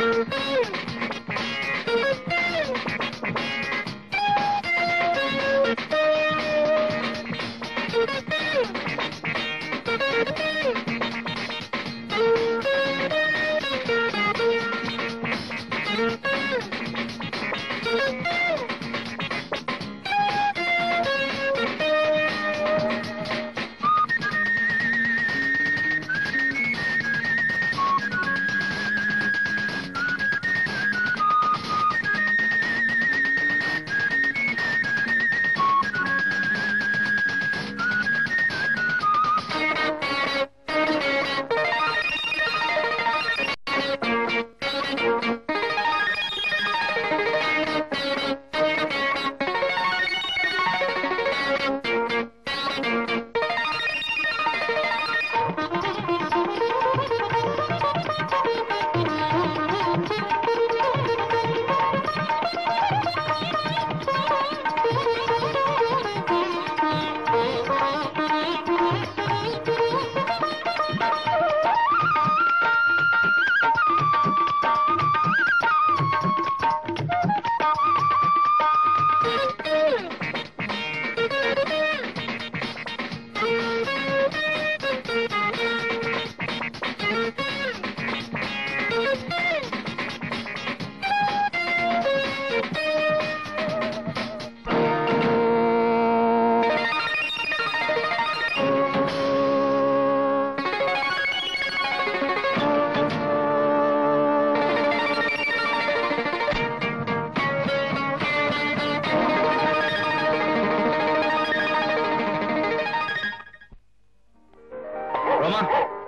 రోమా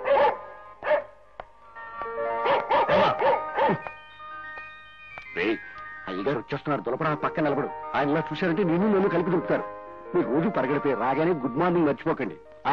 రోమా రేయ్, అయ్యగారు వచ్చేస్తున్నారు దులపడా పక్కన నిలబడు ఆయన ఇలా చూశారంటే నేను నన్ను కలిపి దొరుకుతారు మీరు రోజు పరిగెడితే రాగానే గుడ్ మార్నింగ్ మర్చిపోకండి ఆ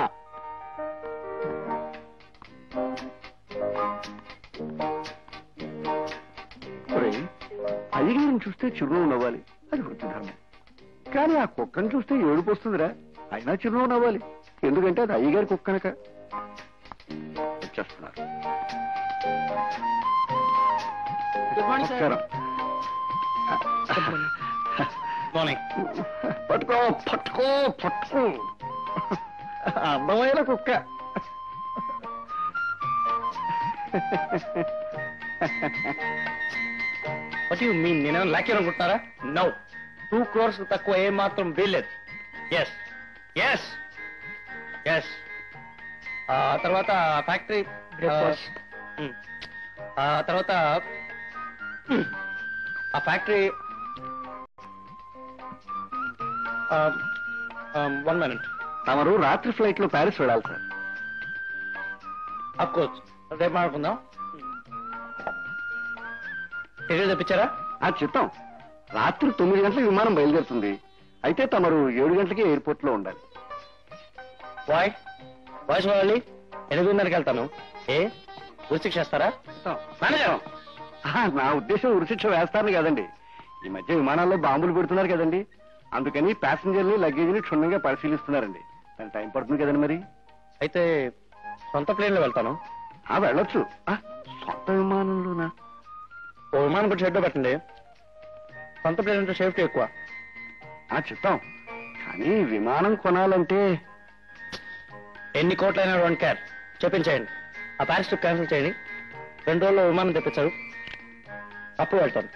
రేయ్, అయ్యగారిని చూస్తే చిరునవ్వు నవ్వాలి అది వృత్తి ధర్మం కానీ ఆ కుక్కను చూస్తే ఏడుపు వస్తుందిరా అయినా చిరునవ్వు నవ్వాలి ఎందుకంటే అది అయ్యగారి కుక్క కనుక వచ్చేస్తున్నారు నమస్కారం మార్నింగ్ పట్టుకో పట్టుకో పట్టుకో అందమైన కుక్క వాట్ యు మీన్ నేనేమైనా లాక్యూ అనుకుంటున్నారా నో టూ క్రోర్స్ తక్కువ ఏ మాత్రం వీల్లేదు ఎస్ ఎస్ ఎస్ ఆ తర్వాత ఫ్యాక్టరీ ఆ తర్వాత hmm, ఆ ఫ్యాక్టరీ వన్ మినిట్ తమరు రాత్రి ఫ్లైట్ లో ప్యారిస్ వెళ్ళాలి సార్ అఫ్ కోర్స్ రేపు మాట్లాడుకుందాం టికెట్ తెప్పించారా ఆ చిత్తం రాత్రి తొమ్మిది గంటలకు విమానం బయలుదేరుతుంది అయితే తమరు ఏడు గంటలకి ఎయిర్పోర్ట్ లో ఉండాలి వాయ్ వాయిస్ వాళ్ళి ఎనిమిదిన్నరకి వెళ్తాను ఏ ఉరిశిక్ష చేస్తారా మేనేజర్ ఆహా, నా ఉద్దేశం ఉరిశిక్ష వేస్తాను కదండి ఈ మధ్య విమానాల్లో బాంబులు పెడుతున్నారు కదండి అందుకని ప్యాసింజర్ని లగేజ్ని క్షుణ్ణంగా పరిశీలిస్తున్నారండి దాని టైం పడుతుంది కదండి మరి అయితే సొంత ప్లేన్లో వెళ్తాను ఆ వెళ్ళొచ్చు ఆ, సొంత విమానంలోనా ఓ విమానం కూడా షెడ్లో పెట్టండి సొంత ప్లేన్ అంటే సేఫ్టీ ఎక్కువ ఆ చిత్తం కానీ విమానం కొనాలంటే ఎన్ని కోట్లైనా డోంట్ కేర్ చెప్పించేయండి ఆ ప్యారిస్ ట్రిప్ క్యాన్సిల్ చేయండి రెండు రోజుల్లో విమానం తెప్పించారు అప్పుడు వెళ్తాను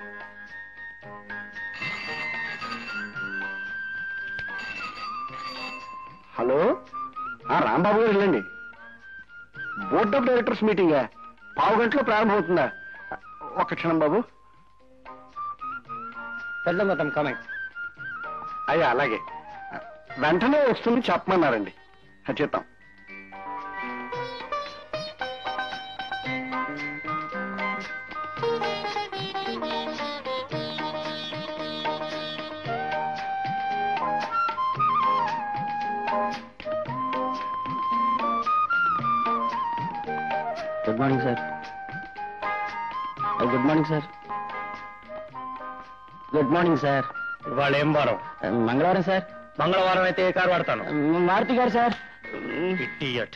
హలో ఆ రాంబాబు గారు వెళ్ళండి బోర్డ్ ఆఫ్ డైరెక్టర్స్ మీటింగా పావు గంటలో ప్రారంభమవుతుందా ఒక్క క్షణం బాబు వెళ్దాం మొత్తం కమింగ్ అయ్యా అలాగే వెంటనే వస్తుంది చెప్పమన్నారండి అది చెప్తాం good morning sir good morning sir good morning sir ఇవాళ ఏం వారం మంగళవారం సార్ మంగళవారం అయితే ఏ కారు వాడతాను మారుతి గారు సార్ ఇడియట్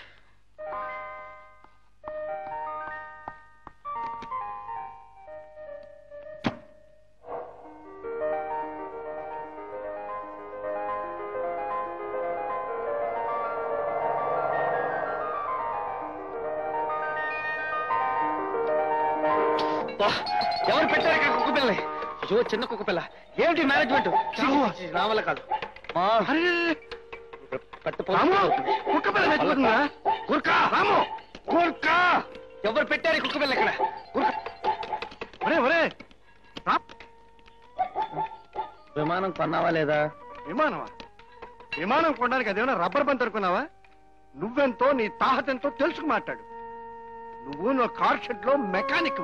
అబ్బా, ఎవరు పెట్టారు ఇక్కడ కుక్క పిల్లని అయ్యో చిన్న కుక్క పిల్ల ఏంటి మేనేజ్మెంట్ నా వల్ల కాదు మా పెట్ట రాము, కుక్క పిల్ల చచ్చిపోతుందా? గుర్కా రాము గుర్కా ఎవరు పెట్టారు ఈ కుక్క పిల్ల ఇక్కడ గుర్కా ఒరే ఒరే రా. విమానం కొన్నావా లేదా విమానమా విమానం కొనడానికి అదేమన్నా రబ్బర్ బంత్ అనుకున్నావా నువ్వెంతో నీ తాహతెంతో తెలుసుకు మాట్లాడు నువ్వు నా కార్ షెడ్ లో మెకానిక్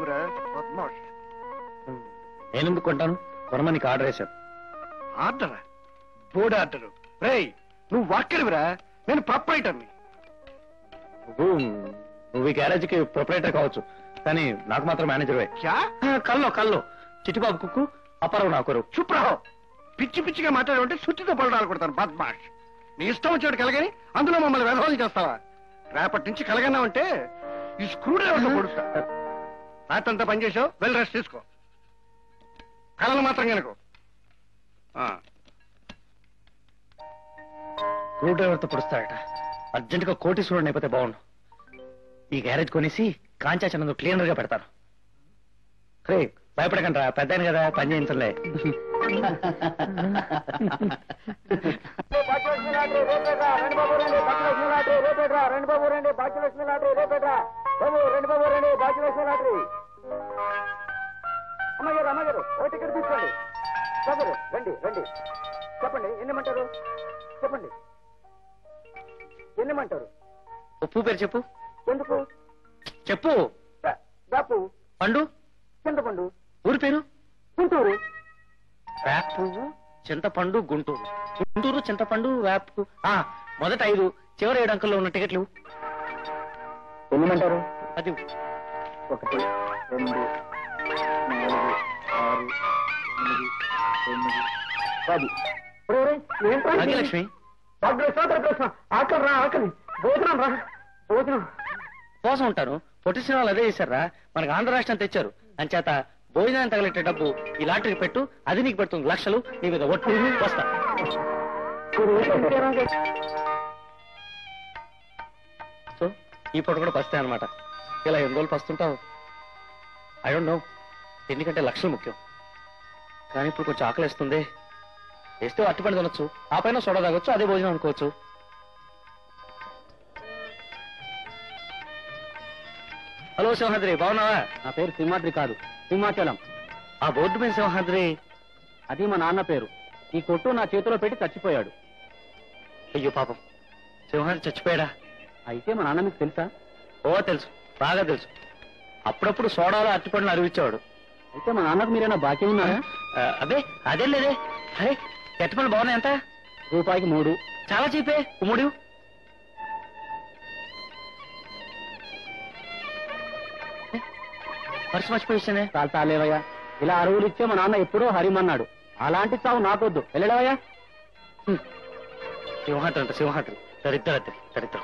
నేనెందుకు కొంటాను కొనమని నీకు ఆర్డర్ వేశాను ఆర్డరా బోర్డు ఆర్డరు రేయ్ నువ్వు వాక్కడివిరా నేను ప్రొపరైటర్ని నువ్వు నువ్వు ఈ గ్యారేజ్కి ప్రొపరేటర్ కావచ్చు కానీ నాకు మాత్రం మేనేజర్ క్యా కల్లో కల్లో చిట్టిబాబు కుక్కు అప్పారావు నాకొరు చుప్రాహో పిచ్చి పిచ్చిగా మాట్లాడమంటే సుత్తితో పడడాలు కొడతాను బద్మాష్ నీ ఇష్టం వచ్చాడు కలగని అందులో మమ్మల్ని వ్యవహారం చేస్తావా రేపటి నుంచి కలగన్నావంటే ఈ స్క్రూ డ్రైవర్తో పొడుస్తా రాత్రంతా పనిచేసావు వెళ్ళి రెస్ట్ తీసుకో కళలు మాత్రం కనుకో స్క్రూ డ్రైవర్తో పొడుస్తాడట అర్జెంట్ గా కోటీశ్వరుడు అయిపోతే బాగుండు ఈ గ్యారేజ్ కొనేసి కాంచాచనందు క్లీనర్ గా పెడతాను రే భయపడకండి రా పెద్ద కదా పని చేయించలే అమ్మగారు అమ్మగారు ఓ టికెట్ తీసుకోండి బాబు రండి రండి చెప్పండి ఎన్నిమంటారు చెప్పండి ఎన్నిమంటారు ఉప్పు పేరు చెప్పు ఎందుకు చెప్పు దాపు పండు చింతపండు ఊరి పేరు గుంటూరు వేప పువ్వు చింతపండు గుంటూరు గుంటూరు చింతపండు వేప పువ్వు. ఆ మొదట ఐదు చివరి ఏడు అంకెల్లో ఉన్న టికెట్లు ఎన్నిమంటారు అది ఒకటి రెండు నాలుగు ఆరు ఎనిమిది తొమ్మిది పది భాగ్యలక్ష్మి ఆకలి రా ఆకలి భోజనం రా భోజనం కోసం ఉంటాను పొట్టి సినిమాలు అదే చేశారా మనకు ఆంధ్ర రాష్ట్రం తెచ్చారు అంచేత భోజనాన్ని తగలెట్టే డబ్బు ఈ లాటరీకి పెట్టు అది నీకు పెడుతుంది లక్షలు నీ మీద ఒట్టు వస్తా సో ఈ పూట కూడా పస్తే అనమాట ఇలా ఎన్ని రోజులు పస్తుంటావు ఐ డోంట్ నో ఎందుకంటే లక్షలు ముఖ్యం కానీ ఇప్పుడు కొంచెం ఆకలిస్తుంది వేస్తే అట్టిపడి తినొచ్చు ఆ పైన సోడా తాగొచ్చు అదే భోజనం అనుకోవచ్చు హలో సింహాద్రి బాగున్నావా నా పేరు సింహాద్రి కాదు సింహాచలం ఆ బోర్డు మీద సింహాద్రి అది మా నాన్న పేరు ఈ కొట్టు నా చేతిలో పెట్టి చచ్చిపోయాడు అయ్యో పాపం సింహాద్రి చచ్చిపోయాడా అయితే మా నాన్న మీకు తెలుసా ఓ తెలుసు బాగా తెలుసు అప్పుడప్పుడు సోడాలో అట్టిపండులు అరివిచ్చేవాడు అయితే మా నాన్నకు మీరైనా బాకీ ఉన్నారా ఆ, అదే అదే లేదే అరే ఎట్టుపండు బాగున్నాయి ఎంత రూపాయికి మూడు చాలా చీపే ఉమ్ముడు పర్సు మర్చిపోయిస్తానే చాలు చాలేవయ్యా ఇలా అరువులు ఇచ్చే మా నాన్న ఎప్పుడో హరిమన్నాడు అలాంటి చావు నాకొద్దు వెళ్ళడవయ్యా సింహాద్రి అంట సింహాద్రి దరిద్రద్రి దరిద్రం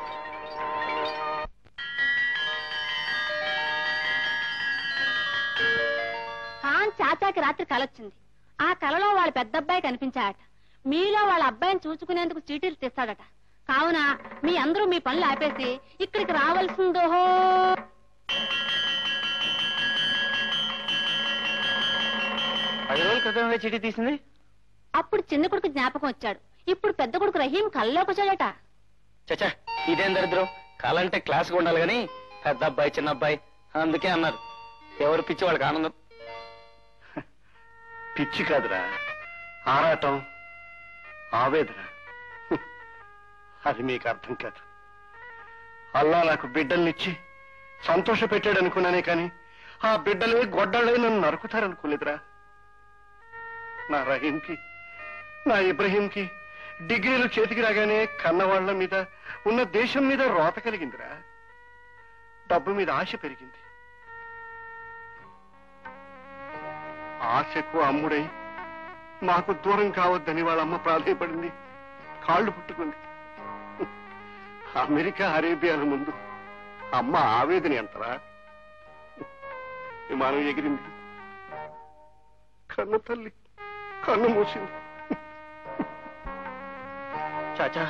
ఖాన్ చాచాకి రాత్రి కలొచ్చింది ఆ కలలో వాళ్ళ పెద్దబ్బాయి కనిపించాడట మీలో వాళ్ళ అబ్బాయిని చూసుకునేందుకు చీటీలు తెస్తాడట కావున మీ అందరూ మీ పనులు ఆపేసి ఇక్కడికి రావాల్సిందోహో పది రోజుల క్రితమే చీటీ తీసింది అప్పుడు చిన్న కొడుకు జ్ఞాపకం వచ్చాడు ఇప్పుడు పెద్ద కొడుకు రహీం కల్లోకి వచ్చాడట చచ్చా ఇదేం దరిద్రం కాలంటే క్లాస్ ఉండాలి కానీ పెద్ద అబ్బాయి చిన్న అబ్బాయి అందుకే అన్నారు ఎవరు పిచ్చి వాళ్ళకి ఆనందం పిచ్చి కాదురా ఆరాటం ఆవేదన హ్మ్. అది మీకు అర్థం కాదు అల్లా నాకు బిడ్డల్నిచ్చి సంతోష పెట్టాడు అనుకున్నానే కానీ ఆ బిడ్డలే గొడ్డలే నన్ను నరుకుతారనుకోలేదురా నా రహీంకి నా ఇబ్రహీంకి డిగ్రీలు చేతికి రాగానే కన్నవాళ్ల మీద ఉన్న దేశం మీద రోత కలిగిందిరా డబ్బు మీద ఆశ పెరిగింది ఆశకు అమ్ముడై మాకు దూరం కావద్దని వాళ్ళమ్మ ప్రాధాయపడింది కాళ్ళు పట్టుకుంది అమెరికా అరేబియాల ముందు అమ్మ ఆవేదన ఎంతరా విమానం ఎగిరింది కన్ను తల్లి కన్ను మూసింది చాచా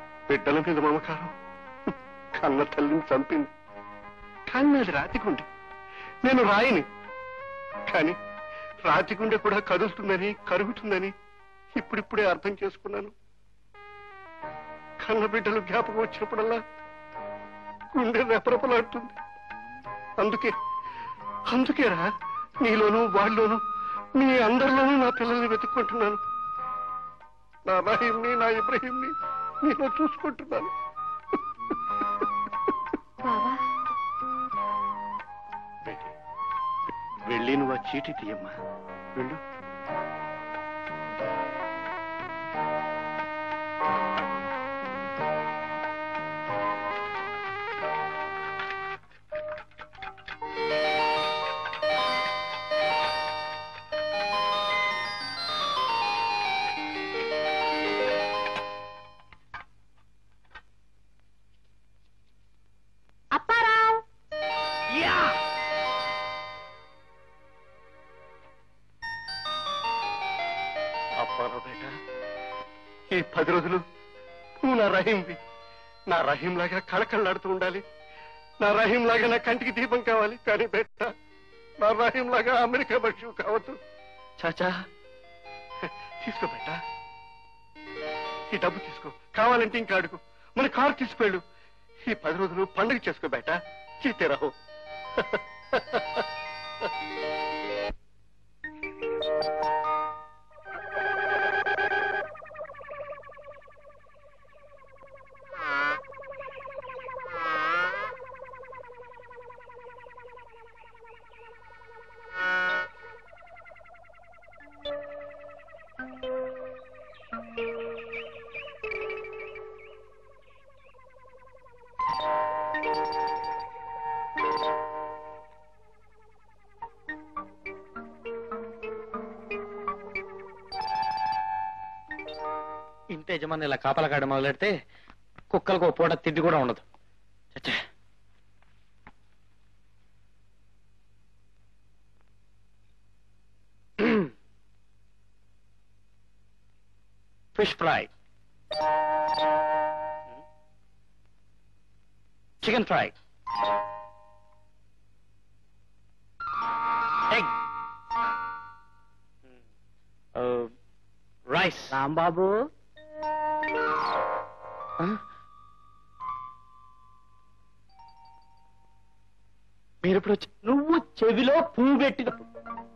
బిడ్డల మీద మమకారం కన్న తల్లిని చంపింది కానీ అది రాతికుండి నేను రాయిని కానీ రాతి గుండె కూడా కదులుతుందని కరుగుతుందని ఇప్పుడిప్పుడే అర్థం చేసుకున్నాను కన్న బిడ్డలు జ్ఞాపకం వచ్చినప్పుడల్లా గుండె రెపరెపలాడుతుంది అందుకే అందుకేరా నీలోనూ వాళ్ళలోనూ మీ అందరిలోనూ నా పిల్లల్ని వెతుక్కుంటున్నాను నా రహీంని నా ఇబ్రహీంని నేను చూసుకుంటున్నాను బాబా బేటీ, వెళ్ళి నువ్వు ఆ చీటి తీయమ్మా వెళ్ళు అప్పారావు అప్పారా బేట ఈ పది రోజులు నువ్వు నా రహీంవి నా రహీం లాగా కళకళలాడుతూ ఉండాలి నా రహీం లాగా నా కంటికి దీపం కావాలి కానీ బేట నా రహీం లాగా అమెరికా పక్షి కావద్దు చాచా తీసుకో బేట ఈ డబ్బు తీసుకో కావాలంటే ఇంకా అడుగు మన కారు తీసుకెళ్ళు ఈ పది రోజులు పండుగ చేసుకో బేట చీతేరావు ఇంటి యజమాని ఇలా కాపలా కాడ మొదలెడితే కుక్కలకు ఓ పూట తిండి కూడా ఉండదు చచ్చా fish fry chicken fry egg rice Rambabu మీరు ఇప్పుడు వచ్చి నువ్వు చెవిలో పువ్వు పెట్టినప్పుడు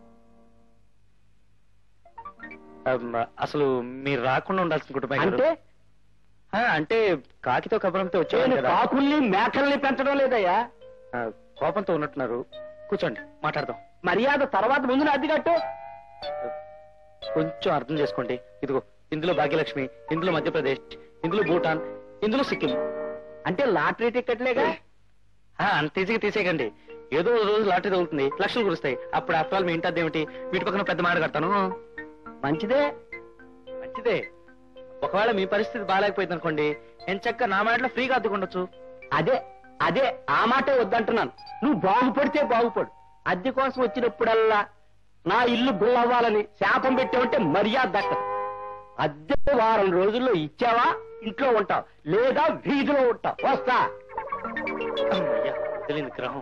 అమ్, అసలు మీరు రాకుండా ఉండాల్సిన కుటుంబం అంటే అంటే కాకితో కబరంతో వచ్చాను నేను కదా కాకుల్ని మేకల్ని పెంచడం లేదయ్యా ఆ, కోపంతో ఉన్నట్టున్నారు కూర్చోండి మాట్లాడదాం మర్యాద తర్వాత ముందు నా అద్దె కట్టు కొంచెం అర్థం చేసుకోండి ఇదిగో ఇందులో భాగ్యలక్ష్మి ఇందులో మధ్యప్రదేశ్ ఇందులో భూటాన్ ఇందులో సిక్కిం అంటే లాటరీ టికెట్లేగా ఆ, అంత ఈజీగా తీసేయకండి ఏదో ఓ రోజు లాటరీ తగులుతుంది లక్షలు కురుస్తాయి అప్పుడు అర్థాలు మీ ఇంటి అదేమిటి వీటి పక్కన పెద్ద మాట కడతాను మంచిదే మంచిదే ఒకవేళ మీ పరిస్థితి బాగాలేకపోయింది అనుకోండి ఎంచక్క నా మాటలో ఫ్రీగా అద్దుకుండొచ్చు అదే అదే ఆ మాటే వద్దంటున్నాను నువ్వు బాగుపడితే బాగుపడు అద్దె కోసం వచ్చినప్పుడల్లా నా ఇల్లు గుల్లవ్వాలని శాపం పెట్టావంటే మర్యాద దక్కదు అద్దె వారం రోజుల్లో ఇచ్చావా ఇంట్లో ఉంటావు లేదా వీధిలో ఉంటావు వస్తా అమ్మయ్యా, తెలియని గ్రహం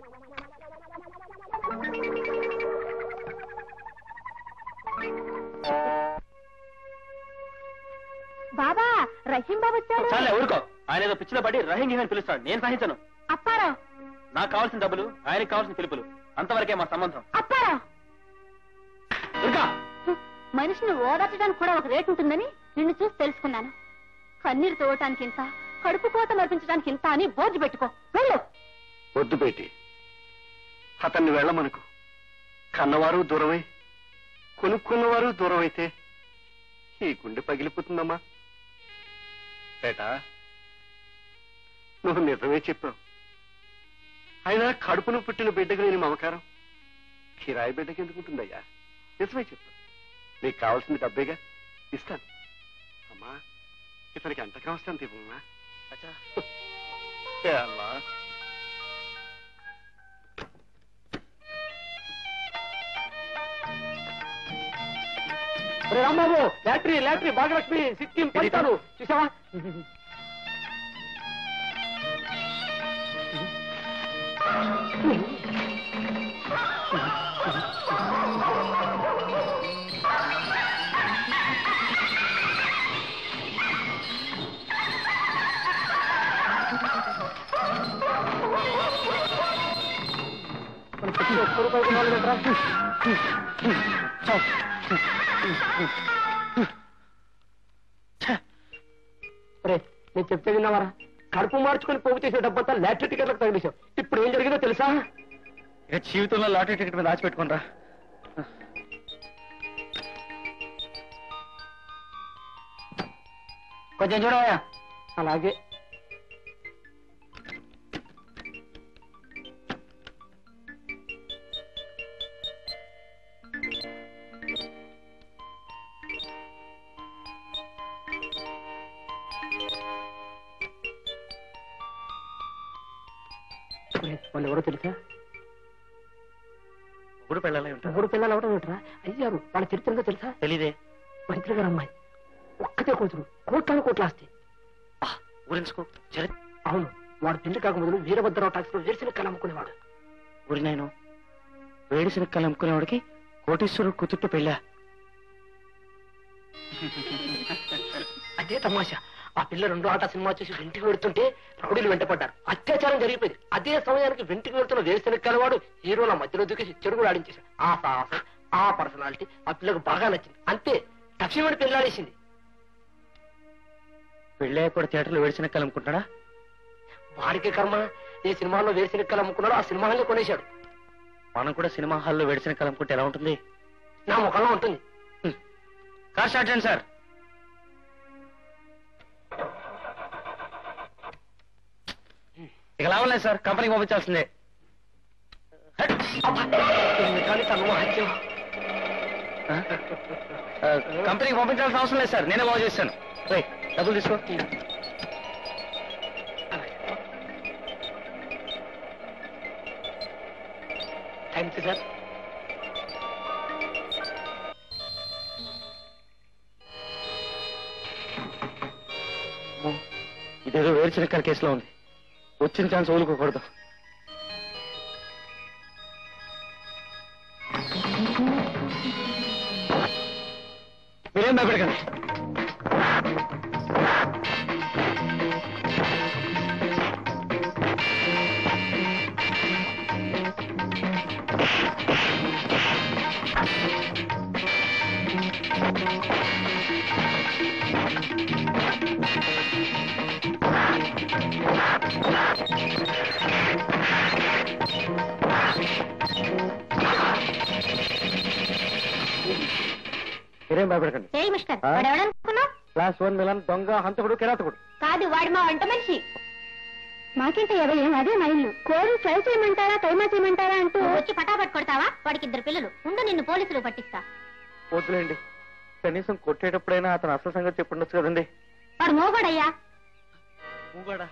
బాబా రహీం బాబు వచ్చాడు చాలే ఊరుకో ఆయన ఏదో పిచ్చిలో పడి రహింగి అని పిలుస్తాడు నేను సహించను అప్పారావు నాకు కావాల్సిన డబ్బులు ఆయనకి కావాల్సిన పిలుపులు అంతవరకే మా సంబంధం అప్పారావు ఊరుకో మనిషిని ఓదార్చడానికి కూడా ఒక రేటు ఉంటుందని నిన్ను చూసి తెలుసుకున్నాను కన్నీరు తోవటానికి ఇంత కడుపు కోత మర్పించడానికి ఇంత అని బోర్డు పెట్టుకో వెళ్ళు వద్దు బేటి అతన్ని వెళ్ళమనుకు కన్నవారు దూరమై కొనుక్కున్నవారు దూరం అయితే ఈ గుండె పగిలిపోతుందమ్మా బేట నువ్వు నిజమే చెప్పావు అయినా కడుపును పుట్టిన బిడ్డకు లేని మమకారం కిరాయి బిడ్డకి ఎందుకుంటుందయ్యా నిజమే చెప్పు నీకు కావాల్సింది డబ్బేగా ఇస్తాను అమ్మా ఇతనికి ఎంత కావస్తే అంత ఇవ్వమ్మా ఏ అల్లా ఒరే రాంబాబు లాటరీ లాటరీ భాగ్యలక్ష్మి సిక్కిం పంచారు చూసావా ఒక్క రూపాయి కూడా రాలేదురా. ఒరే, నేను చెప్తే విన్నావరా కడుపు మార్చుకొని పోగు చేసే డబ్బంతా లాటరీ టికెట్లకు తగిలేశావు ఇప్పుడు ఏం జరిగిందో తెలుసా ఇక జీవితంలో లాటరీ టికెట్ మీద దాచిపెట్టుకుంటా కొంచెం చూడవయ్యా అలాగే ఒరే, వాళ్ళు ఎవరో తెలుసా ఇప్పుడు పెళ్ళాలి ఉంటారు ఎవరు పిల్లలు ఎవరో ఏంట్రా అయ్యారు వాళ్ళ చరిత్రగా తెలుసా తెలీదే మంత్రి గారు అమ్మాయి ఒక్కతే కూతురు కోట్లాను కోట్ల ఆస్తి ఊరించుకో చరి అవును వాడు పెళ్లి కాక మొదలు వీరభద్రరావు టాక్స్ లో వేసిన కళ అమ్ముకునేవాడు ఊరి నేను వేడిసిన కళ్ళు అమ్ముకునేవాడికి కోటీశ్వరుడు కూతుట్టు పెళ్ళా అదే తమాషా ఆ పిల్ల రెండు ఆట సినిమా చూసి వెంటికి వెళ్తుంటే రౌడీలు వెంటపడ్డారు అత్యాచారం జరిగిపోయింది అదే సమయానికి వెంటికి వెళ్తున్న వేసిన వాడు హీరోల మధ్యలో దూకేసి చెడుగుడు ఆడించేశాడు ఆ సాహసం ఆ పర్సనాలిటీ ఆ పిల్లకు బాగా నచ్చింది అంతే తక్షణమని పెళ్ళాడేసింది పెళ్ళే కూడా థియేటర్లో వేడిసిన కళ్ళు అమ్ముకుంటాడా వాడికి కర్మ ఏ సినిమాలో వేసిన అమ్ముకున్నాడో ఆ సినిమాని కొనేశాడు మనం కూడా సినిమా హాల్లో వేడిసిన కళ్ళు అమ్ముకుంటే ఎలా ఉంటుంది నా ముఖంలో ఉంటుంది కార్ స్టార్ట్ చేయండి సార్ ఇక లాభం లేదు సార్ కంపెనీకి పంపించాల్సిందే కానీ తను మహత్యం ఆ? ఆ, కంపెనీకి పంపించాల్సిన అవసరం లేదు సార్ నేనే బాగు చేశాను రేయ్, డబ్బులు తీసుకో థ్యాంక్స్ సార్ అమ్మో, ఇదేదో వేరుశనక్కల కేసులో ఉంది వచ్చిన ఛాన్స్ వదులుకోకూడదు మీరేం భయపడకండి మీరేం భయపడకండి ఏ మిస్టర్ ఆ? వాడు ఎవడనుకున్నావు క్లాస్ వన్ మిలన్ దొంగ హంతకుడు కిరాతకుడు కాదు వాడు మా వంట మనిషి మాకేంటే ఎవరు అదే మా ఇల్లు కోడి ఫ్రై చేయమంటారా కైమా చేయమంటారా అంటూ వచ్చి పటాపట్ కొడతావా వాడికి ఇద్దరు పిల్లలు ఉండు నిన్ను పోలీసులు పట్టిస్తా వద్దులేండి కనీసం కొట్టేటప్పుడైనా అతను అసలు సంగతి చెప్పుండొచ్చు కదండి వాడు మోగోడయ్యా ఊగాడా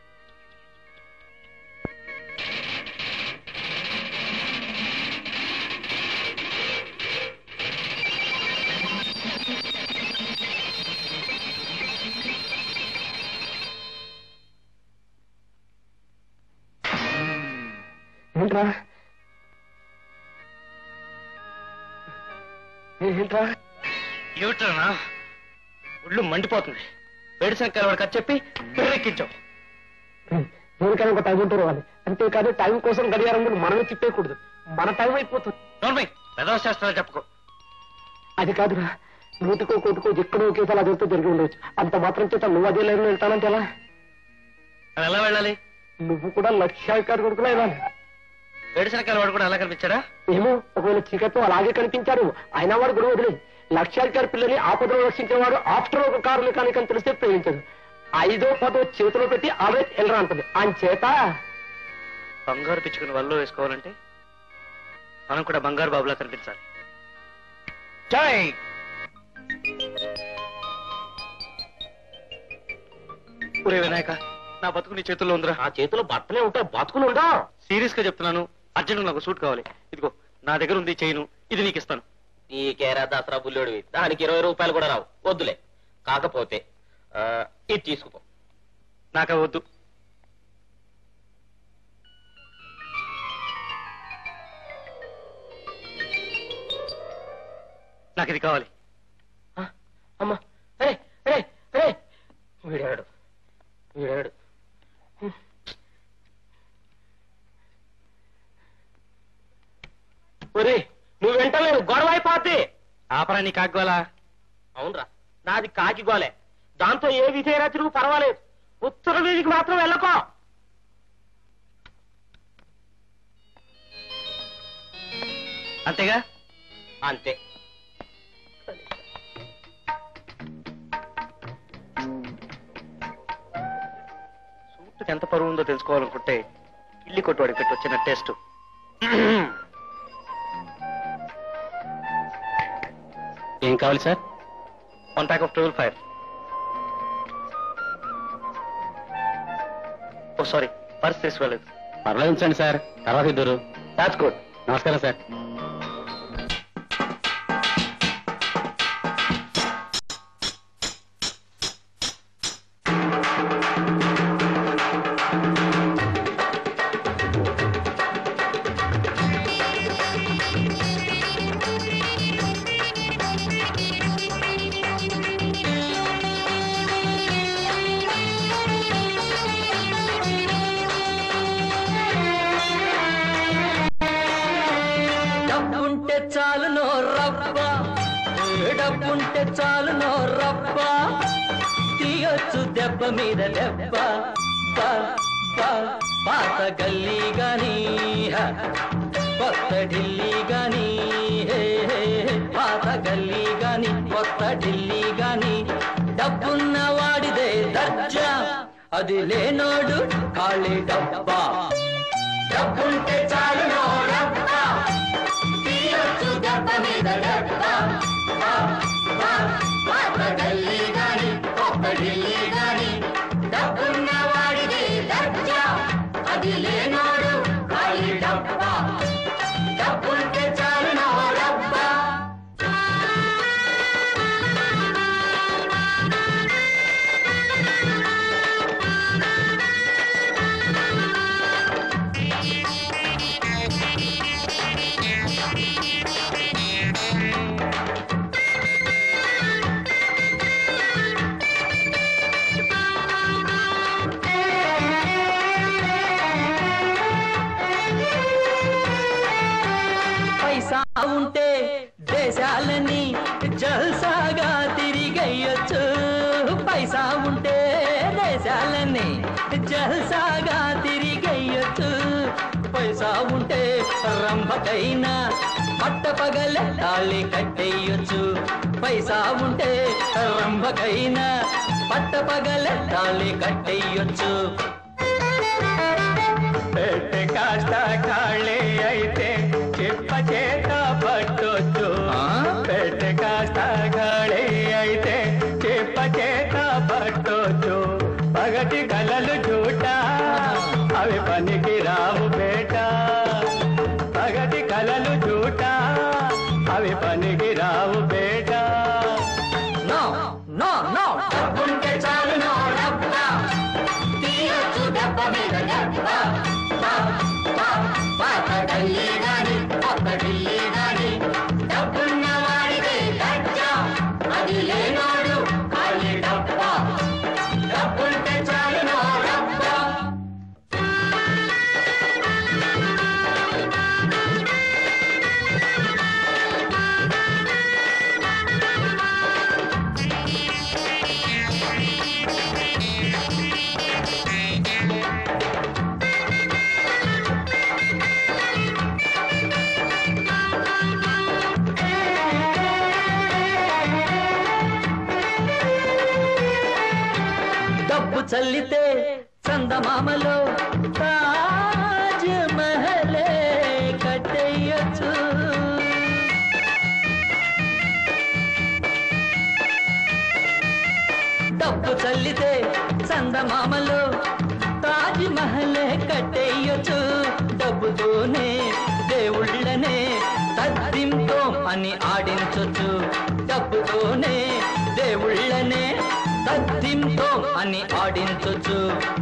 ఏంట్రా ఏంట్రా ఏమిట్రా ఒళ్ళు మండిపోతుంది వేడిశనక్కల వాడికి అది చెప్పి పెర్రెక్కించావు దేనికైనా ఒక టైం ఉంటారు వాళ్ళు అంతేకాదు టైం కోసం గడియారం ముందు మనమే తిప్పేయకూడదు మన టైం అయిపోతుంది నోర్మై పెదవ శాస్త్రాలు చెప్పుకో అది కాదురా నూటికో కోటికో ఎక్కడో కేసు అలా జరిగితే జరిగి ఉండవచ్చు అంత మాత్రం చేత నువ్వు అదే లైన్లో వెళ్తానంటే ఎలా అది ఎలా వెళ్ళాలి నువ్వు కూడా లక్ష్యాధికారి కొడుకులా ఇవ్వాలి వేడిశనక్కల వాడు కూడా ఎలా కనిపించాడా ఏమో ఒకవేళ చీకట్లో అలాగే కనిపించారు అయినా వాడు గురువు వదిలే లక్ష్యాధికారి పిల్లని ఆపదలో రక్షించేవాడు ఆఫ్టర్ ఒక కారు మెకానిక్ అని తెలిస్తే ప్రేమించదు ఐదో పదో చేతిలో పెట్టి ఆల్వేజ్ వెళ్ళరా అంటుంది ఆయన చేత బంగారు పిచ్చుకుని వల్ల వేసుకోవాలంటే మనం కూడా బంగారు బాబులా కనిపించాలి జై ఒరే వినాయక నా బతుకు నీ చేతుల్లో ఉందిరా ఆ చేతిలో బట్టలే ఉంటాయి బతుకులు ఉండో సీరియస్ గా చెప్తున్నాను అర్జెంట్ నాకు సూట్ కావాలి ఇదిగో నా దగ్గర ఉంది చైను ఇది నీకు ఇస్తాను నీకేరా దసరా బుల్లోడివి దానికి ఇరవై రూపాయలు కూడా రావు వద్దులే కాకపోతే ఆ, ఇది తీసుకుపో నాకు అవి వద్దు నాకు ఇది కావాలి ఆ, అమ్మా అరే అరే అరే వీడాడు వీడాడు ఆపరా నీ కాగ్గోలా అవునరా నాది కాకి గోలే దాంతో ఏ విధేయరా తిరుగు పర్వాలేదు ఉత్తర వీధికి మాత్రం వెళ్ళకో అంతేగా అంతే సూట్కి ఎంత పరువు ఉందో తెలుసుకోవాలనుకుంటే ఇల్లి కొట్టువాడికి పెట్టి వచ్చిన టెస్ట్ ఏం కావాలి sir one pack of twelve fire oh sorry purse తీసుకోలేదు పర్లేదు ఉంచండి సార్ తర్వాత ఇద్దరు దాట్స్ గుడ్ నమస్కారం సార్ డబ్బుంటే చాలు నో రబ్బ డబ్బుంటే చాలు నో రబ్బ తీయొచ్చు దెబ్బ మీద దెబ్బ ప, ప, పాత గల్లీ గాని హ, కొత్త ఢిల్లీ గాని హే, హే, హే, పాత గల్లీ గాని కొత్త ఢిల్లీ గాని డబ్బున్న వాడిదే దర్జా అది లేనోడు ఖాళీ డబ్బా డబ్బుంటే చాలు నో రబ్బా తీయొచ్చు దెబ్బ మీద దెబ్బ ప, ప, పాత గల్లీ గాని కొత్త ఢిల్లీ గాని డబ్బున్న వాడిదే దర్జా అది లేనోడు ఖాళీ డబ్బా డబ్బుంటే చాలు నో రబ్బా పైసా ఉంటే దేశాలని జల్సాగా తిరిగేయొచ్చు పైసా ఉంటే దేశాలని జల్సాగా తిరిగేయొచ్చు పైసా ఉంటే రంభకైనా పట్ట పగల తాళి కట్టేయొచ్చు పైసా ఉంటే రంభకైనా పట్ట పగల తాళి కట్టేయొచ్చు పెట్టె కాస్త ఖాళీ అయితే చిప్ప చేత పట్టొచ్చు పెట్టె కాస్త ఖాళీ అయితే చిప్ప చేత పట్టొచ్చు పగటి కలలు చూట అవి పనికి రావు బేట పగటి కలలు చూట అవి పనికి రావు బేట నో నో నో డబ్బుంటే చాలు నో డబ్బా తీయొచ్చు దెబ్బ మీద దెబ్బ పాత ఢిల్లీ గాని కొత్త ఢిల్లీ గాని డబ్బున్న వాడిదే దర్జా అది లేనోడు ఖాళీ డబ్బా డబ్బుంటే చాలు నో డబ్బా డబ్బు చల్లితే చందమామలో తాజ్ మహలే కట్టేయచ్చు డబ్బు చల్లితే చందమామలో తాజ్ మహలే కట్టేయచ్చు డబ్బుతోనే దేవుళ్ళనే తద్దింతో అని ఆడించొచ్చు డబ్బుతోనే దేవుళ్ళనే తద్దింతో అని ఆడించొచ్చు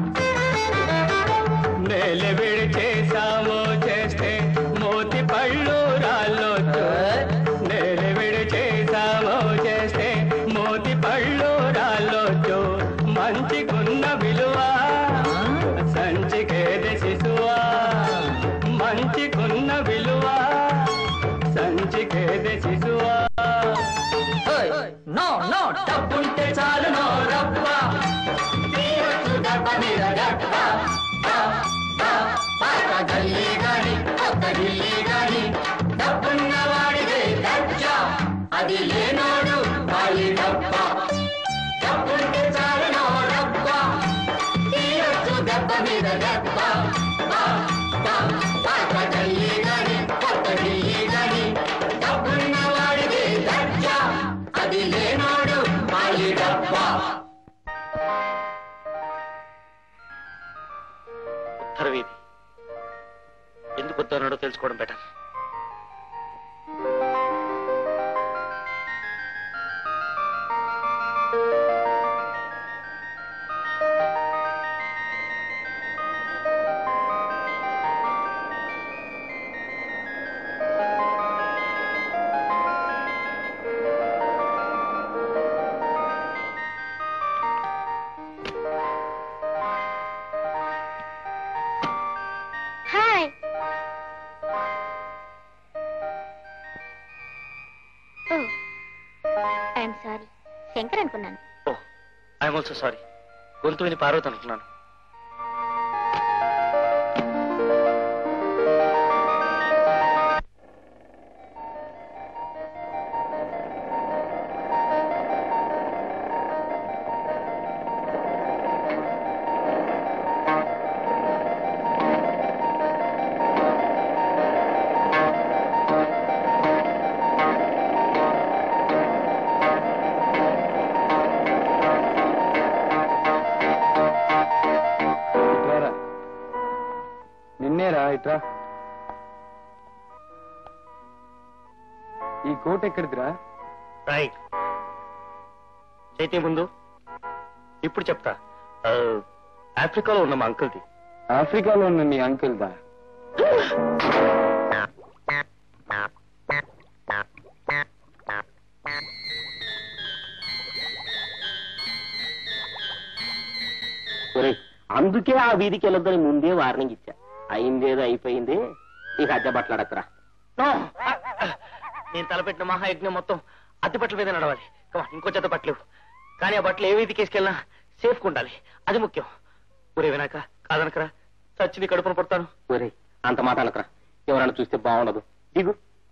నేల విడిచేసామో చేస్తే మోతి పళ్ళు రాళ్ళొచ్చు నేల విడిచేసామో చేస్తే మోతి పళ్ళు రాళ్ళొచ్చు మంచికున్న విలువ సంచికేది శిశువా మంచికున్న విలువ సంచికేది శిశువా డబ్బుంటే చాలునో రబ్బ తీయొచ్చు దెబ్బ మీద దెబ్బ బా, బా, పాత గల్లీ గాని కొత్త ఢిల్లీ గాని డబ్బున్న వాడిదే దర్జా అది లేనోడు ఖాళీ డబ్బా డబ్బుంటే చాలునో రబ్బ తీయొచ్చు దెబ్బ మీద దెబ్బ బా, బా, పాత గల్లీ గాని కొత్త ఢిల్లీ గాని డబ్బున్న వాడిదే దర్జా అది లేనోడు ఖాళీ డబ్బా ఉత్తర వీధి ఎందుకు వద్దన్నాడో తెలుసుకోవడం better hi oh I'm sorry Shankar అనుకున్నాను ఓ ఐఎమ్ ఆల్సో సారీ గొంతు విని పార్వతి అనుకున్నాను ఇట్రారా నిన్నేరా ఇట్రా ఈ కోట్ ఎక్కడిదిరా రైట్ చైతన్య ముందు ఇప్పుడు చెప్తా ఆ, ఆఫ్రికాలో ఉన్న మా అంకుల్ది ఆఫ్రికాలో ఉన్న నీ అంకుల్ దా ఒరేయ్, అందుకే ఆ వీధికి వెళ్ళొద్దని ముందే వార్నింగ్ ఇచ్చా అయిందేదో అయిపోయింది నీకు అద్దె బట్టలాడక్కరా నో నేను తలపెట్టిన మహాయజ్ఞం మొత్తం అద్దె బట్టల మీద నడవాలి కమా ఇంకో జత బట్టలు కానీ ఆ బట్టలు ఏ వీధికి వేసుకెళ్ళినా సేఫ్గా ఉండాలి అది ముఖ్యం ఒరే వినాక కాదనకరా చచ్చి నీ కడుపున పడతాను ఒరే అంత మాట అనకరా ఎవరైనా చూస్తే బాగుండదు దిగు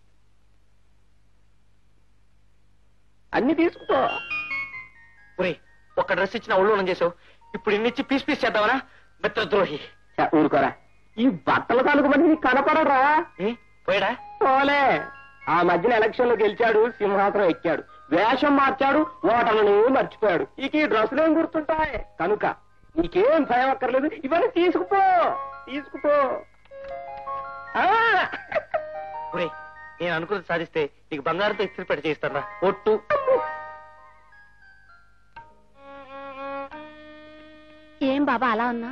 అన్ని తీసుకుపో ఒరే ఒక్క డ్రెస్ ఇచ్చిన ఒళ్ళు చేసావు ఇప్పుడు ఇన్ని ఇచ్చి పీస్ పీస్ చేద్దామనా మిత్రద్రోహి ఛ, ఊరుకోరా ఈ బట్టల తాలూకు మనిషి నీకు కనపడరా ఏ పోయాడా పోలే ఆ మధ్యన ఎలక్షన్ లో గెలిచాడు సింహాసనం ఎక్కాడు వేషం మార్చాడు ఓటర్లను మర్చిపోయాడు ఇక ఈ డ్రెస్సులు ఏం గుర్తుంటాయి కనుక నీకేం భయం అక్కర్లేదు ఇవన్నీ తీసుకుపో తీసుకుపో ఆ! ఒరే నేను అనుకున్నది సాధిస్తే నీకు బంగారంతో ఇస్త్రీ పెట్టి చేస్తాను ఒట్టు ఏం బాబా అలా ఉన్నా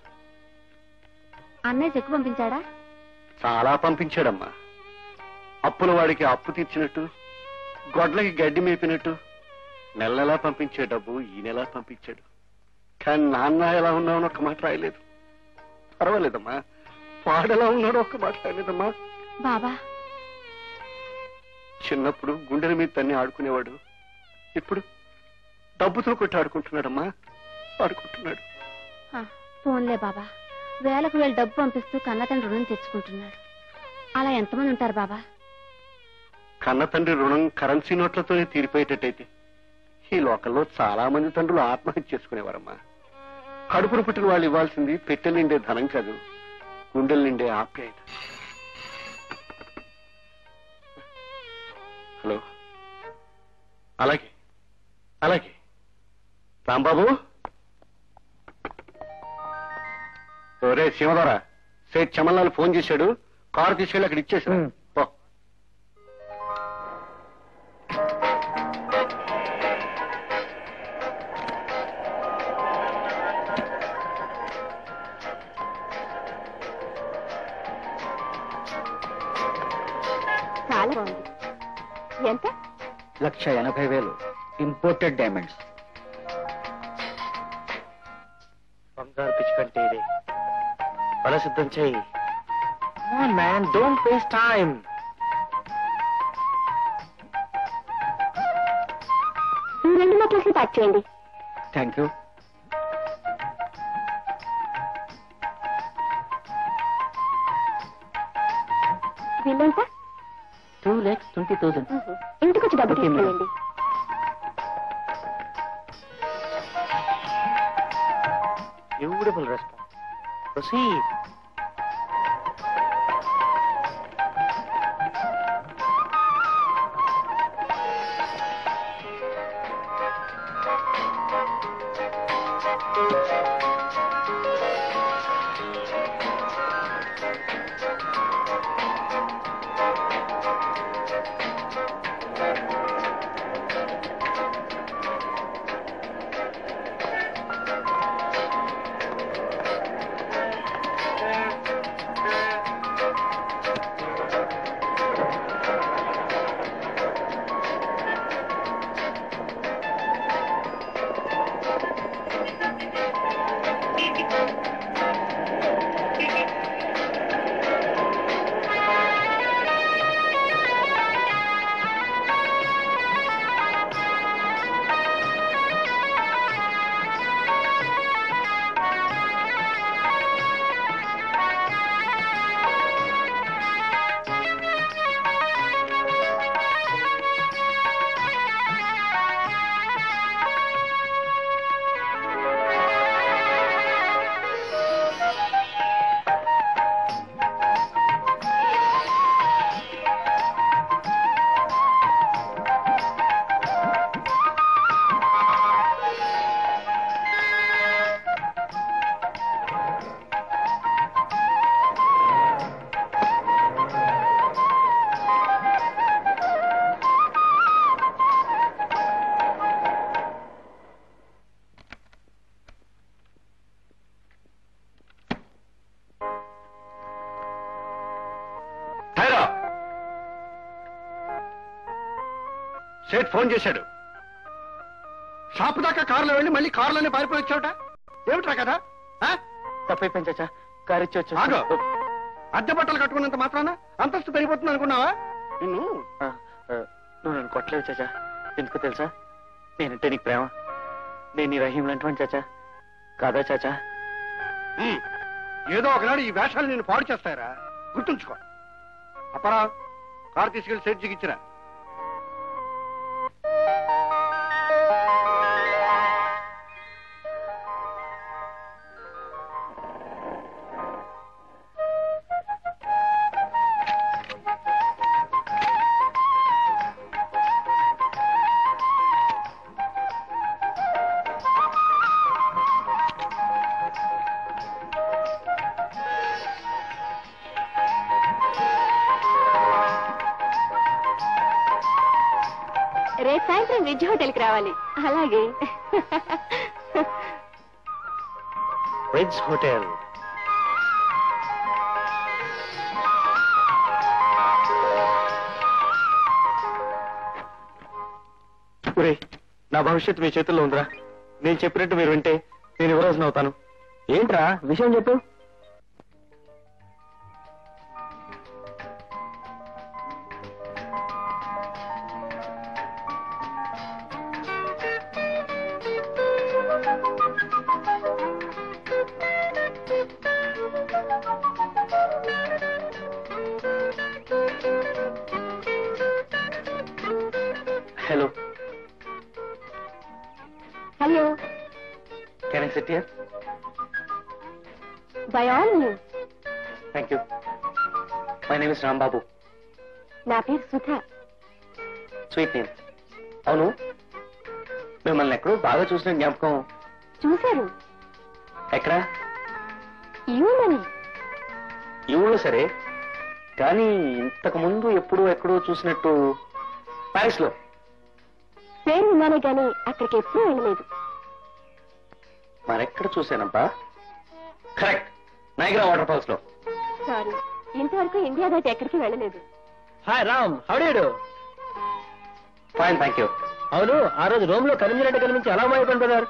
అన్నయ్య చెక్కు పంపించాడా చాలా పంపించాడమ్మా అప్పుల వాడికి అప్పు తీర్చినట్టు గొడ్లకి గడ్డి మేపినట్టు నెల నెలా పంపించే డబ్బు ఈ నెల పంపించాడు కానీ నాన్న ఎలా ఉన్నావు ఒక్క మాట రాయలేదు పర్వాలేదమ్మా వాడెలా ఉన్నాడో ఒక్క మాట రాయలేదమ్మా బాబా చిన్నప్పుడు గుండెల మీద తన్ని ఆడుకునేవాడు ఇప్పుడు డబ్బుతో కొట్టి ఆడుకుంటున్నాడమ్మా ఆడుకుంటున్నాడు ఆ, పోన్లే బాబా వేలకు వేలు డబ్బు పంపిస్తూ కన్నతండ్రి రుణం తెచ్చుకుంటున్నాడు అలా ఎంతమంది ఉంటారు బాబా కన్న తండ్రి రుణం కరెన్సీ నోట్లతోనే తీరిపోయేటట్టయితే ఈ లోకంలో చాలా మంది తండ్రులు ఆత్మహత్య చేసుకునేవారమ్మా కడుపును పుట్టిన వాళ్ళు ఇవ్వాల్సింది పెట్టెలు నిండే ధనం కాదు గుండెలు నిండే ఆప్యాయత హలో అలాగే అలాగే రాంబాబు ఒరే శివదరా సేట్ చమల్లాల్ ఫోన్ చేశాడు కారు తీసుకెళ్ళి అక్కడ ఇచ్చేసా పో చాలా బాగుంది ఎంత లక్ష ఎనభై వేలు ఇంపోర్టెడ్ డైమండ్స్ బంగారు పిచ్చి కంటే ఇదే బల సిద్ధం చేయి మ్యాన్ డోంట్ వేస్ట్ టైం ఈ రెండు నెక్లెస్ ప్యాక్ చేయండి థ్యాంక్ యూ బిల్ ఎంత టూ ల్యాక్స్ ట్వంటీ థౌసండ్ ఇంటికి వచ్చి డబ్బు Okay, madam. తీసుకెళ్ళండి బ్యూటిఫుల్ రెస్పాన్స్ ప్రొసీడ్ ఠైరా సేట్ ఫోన్ చేశాడు షాప్ దాకా కారులో వెళ్ళి మళ్ళీ కారులోనే పారిపోయి వచ్చావుట ఏమిట్రా కదా ఆ? తప్పైపోయింది చాచా కారు ఇచ్చి ఆగు. వచ్చి అద్దె బట్టలు కట్టుకున్నంత మాత్రాన అంతస్తు పెరిగిపోతుంది అనుకున్నావా నిన్ను ఆ, ఆ, నువ్వు నన్ను కొట్టలేవు చాచా ఎందుకు తెలుసా నేనంటే నీకు ప్రేమ నేను నీ రహీం లాంటివాడిని చాచా కాదా చాచా ఉమ్, ఏదో ఒకనాడు ఈ వేషాలు నిన్ను పాడు చేస్తాయరా గుర్తుంచుకో అపరా కారు తీసుకెళ్లి సేట్ ఇచ్చిరా రేపు సాయంత్రం రిజ్ హోటల్కి రావాలి అలాగే రిడ్జ్ హోటల్ ఒరేయ్, నా భవిష్యత్తు మీ చేతుల్లో ఉందిరా నేను చెప్పినట్టు మీరు వింటే నేను యువరాజును అవుతాను ఏంట్రా విషయం చెప్పు hello hello can I sit here by all news thank you my name is Rambabu నా పేరు సుధా స్వీట్ నేమ్ అవును మిమ్మల్ని ఎక్కడో బాగా చూసిన జ్ఞాపకం చూశారు ఎక్కడా యూనని ఈ ఊళ్ళో సరే కానీ ఇంతకు ముందు ఎప్పుడూ ఎక్కడో చూసినట్టు ప్యారిస్ లో పేరు విన్నానే గాని అక్కడికి ఎప్పుడూ వెళ్ళలేదు మరెక్కడ చూశానబ్బా కరెక్ట్ నైగ్రా వాటర్ ఫాల్స్ లో సారీ ఇంతవరకు ఇండియా దాటి ఎక్కడికి వెళ్ళలేదు hi Ram how do you do fine thank you అవును ఆ రోజు రోమ్ లో కనిపించినట్టు కనిపించి ఎలా మాయపడి బ్రదర్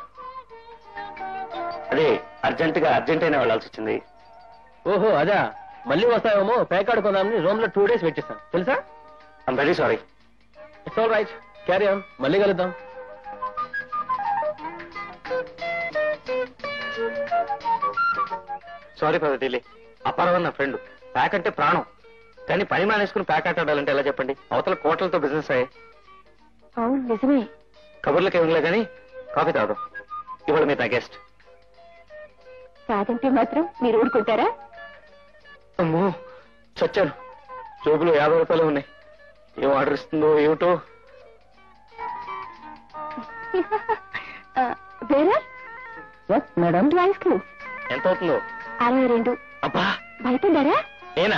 అదే అర్జెంట్ గా అర్జెంట్ అయినా వెళ్ళాల్సి వచ్చింది ఓహో అదా మళ్ళీ వస్తావేమో పేకాడు కొందామని రోమ్ లో టూ డేస్ వెయిట్ చేస్తాను తెలుసా I'm very sorry it's all right carry on మళ్ళీ కలుద్దాం సారీ ఫర్ డిలే అపారం నా ఫ్రెండ్ ప్యాక్ అంటే ప్రాణం కానీ పని మానేసుకుని ప్యాక్ ఆట ఆడాలంటే ఎలా చెప్పండి అవతల కోట్లతో బిజినెస్ అయ్యాయి అవును నిజమే కబుర్లకి ఏమిలే కానీ కాఫీ తాగదు ఇవాళ మీరు నా గెస్ట్ కాదంటే మాత్రం మీరు ఊరుకుంటారా అమ్మో చచ్చాను జోబులో యాభై రూపాయలు ఉన్నాయి ఏం ఆర్డర్ ఇస్తుందో ఏమిటో వేరే మేడం ఐస్ క్రీమ్ ఎంత అవుతుందో అరవై రెండు అబ్బా భయపడ్డారా నేనా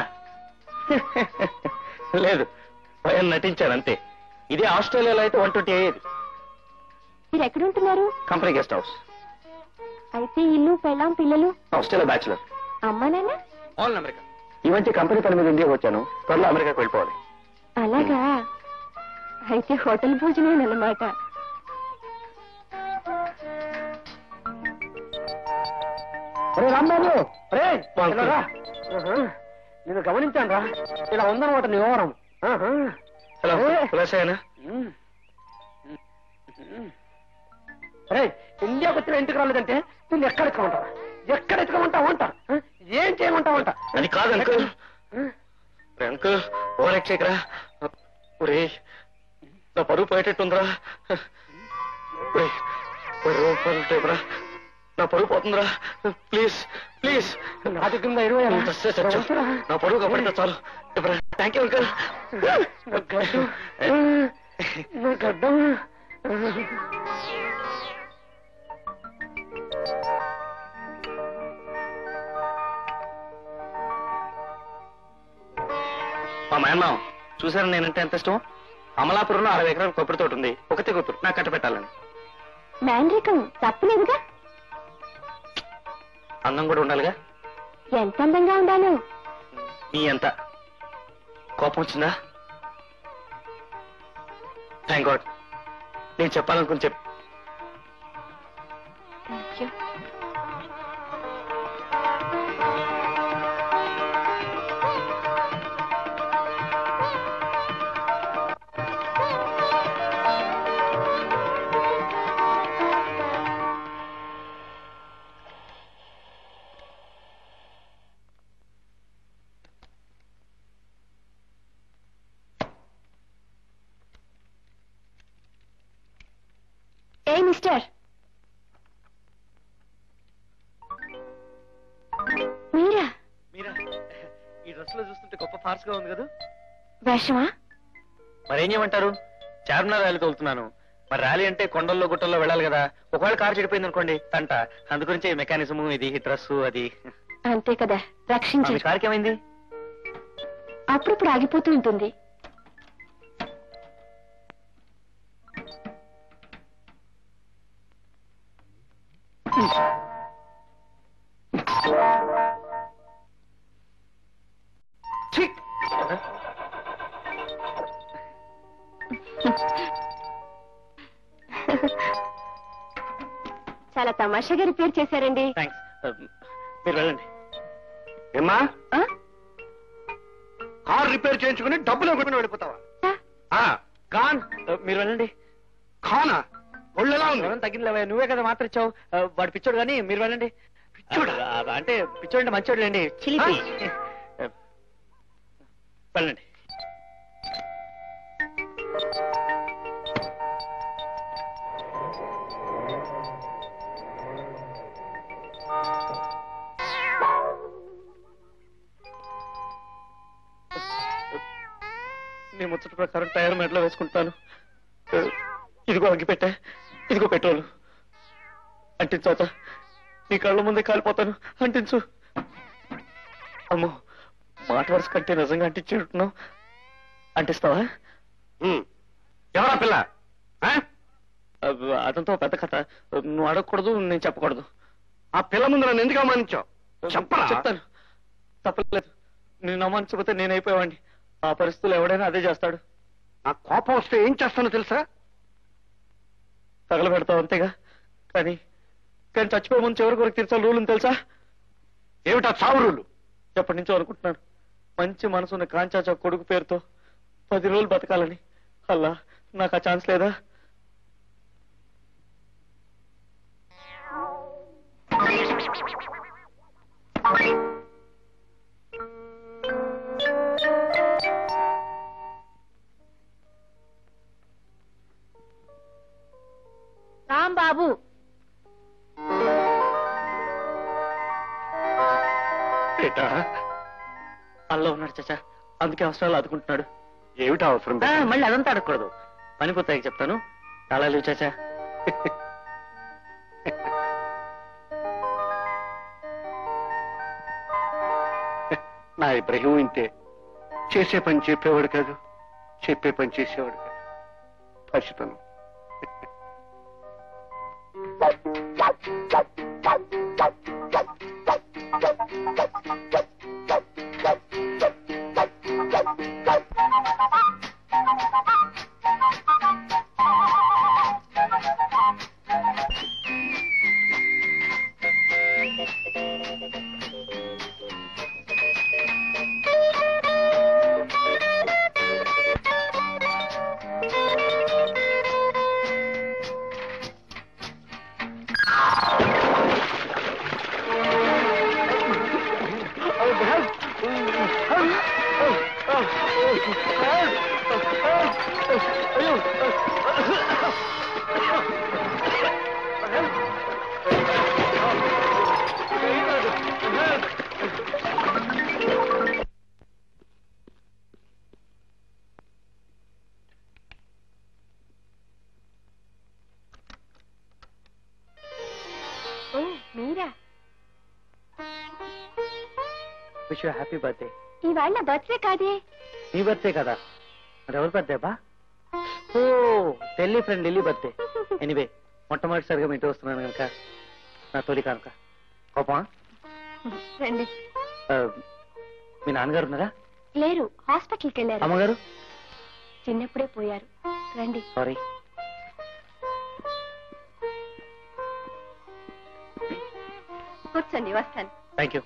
లేదు భయం నటించాను అంతే ఇదే ఆస్ట్రేలియాలో అయితే వన్ ట్వంటీ అయ్యేది మీరు ఎక్కడ ఉంటున్నారు కంపెనీ గెస్ట్ హౌస్ అయితే ఇల్లు పెళ్ళాం పిల్లలు ఆస్ట్రేలియా బ్యాచులర్ అమ్మా నాన్న ఆల్ అమెరికా ఈ మధ్య కంపెనీ పని మీద ఇండియా వచ్చాను త్వరలో అమెరికాకి వెళ్ళిపోవాలి అలాగా అయితే హోటల్ భోజనం అన్నమాట ఒరే రాంబాబు రే వాంకు. ఇలా రా. ఆహా. నేను గమనించాను రా ఇలా ఉందన్నమాట నీ వ్యవహారం ఆహా. హలో ఏ. కులాసాయనా ఉమ్. రే ఇండియాకి వచ్చిన ఇంటికి రాలేదంటే నిన్ను ఎక్కడ ఎత్తుకోమంటావా ఎక్కడ ఎత్తుకోమంటావు అంట ఆ? ఏం చేయమంటావు అంట అది కాదు అంకుల్ అంకుల్ ఓవర్ ఎక్చేకరా ఒరే నా పరువు పోయేటట్టుందిరా ఒరే ఒరే రూపాయలు టైపురా నా పరువు పోతుందిరా ప్లీజ్ ప్లీజ్ నా దగ్గర ఉందా ఇరవై ఆరు? నా పరువు కప్పడితే చాలు థ్యాంక్ యూ అంకుల్ నా గడ్డం. నా గడ్డం. మా మేనమావ చూసారా నేనంటే ఎంత ఇష్టం అమలాపురంలో అరవై ఎకరాల కొబ్బరి తోట ఉంది ఒకతే కూతురు నాకు కట్ట పెట్టాలని మ్యాండ్రికం తప్పలేదుగా అందం కూడా ఉండాలిగా ఎంత అందంగా ఉండాలో నీ ఎంత కోపం వచ్చిందా థ్యాంక్ గాడ్ నేను చెప్పాలనుకుని చెప్పు థ్యాంక్ యూ ఏ మిస్టర్ మీరా మీరా ఈ డ్రెస్ లో చూస్తుంటే గొప్ప ఫార్స్ గా ఉంది కదా వేషమా మరేం చేయమంటారు చార్మినార్ ర్యాలీ తోలుతున్నాను మరి ర్యాలీ అంటే కొండల్లో గుట్టల్లో వెళ్ళాలి కదా ఒకవేళ కారు చెడిపోయింది అనుకోండి తంట అందుగురించి మెకానిజం ఇది డ్రెస్ అది అంతే కదా ఆ, మీ రక్షించారు కారుకి ఏమైంది అప్పుడప్పుడు ఆగిపోతూ ఉంటుంది ఛీ! చాలా తమాషాగా రిపేర్ చేశారండి థ్యాంక్స్ మీరు వెళ్ళండి ఏమ్మా ఆ? కార్ రిపేర్ చేయించుకుని డబ్బులు ఇవ్వకుండా వెళ్ళిపోతావా ఆ, ఆ, కాన్ మీరు వెళ్ళండి ఖానా ఒళ్ళెలా ఉంది జ్వరం తగ్గింది నువ్వే కదా మాత్రం ఇచ్చావు ఆ, వాడు పిచ్చోడు కానీ మీరు వెళ్ళండి పిచ్చోడా? ఆ, అంటే పిచ్చోడు అంటే మంచోడు లేండి చిలిపి వెళ్ళండి నీ ముచ్చట ప్రకారం టైర్ మెడలో వేసుకుంటాను ఆ, ఇదిగో అగ్గిపెట్టా ఇదిగో పెట్రోల్ అంటించాత నీ కళ్ళ ముందే కాలిపోతాను అంటించు అమ్మో మాట వరుస కంటే నిజంగా అంటించేట్టున్నావు అంటిస్తావా ఉమ్. ఎవరా పిల్ల ఆ? అబ్బ, అదంతా ఒక పెద్ద కథ నువ్వు అడగకూడదు నేను చెప్పకూడదు ఆ పిల్ల ముందు నన్ను ఎందుకు అవమానించావు చెప్పరా చెప్తాను తప్పలేదు నేను నమ్మించకపోతే నేను అయిపోయావాడిని ఆ పరిస్థితుల్లో ఎవడైనా అదే చేస్తాడు నా కోపం వస్తే ఏం చేస్తానో తెలుసా తగలబెడతావు అంతేగా కానీ కానీ చచ్చిపోయే ముందు చివరి కొరకు తీర్చాలి రూల్ తెలుసా ఏమిటా చావురులు ఎప్పటి నుంచో అనుకుంటున్నాను మంచి మనసున్న కాంచాచా కొడుకు పేరుతో పది రోజులు బతకాలని అల్లా నాకు ఆ ఛాన్స్ లేదా ఆ బాబు బేటా అల్లో ఉన్నాడు చచ్చా అందుకే అవసరాలు ఆదుకుంటున్నాడు ఏమిటా అవసరం ఆ, బేటా? మళ్ళీ అదంతా అడగకూడదు పని పూర్తయ్యాక చెప్తాను తాళాలు ఇవ్వు చాచా నా ఇబ్రహీం ఇంతే చేసే పని చెప్పేవాడు కాదు చెప్పే పని చేసేవాడు కాదు పసితనం oh Meera wish happy birthday ఇవాళ నా బర్త్డే కాదే నీ బర్త్డే కదా మరి ఎవరి బర్త్డే బా oh Delhi friend Delhi birthday anyway మొట్టమొదటిసారిగా మీ ఇంటికి వస్తున్నాను కనుక నా తొలి కనుక కోపమా రండి ఆ, మీ నాన్నగారు ఉన్నారా లేరు హాస్పిటల్కి వెళ్ళారు అమ్మగారు చిన్నప్పుడే పోయారు రండి సారీ కూర్చోండి వస్తాను థ్యాంక్ యూ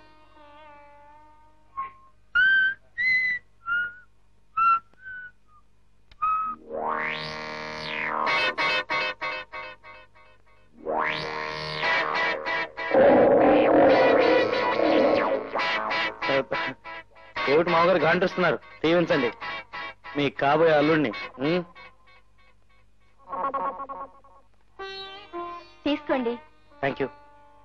ఏమిటి మామగారు గాంటిస్తున్నారు దీవించండి మీ కాబోయే అల్లుడిని ఉం? తీసుకోండి థ్యాంక్ యూ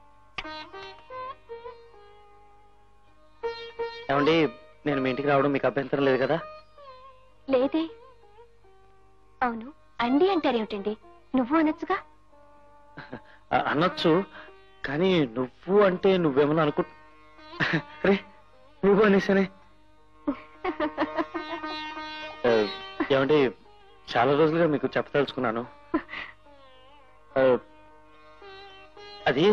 ఏమండి నేను మీ ఇంటికి రావడం మీకు అభ్యంతరం లేదు కదా లేదే అవును అండి అంటారేమిటండి నువ్వు అనొచ్చుగా అ- అనొచ్చు కానీ నువ్వు అంటే నువ్వేమన్నా అనుకు రే నువ్వు అనేసానే ఆ, ఏమండి చాలా రోజులుగా మీకు చెప్పదలుచుకున్నాను ఆ, అది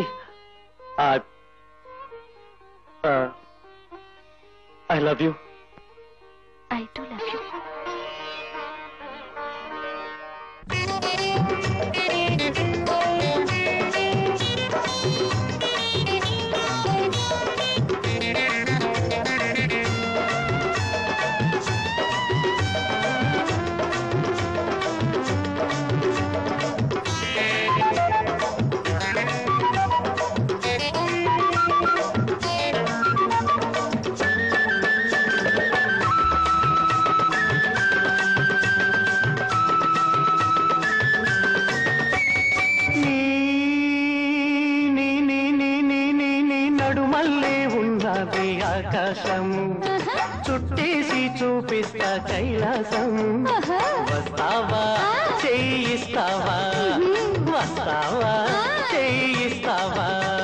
I love you I too love you నీ నీ నీ నీ నీ నీ నడుమల్లే ఉన్నది ఆకాశము చుట్టేసి చూపిస్తా కైలాసం వస్తావా చేయిస్తావా వస్తావా చేయిస్తావా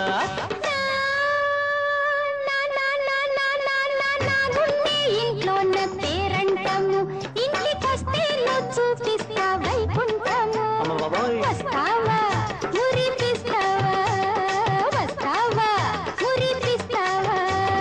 ఇంట్లో పేరంటము ఇంటికొస్తే చూపిస్తా వైకుంఠము అమ్మ బాబోయ్ వస్తావా మురిపిస్తావా వస్తావా మురిపిస్తావా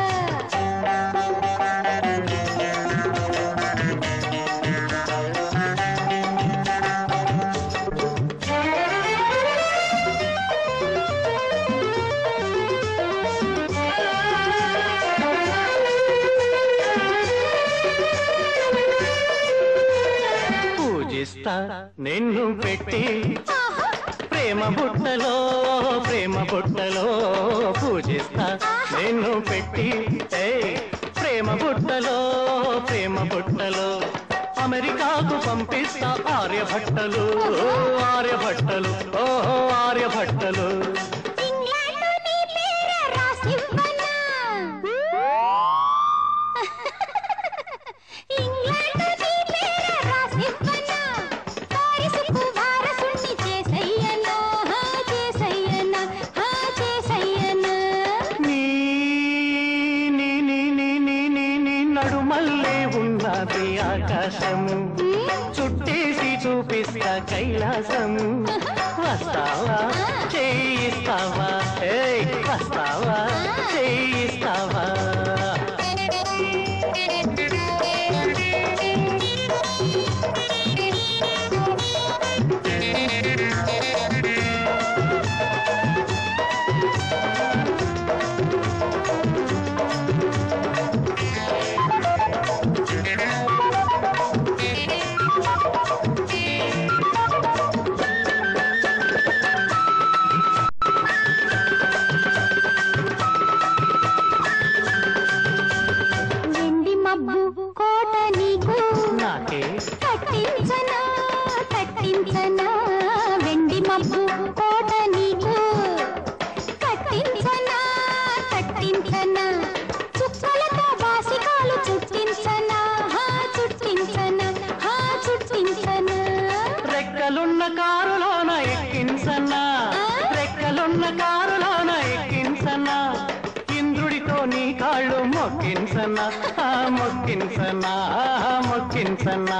పూజిస్తా నిన్ను పెట్టి ప్రేమ బుట్టలో ప్రేమ బుట్టలో పూజిస్తా నిన్ను పెట్టి ఏయ్, ప్రేమ బుట్టలో ప్రేమ బుట్టలో అమెరికాకు పంపిస్తా ఆర్యభట్టలు ఆర్యభట్టలు ఓహో ఆర్యభట్టలు ఇంగ్లాండు నీ పేర రాసివ్వనా ఇంగ్లాండు నీ పేర రాసివ్వనా పారిసుకు వారసుణ్ణి చేసయ్యనా హా చేసయ్యనా హా చేసయ్యనా నీ నీ నీ నీ నీ నీ నీ నడుమల్లే ఉన్నది ఆకాశము చుట్టేసి చూపిస్తా కైలాసము వస్తావా చేయిస్తావా ఏయ్ వస్తావా చేయిస్తావా వెండి మబ్బు కోట నీకు నాకే కట్టించనా కట్టించనా వెండి మబ్బు కోట నీకు కట్టించనా కట్టించనా చుక్కలతో బాసికాలు చుట్టించనా హా చుట్టించనా హా చుట్టించనా రెక్కలున్న కారులోన ఎక్కించన్నా రెక్కలున్న కారులోన ఎక్కించన్నా ఇంద్రుడితో నీ కాళ్ళు మొక్కించన్నా ఆ మొక్కించన్నా ఆ మొక్కించన్నా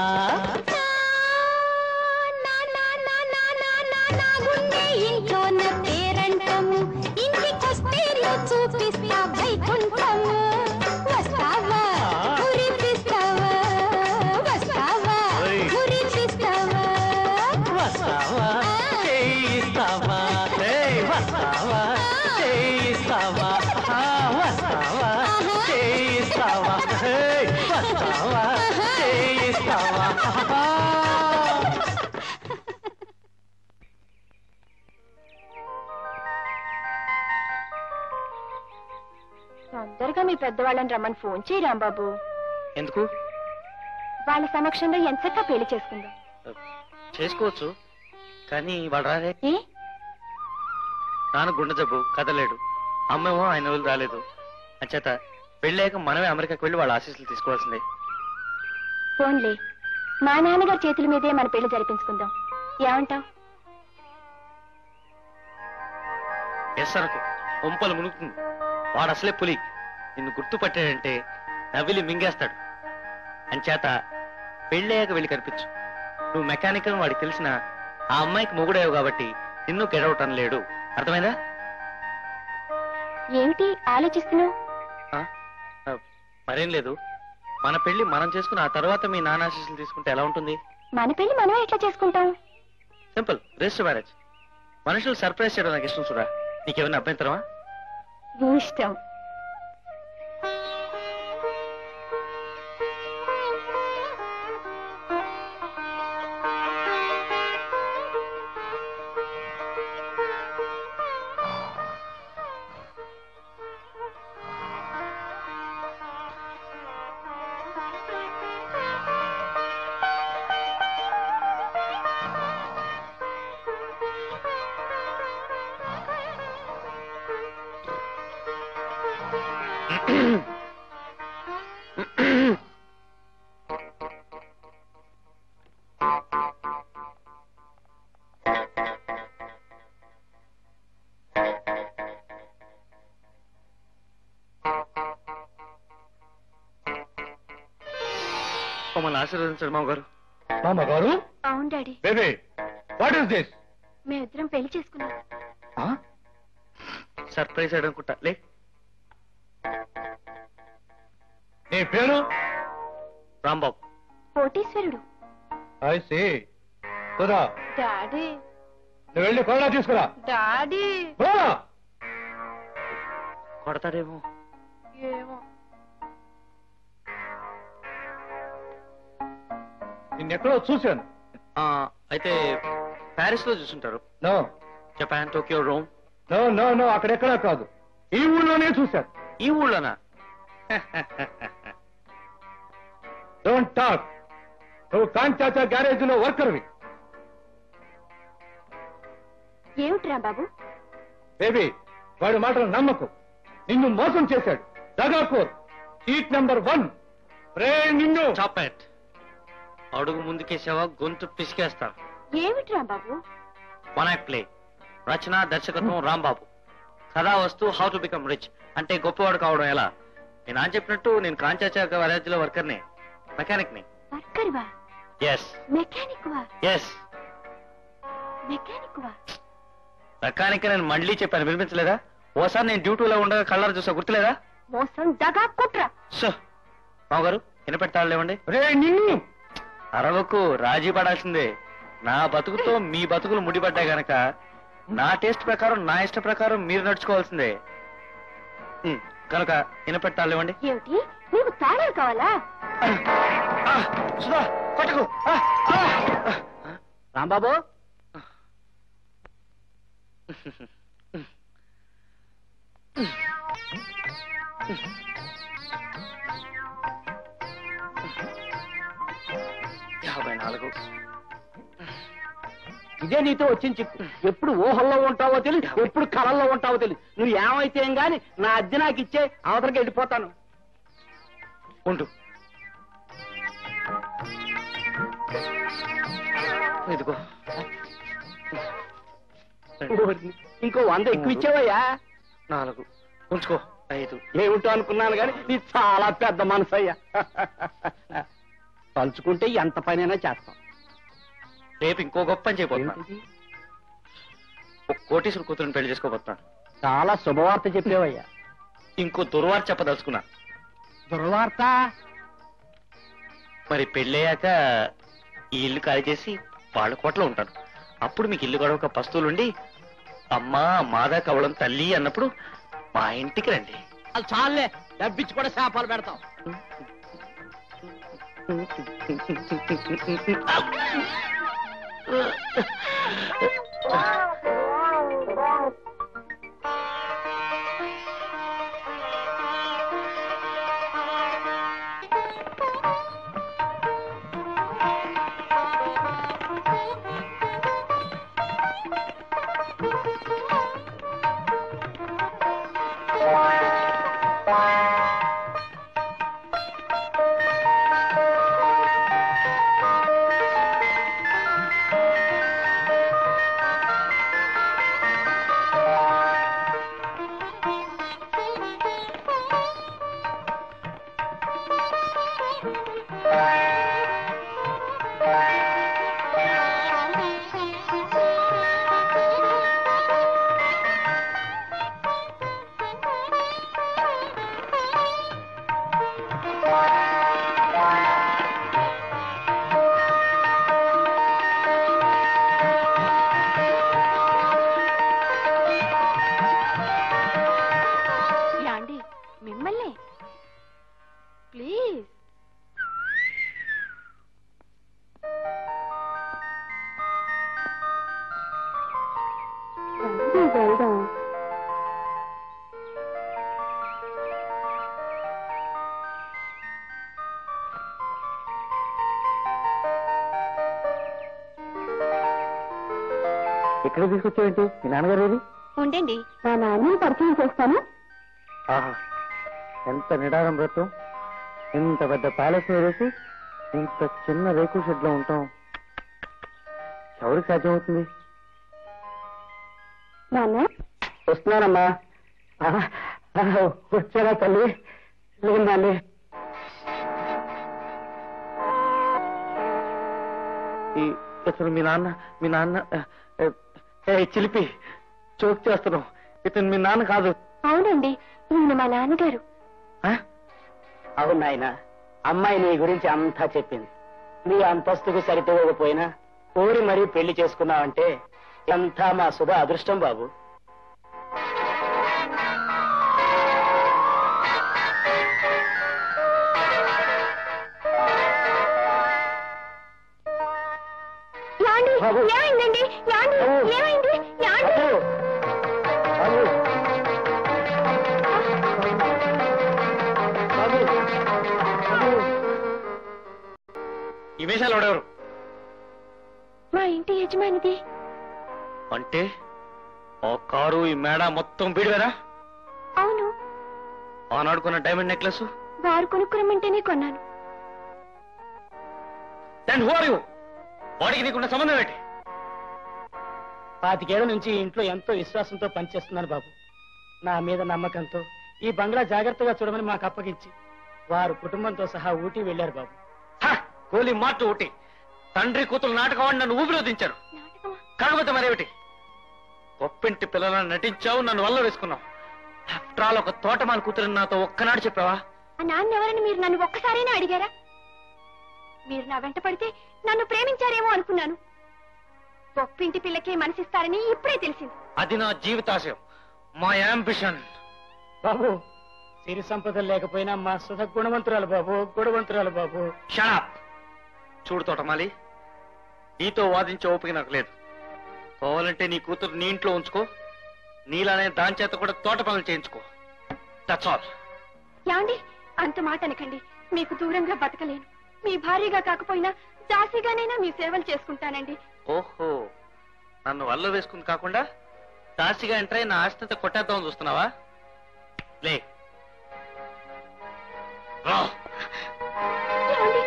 నా నా నా నా నా నా నా గుండె ఇంట్లోన పేరంటము ఇంటికొస్తే నువ్వు చూపిస్తా వైకుంఠము వస్తావా మురిపిస్తావా వస్తావా ఓయ్. మురిపిస్తావా వస్తావా చేయిస్తావా ఏయ్, వస్తావా చేయిస్తావా ఆ, వస్తావా చేయిస్తావా ఏయ్, వస్తావా చేయిస్తావా ఆ. తొందరగా మీ పెద్దవాళ్ళని రమ్మని ఫోన్ చేయి రాంబాబు ఎందుకు వాళ్ళ సమక్షంలో ఎంచక్క పెళ్లి చేసుకుందాం చేసుకోవచ్చు కానీ వాడు రాలే ఏ నాన్న గుండె జబ్బు కదలేడు అమ్మేమో ఆయన రోజులు రాలేదు అంచేత పెళ్ళాక మనమే అమెరికాకి వెళ్ళి వాళ్ళ ఆశీస్సులు తీసుకోవాల్సిందే ఫోన్లే మా నాన్నగారి చేతుల మీదే మన పెళ్లి జరిపించుకుందాం ఏమంటావ్ ఎస్ అనుకో ఒంపలు మునుగుతుంది వాడు అసలే పులి నిన్ను గుర్తుపట్టాడంటే నవ్విలి మింగేస్తాడు అంచేత పెళ్ళయ్యాక వెళ్ళి కనిపించు నువ్వు మెకానికల్ వాడికి తెలిసిన ఆ అమ్మాయికి మొగుడేవు కాబట్టి నిన్ను గెడవటం లేడు అర్థమైందా ఏమిటి ఆలోచిస్తున్నావు ఆ? ఆ, మరేం లేదు మన పెళ్లి మనం చేసుకుని ఆ తర్వాత మీ నాన్న ఆశీస్సులు తీసుకుంటే ఎలా ఉంటుంది మన పెళ్లి మనమే ఎట్లా చేసుకుంటాం సింపుల్ రిజిస్టర్ మ్యారేజ్ మనుషులు సర్ప్రైజ్ చేయడం నాకు ఇష్టం చూడా నీకేమైనా అభ్యంతరమా నీ ఇష్టం మమ్మల్ని ఆశీర్వదించండి మామగారు మామగారు అవును daddy baby what is this మేమిద్దరం పెళ్లి చేసుకున్నాం సర్ప్రైజ్ చేయడం అనుకుంటా లే నీ పేరు రాంబాబు కోటీశ్వరుడు ఐ సీ కుదా డాడీ నువ్వు వెళ్ళి కొరడా తీసుకురా డాడీ పోరా. కొడతాడేమో ఏమో నిన్నెక్కడో చూశాను ఆ, అయితే ప్యారిస్ లో చూసుంటారు no Japan Tokyo Rome no no no అక్కడెక్కడా కాదు ఈ ఊళ్ళోనే చూశాను ఈ ఊళ్ళోనా డోంట్ టాక్ నువ్వు కాంచాచా గ్యారేజ్ లో వర్కర్వి ఏమిటి రాంబాబు బేబీ వాడి మాటలు నమ్మకు నిన్ను మోసం చేశాడు దగాకోర్ సీట్ నెంబర్ వన్ రే నిన్ను చాపెట్ అడుగు ముందుకేసావా గొంతు పిసికేస్తా ఏమిటి రాంబాబు వన్ యాక్ట్ ప్లే రచన దర్శకత్వం రాంబాబు కథా వస్తూ హౌ టు బికమ్ రిచ్ అంటే గొప్పవాడు కావడం ఎలా నేను ఆయన చెప్పినట్టు నేను కాంచాచా గ్యారేజ్లో వర్కర్ని మెకానిక్ ని వర్కర్వా ఎస్ మెకానిక్ వా ఎస్ మెకానిక్ వా మెకానిక్ నేను మళ్ళీ చెప్పాను వినిపించలేదా ఓసారి నేను డ్యూటీలో ఉండగా కళ్ళారు చూసా గుర్తులేదా మోసం దగా కుట్ర సో రావు గారు వినపెట్టాలి లేవండి రే నిన్ను అరవకు రాజీ పడాల్సిందే నా బతుకుతో మీ బతుకులు ముడిపడ్డాయి గనక నా టేస్ట్ ప్రకారం నా ఇష్ట ప్రకారం మీరు నడుచుకోవాల్సిందే ఉమ్, కనుక వినపెట్టాలి లేవండి ఏమిటి నీకు తాళాలు కావాలా ఆ, సుధా కొట్టకు ఆ, ఆ. రాంబాబు యాభై నాలుగు ఇదే నీతో వచ్చిన చిక్కు ఎప్పుడు ఊహల్లో ఉంటావో తెలియదు ఎప్పుడు కళల్లో ఉంటావో తెలియదు నువ్వు ఏమైతే ఏం గాని నా అద్దె నాకు ఇచ్చే అవతలకి వెళ్ళిపోతాను ఉండు ఇదిగో ఓర్ని, ఇంకో వంద ఎక్కువ ఇచ్చావయ్యా నాలుగు ఉంచుకో ఐదు ఏమిటో అనుకున్నాను కానీ నీ చాలా పెద్ద మనసు అయ్యా తలుచుకుంటే ఎంత పనైనా చేస్తాం రేపు ఇంకో గొప్ప పని చేయబోతున్నా ఏమిటిది? ఒక కోటీశ్వర కూతురుని పెళ్లి చేసుకోబోతున్నాను చాలా శుభవార్త చెప్పావయ్యా ఇంకో దుర్వార్త చెప్పదలుచుకున్నా దుర్వార్త మరి పెళ్ళయ్యాక ఈ ఇల్లు ఖాళీ చేసి వాళ్ళ కోట్లో ఉంటాను అప్పుడు మీకు ఇల్లు గడవక పస్తులుండి అమ్మా మాదా కవలం తల్లి అన్నప్పుడు మా ఇంటికి రండి అది చాలే డబ్బిచ్చి కూడా శాపాలు పెడతాం యాండి మిమ్మల్ని ప్లీజ్ వెళ్దాం ఎక్కడ తీసుకొచ్చావేంటి మీ నాన్నగారు ఏది? ఉండండి మా నాన్నని పరిచయం చేస్తాను ఆహా ఎంత నిడారం బ్రతం ఇంత పెద్ద ప్యాలెస్ వేసి ఇంత చిన్న రేకుల షెడ్ లో ఉంటాం ఎవరికి సాధ్యమవుతుంది నాన్న వస్తున్నానమ్మా ఆ, ఆ, వచ్చారా తల్లి లేదండి ఈ ఇతను మీ నాన్న మీ నాన్న ఏ, ఏ, ఏ చిలిపి చోక్ చేస్తున్నాం ఇతను మీ నాన్న కాదు అవునండి ఈయన మా నాన్నగారు ఆ? అవును నాయన అమ్మాయి నీ గురించి అంతా చెప్పింది నీ అంతస్తుకు సరిపోకపోయినా కోరి మరీ పెళ్లి చేసుకున్నావంటే అంతా మా సుధ అదృష్టం బాబు యాండి బాబు. ఏమైందండి యాండి బాబు. ఏమైంది యాండి బాబు బాబు బాబు బాబు ఈ మీసాలు ఎవడెవరు మా ఇంటి యజమానిది అంటే ఆ కారు ఈ మేడ మొత్తం వీడివేరా అవును ఆనాడు కొన్న డైమండ్ నెక్లెస్ వారు కొనుక్కురమ్మంటేనే కొన్నాను దెన్ హూ ఆర్ యూ వాడికి నీకున్న సంబంధం ఏంటి పాతికేళ్ల నుంచి ఈ ఇంట్లో ఎంతో విశ్వాసంతో పనిచేస్తున్నాను బాబు నా మీద నమ్మకంతో ఈ బంగ్లా జాగ్రత్తగా చూడమని మాకు అప్పగించి వారు కుటుంబంతో సహా ఊటీ వెళ్లారు బాబు హ! కోలి మాట ఒకటి తండ్రి కూతురు నాటకం ఆడి నన్ను ఊపిలో దించారు నాటకమా కాకపోతే మరేమిటి గొప్పింటి పిల్లలను నటించావు నన్ను వల్ల వేసుకున్నావు ఆఫ్టర్ ఆల్ ఒక తోటమాల కూతురు నాతో ఒక్కనాడు చెప్పావా ఆ నాన్న ఎవరని మీరు నన్ను ఒక్కసారైనా అడిగారా మీరు నా వెంట పడితే నన్ను ప్రేమించారేమో అనుకున్నాను గొప్పింటి పిల్లకే మనసిస్తారని ఇప్పుడే తెలిసింది అది నా జీవితాశయం మా యాంబిషన్ బాబు సిరి సంపదలు లేకపోయినా మా సుధ గుణవంతురాలు బాబు గుణవంతురాలు బాబు షణాప్ చూడు తోటమాలి నీతో వాదించే ఓపిక నాకు లేదు కావాలంటే నీ కూతురు నీ ఇంట్లో ఉంచుకో నీలానే దాని చేత కూడా తోట పనులు చేయించుకో దట్స్ ఆల్ యాండి అంత మాట అనకండి మీకు దూరంగా బతకలేను మీ భార్యగా కాకపోయినా దాసిగానైనా మీ సేవలు చేసుకుంటానండి ఓహో నన్ను వల్ల వేసుకుంది కాకుండా దాసిగా ఎంటర్ అయి నా ఆస్తితో కొట్టేద్దామని చూస్తున్నావా లే రా. యాండి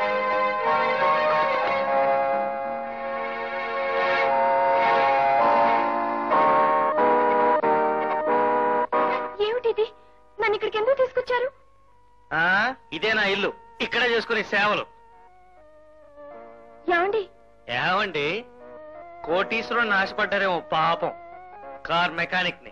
ఏమిటిది నన్ను ఇక్కడికి ఎందుకు తీసుకొచ్చారు ఆ, ఇదే నా ఇల్లు ఇక్కడే చేసుకునే సేవలు యాండి ఏమండి కోటీశ్వరుని ఆశపడ్డారేమో పాపం కార్ మెకానిక్ ని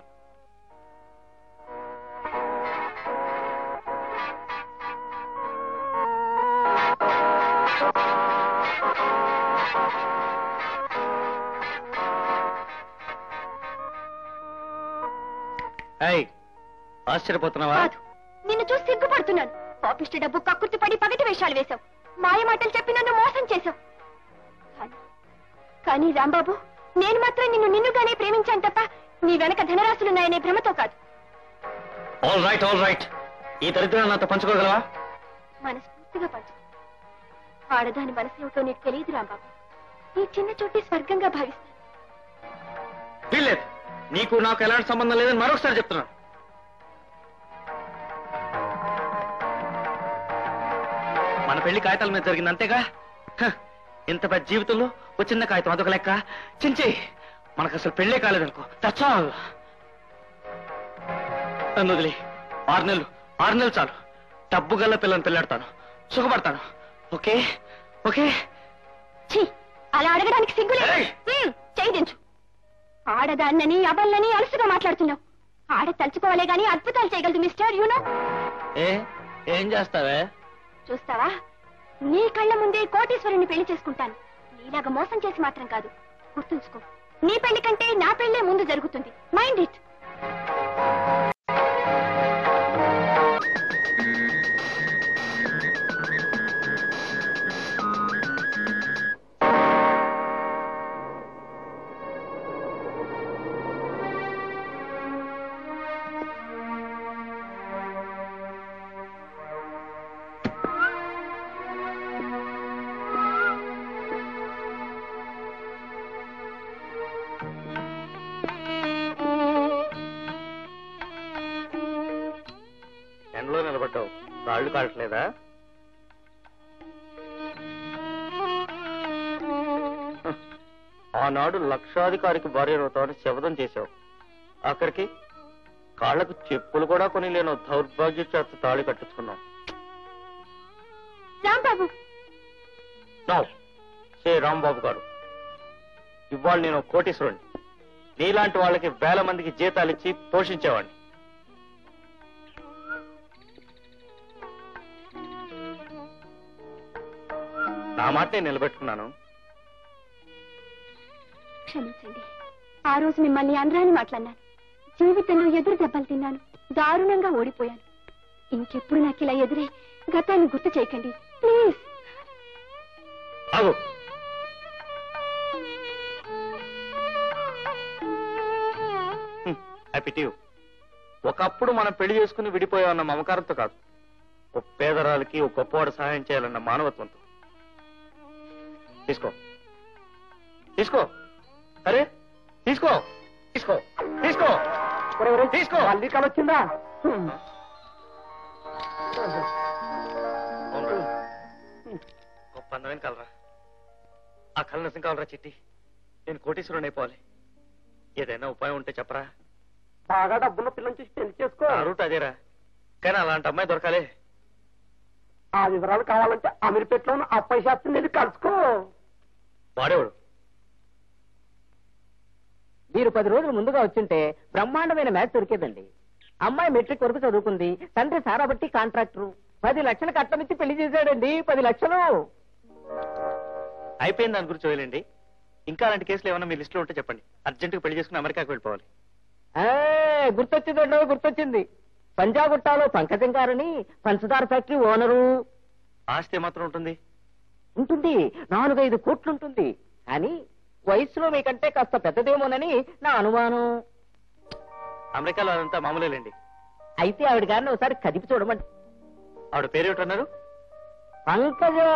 ఏయ్, ఆశ్చర్యపోతున్నావా కాదు నిన్ను చూసి సిగ్గుపడుతున్నాను పాపిష్టి డబ్బు కక్కుర్తి పడి పగటి వేషాలు వేశావు మాయ మాటలు చెప్పి నన్ను మోసం చేశావు కానీ- కానీ రాంబాబు నేను మాత్రం నిన్ను నిన్నుగానే ప్రేమించాను తప్ప నీ వెనక ధనరాశులున్నాయనే భ్రమతో కాదు ఆల్ రైట్ ఆల్ రైట్ ఈ దరిద్రం నాతో పంచుకోగలవా మనస్ఫూర్తిగా పంచు ఆడదాని మనసు ఏమిటో నీకు తెలియదు రాంబాబు ఈ చిన్న చోటి స్వర్గంగా భావిస్తాను వీల్లేదు నీకు నాకు ఎలాంటి సంబంధం లేదని మరొకసారి చెప్తున్నాను మన పెళ్లి కాగితాల మీద జరిగింది అంతేగా హ, ఇంత పెద్ద జీవితంలో ఒక చిన్న కాగితం అదొక లెక్క చించి మనకు అసలు పెళ్ళే కాలేదనుకో దట్స్ ఆల్ నన్ను వదిలి ఆరు నెలలు ఆరు నెలలు చాలు డబ్బు గల్ల పిల్లని పెళ్ళాడతాను సుఖపడతాను ఓకే ఓకే ఛీ అలా అడగడానికి సిగ్గులేదు ఏయ్! హ్మ్, చేయి దించు ఆడదాన్నని అబల్లని అలసుగా మాట్లాడుతున్నావు ఆడ తలుచుకోవాలే గాని అద్భుతాలు చేయగలదు మిస్టర్ యూనో ఏ ఏం చేస్తావే చూస్తావా నీ కళ్ళ ముందే కోటీశ్వరుని పెళ్లి చేసుకుంటాను నీలాగా మోసం చేసి మాత్రం కాదు గుర్తుంచుకో నీ పెళ్లి కంటే నా పెళ్లే ముందు జరుగుతుంది మైండ్ ఇట్ ఎండలో నిలబడ్డావు కాళ్ళు కాడట్లేదా హ, ఆనాడు లక్షాధికారికి భార్య అవుతామని శపథం చేశావు అక్కడికి కాళ్లకు చెప్పులు కూడా కొని లేను దౌర్భాగ్య చేత తాళి కట్టించుకున్నావు రాంబాబు నో సే రాంబాబు గారు ఇవాళ నేను కోటీశ్వరుణ్ణి నీలాంటి వాళ్ళకి వేల మందికి జీతాలు ఇచ్చి పోషించేవాడిని నా మాట నేను నిలబెట్టుకున్నాను క్షమించండి ఆ రోజు మిమ్మల్ని అందరాని మాట్లాడినాను జీవితంలో ఎదురు దెబ్బలు తిన్నాను దారుణంగా ఓడిపోయాను ఇంకెప్పుడు నాకు ఇలా ఎదురే గతాన్ని గుర్తు చేయకండి ప్లీజ్ ఆగు హ్యాపీ ఒకప్పుడు మనం పెళ్లి చేసుకుని విడిపోయామన్న మమకారంతో కాదు ఒక పేదరాలకి ఒక గొప్పవాడు సహాయం చేయాలన్న మానవత్వంతో తీసుకో తీసుకో అరే తీసుకో తీసుకో తీసుకో తీసుకో మళ్ళీ కలొచ్చిందా అవునురా. గొప్ప అందమైన కలరా ఆ కళ నిజం కావాలరా చిట్టి నేను కోటీశ్వరుని అయిపోవాలి ఏదైనా ఉపాయం ఉంటే చెప్పరా బాగా డబ్బున్న పిల్లని చూసి పెళ్లి చేసుకో ఆ రూట్ అదేరా కానీ అలాంటి అమ్మాయి దొరకాలి ఆ వివరాలు కావాలంటే అమీర్పేటలో ఉన్న అప్పయ్య శాస్త్రి వెళ్ళి కలుసుకో వాడేవాడు మీరు పది రోజులు ముందుగా వచ్చింటే బ్రహ్మాండమైన మ్యాచ్ దొరికేదండి అమ్మాయి మెట్రిక్ వరకు చదువుకుంది తండ్రి సారాబట్టి కాంట్రాక్టరు పది లక్షలు కట్టమిచ్చి పెళ్లి చేశాడండి పది లక్షలు అయిపోయింది దాని గురించి వదిలేండి ఇంకా అలాంటి కేసులు ఏమైనా మీ లిస్టులో ఉంటే చెప్పండి అర్జెంటుగా పెళ్లి చేసుకుని అమెరికాకి వెళ్ళిపోవాలి ఆ, గుర్తొచ్చిందండి గుర్తొచ్చింది పంజాగుట్టాలో పంకజం గారని పంచదార ఫ్యాక్టరీ ఓనరు ఆస్తి ఏమాత్రం ఉంటుంది ఉంటుంది నాలుగైదు కోట్లుంటుంది కానీ వయసులో మీకంటే కాస్త పెద్దదేమోనని నా అనుమానం అమెరికాలో అదంతా మామూలేండి అయితే ఆవిడ గారిని ఒకసారి కదిపి చూడమండి ఆవిడ పేరేమిటన్నారు పంకజం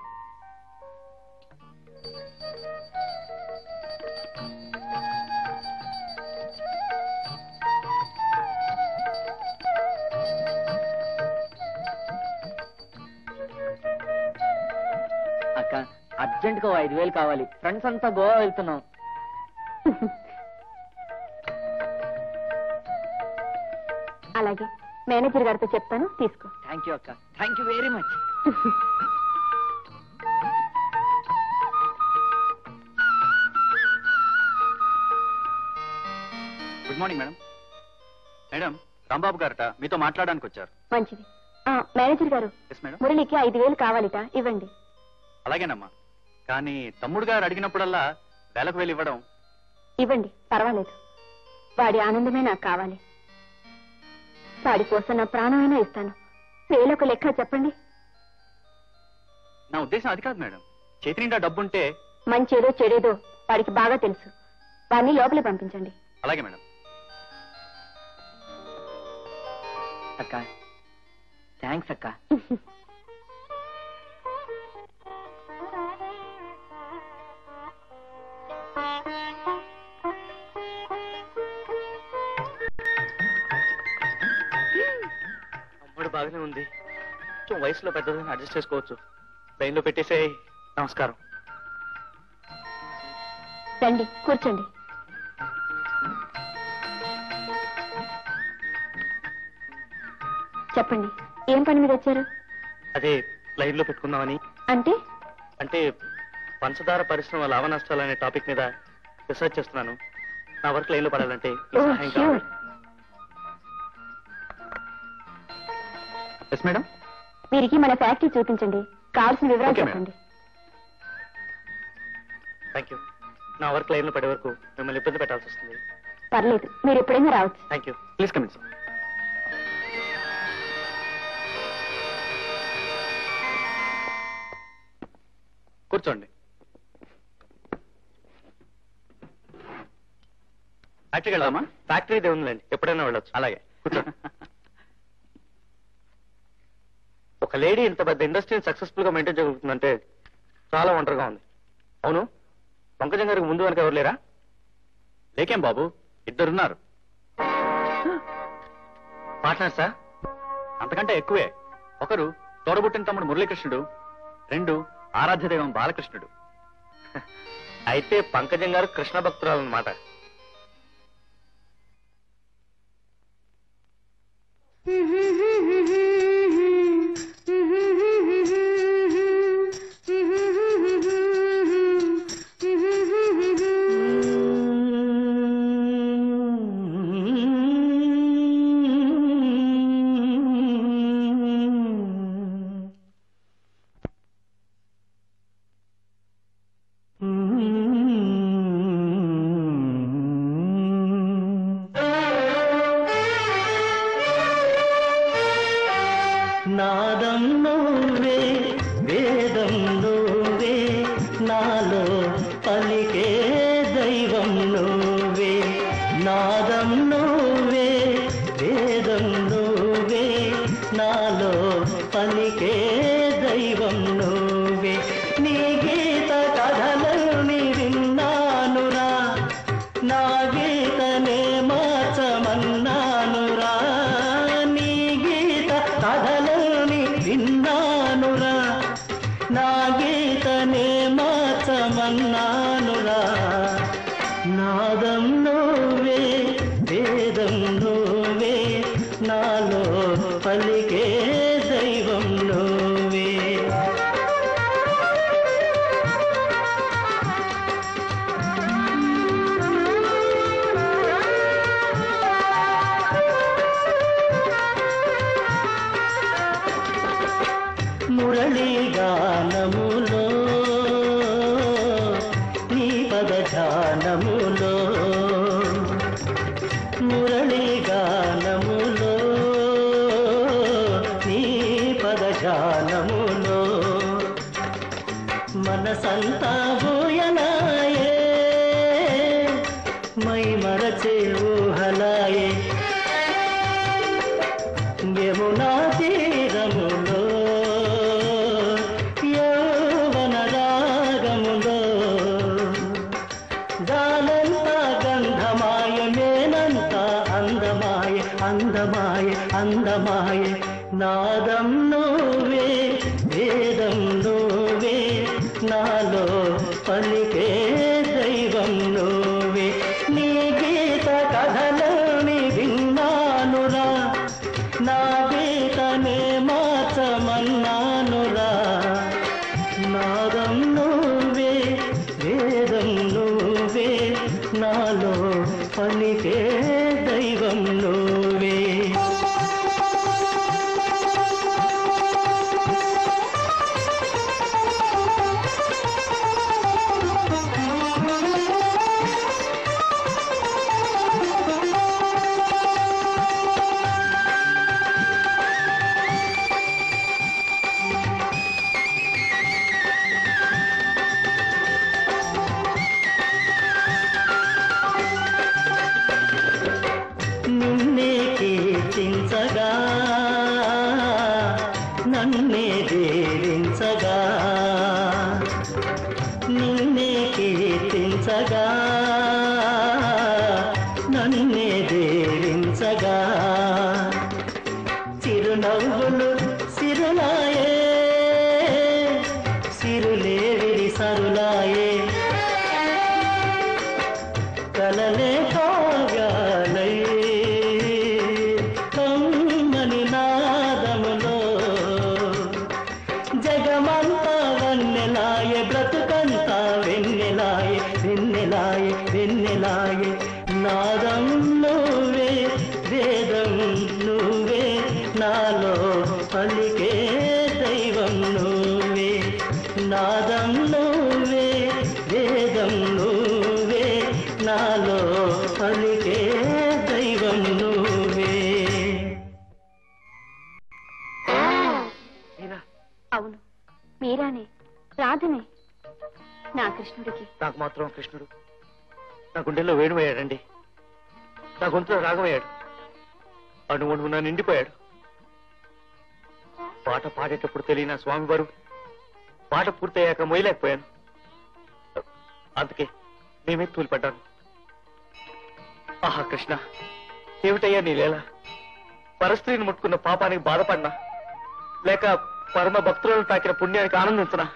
అక్క అర్జెంట్ గా ఐదు వేలు కావాలి ఫ్రెండ్స్ అంతా గోవా వెళ్తున్నాం అలాగే మేనేజర్ గారితో చెప్తాను తీసుకో థ్యాంక్ యూ అక్క thank you very much good morning madam madam Rambabu గారట మీతో మాట్లాడడానికి వచ్చారు మంచిది ఆ, మేనేజర్ గారు ఎస్ మేడం మురళికి ఐదు వేలు కావాలిట ఇవ్వండి అలాగేనమ్మా కానీ తమ్ముడు గారు అడిగినప్పుడల్లా వేలకు వేలు ఇవ్వడం ఇవ్వండి పర్వాలేదు వాడి ఆనందమే నాకు కావాలి వాడి కోసం నా ప్రాణమైనా ఇస్తాను వేలొక లెక్క చెప్పండి నా ఉద్దేశం అది కాదు మేడం చేతి నిండా డబ్బుంటే మంచేదో చెడేదో వాడికి బాగా తెలుసు వాడిని లోపలి పంపించండి అలాగే మేడం అక్క థ్యాంక్స్ అక్క అమ్మడు బాగానే ఉంది కొంచెం వయసులో పెద్దదని అడ్జస్ట్ చేసుకోవచ్చు లైన్లో పెట్టేసే నమస్కారం రండి కూర్చోండి చెప్పండి ఏం పని మీద వచ్చారు అదే లైన్లో పెట్టుకుందామని అంటే అంటే పంచదార పరిశ్రమ లాభ నష్టాలు అనే టాపిక్ మీద రీసెర్చ్ చేస్తున్నాను నా వర్క్ లైన్లో పడాలంటే మీ ఓ సహాయం ష్యూర్ కావాలి ఎస్ మేడం వీరికి మన ఫ్యాక్టరీ చూపించండి కావాల్సిన వివరాలు Okay, madam. చెప్పండి థ్యాంక్ యూ నా వర్క్ లైన్లో పడే వరకు మిమ్మల్ని ఇబ్బంది పెట్టాల్సి వస్తుంది పర్లేదు మీరు ఎప్పుడైనా రావచ్చు thank you please come in sir కూర్చోండి ఫ్యాక్టరీకి వెళ్దామా ఫ్యాక్టరీ దే ఉందిలేండి ఎప్పుడైనా వెళ్ళొచ్చు అలాగే కూర్చోండి ఒక లేడీ ఇంత పెద్ద ఇండస్ట్రీని సక్సెస్ఫుల్ గా మెయింటైన్ చేయగలుగుతుందంటే చాలా ఒంటరిగా ఉంది అవును పంకజం గారికి ముందు వెనక ఎవరు లేరా లేకేం బాబు ఇద్దరున్నారు పార్ట్నర్ సార్ అంతకంటే ఎక్కువే ఒకరు తోడబుట్టిన తమ్ముడు మురళీకృష్ణుడు రెండు ఆరాధ్య దైవం బాలకృష్ణుడు అయితే పంకజం గారు కృష్ణ భక్తురాలు అనమాట నాదం నువ్వే వేదం నువ్వే నాలో పలికే దైవం నువ్వే నాదం నువ్వే వేదం నువ్వే నాలో పలికే దైవం నువ్వే నీ గీత మార్చమన్నానురా నాదం నువ్వే వేదం నువ్వే నాలో పలికే దైవం నువ్వే మురళీ గానములో నీ పద ధ్యానములో మురళీ గానములో నీ పద ధ్యానములో మనసంతా బూయలాయే మై మరచే ఊహలాయే యమునా తీరములో యౌవన రాగములో గాలంత గంధమాయ మేనంత అందమాయ అందమాయ అందమాయ నాదం నువ్వే వేదం నువ్వే నాలో పలికే దైవం నువ్వే నీ గీత కథలోని విన్నానురా నా గీతనే మార్చమన్నానురా నాదం నువ్వే వేదం నువ్వే నాలో పలికే దైవం నువ్వే నిన్నే కీర్తించగా నన్నే దేవించగా నిన్నే కీర్తించగా నన్నే దేవించగా చిరునవ్వులు సిరులాయే సిరులే విరి సరులాయే కలలే కావ్యాలై కమ్మని నాదములో జగమంతా వన్నెలాయ బ్రతుకంతా వెన్నెలాయ వెన్నెలాయ వెన్నెలాయ నాదం నువ్వే వేదం నువ్వే నాలో పలికే దైవం నువ్వే నాదం నువ్వే వేదం నువ్వే నాలో పలికే దైవం నువ్వే అవును మీరానే రాధనే నా కృష్ణుడికి నాకు మాత్రం కృష్ణుడు నా గుండెల్లో వేణువయ్యాడండి నా గొంతులో రాగమయ్యాడు అణువుణువున నిండిపోయాడు పాట పాడేటప్పుడు తెలియని స్వామి వారు పాట పూర్తయ్యాక మొయ్యలేకపోయాను అందుకే మేమే తూలిపడ్డాను ఆహా కృష్ణ ఏమిటయ్యా నీ లేలా పరస్త్రీని ముట్టుకున్న పాపానికి బాధపడినా లేక పరమ భక్తులను తాకిన పుణ్యానికి ఆనందించనా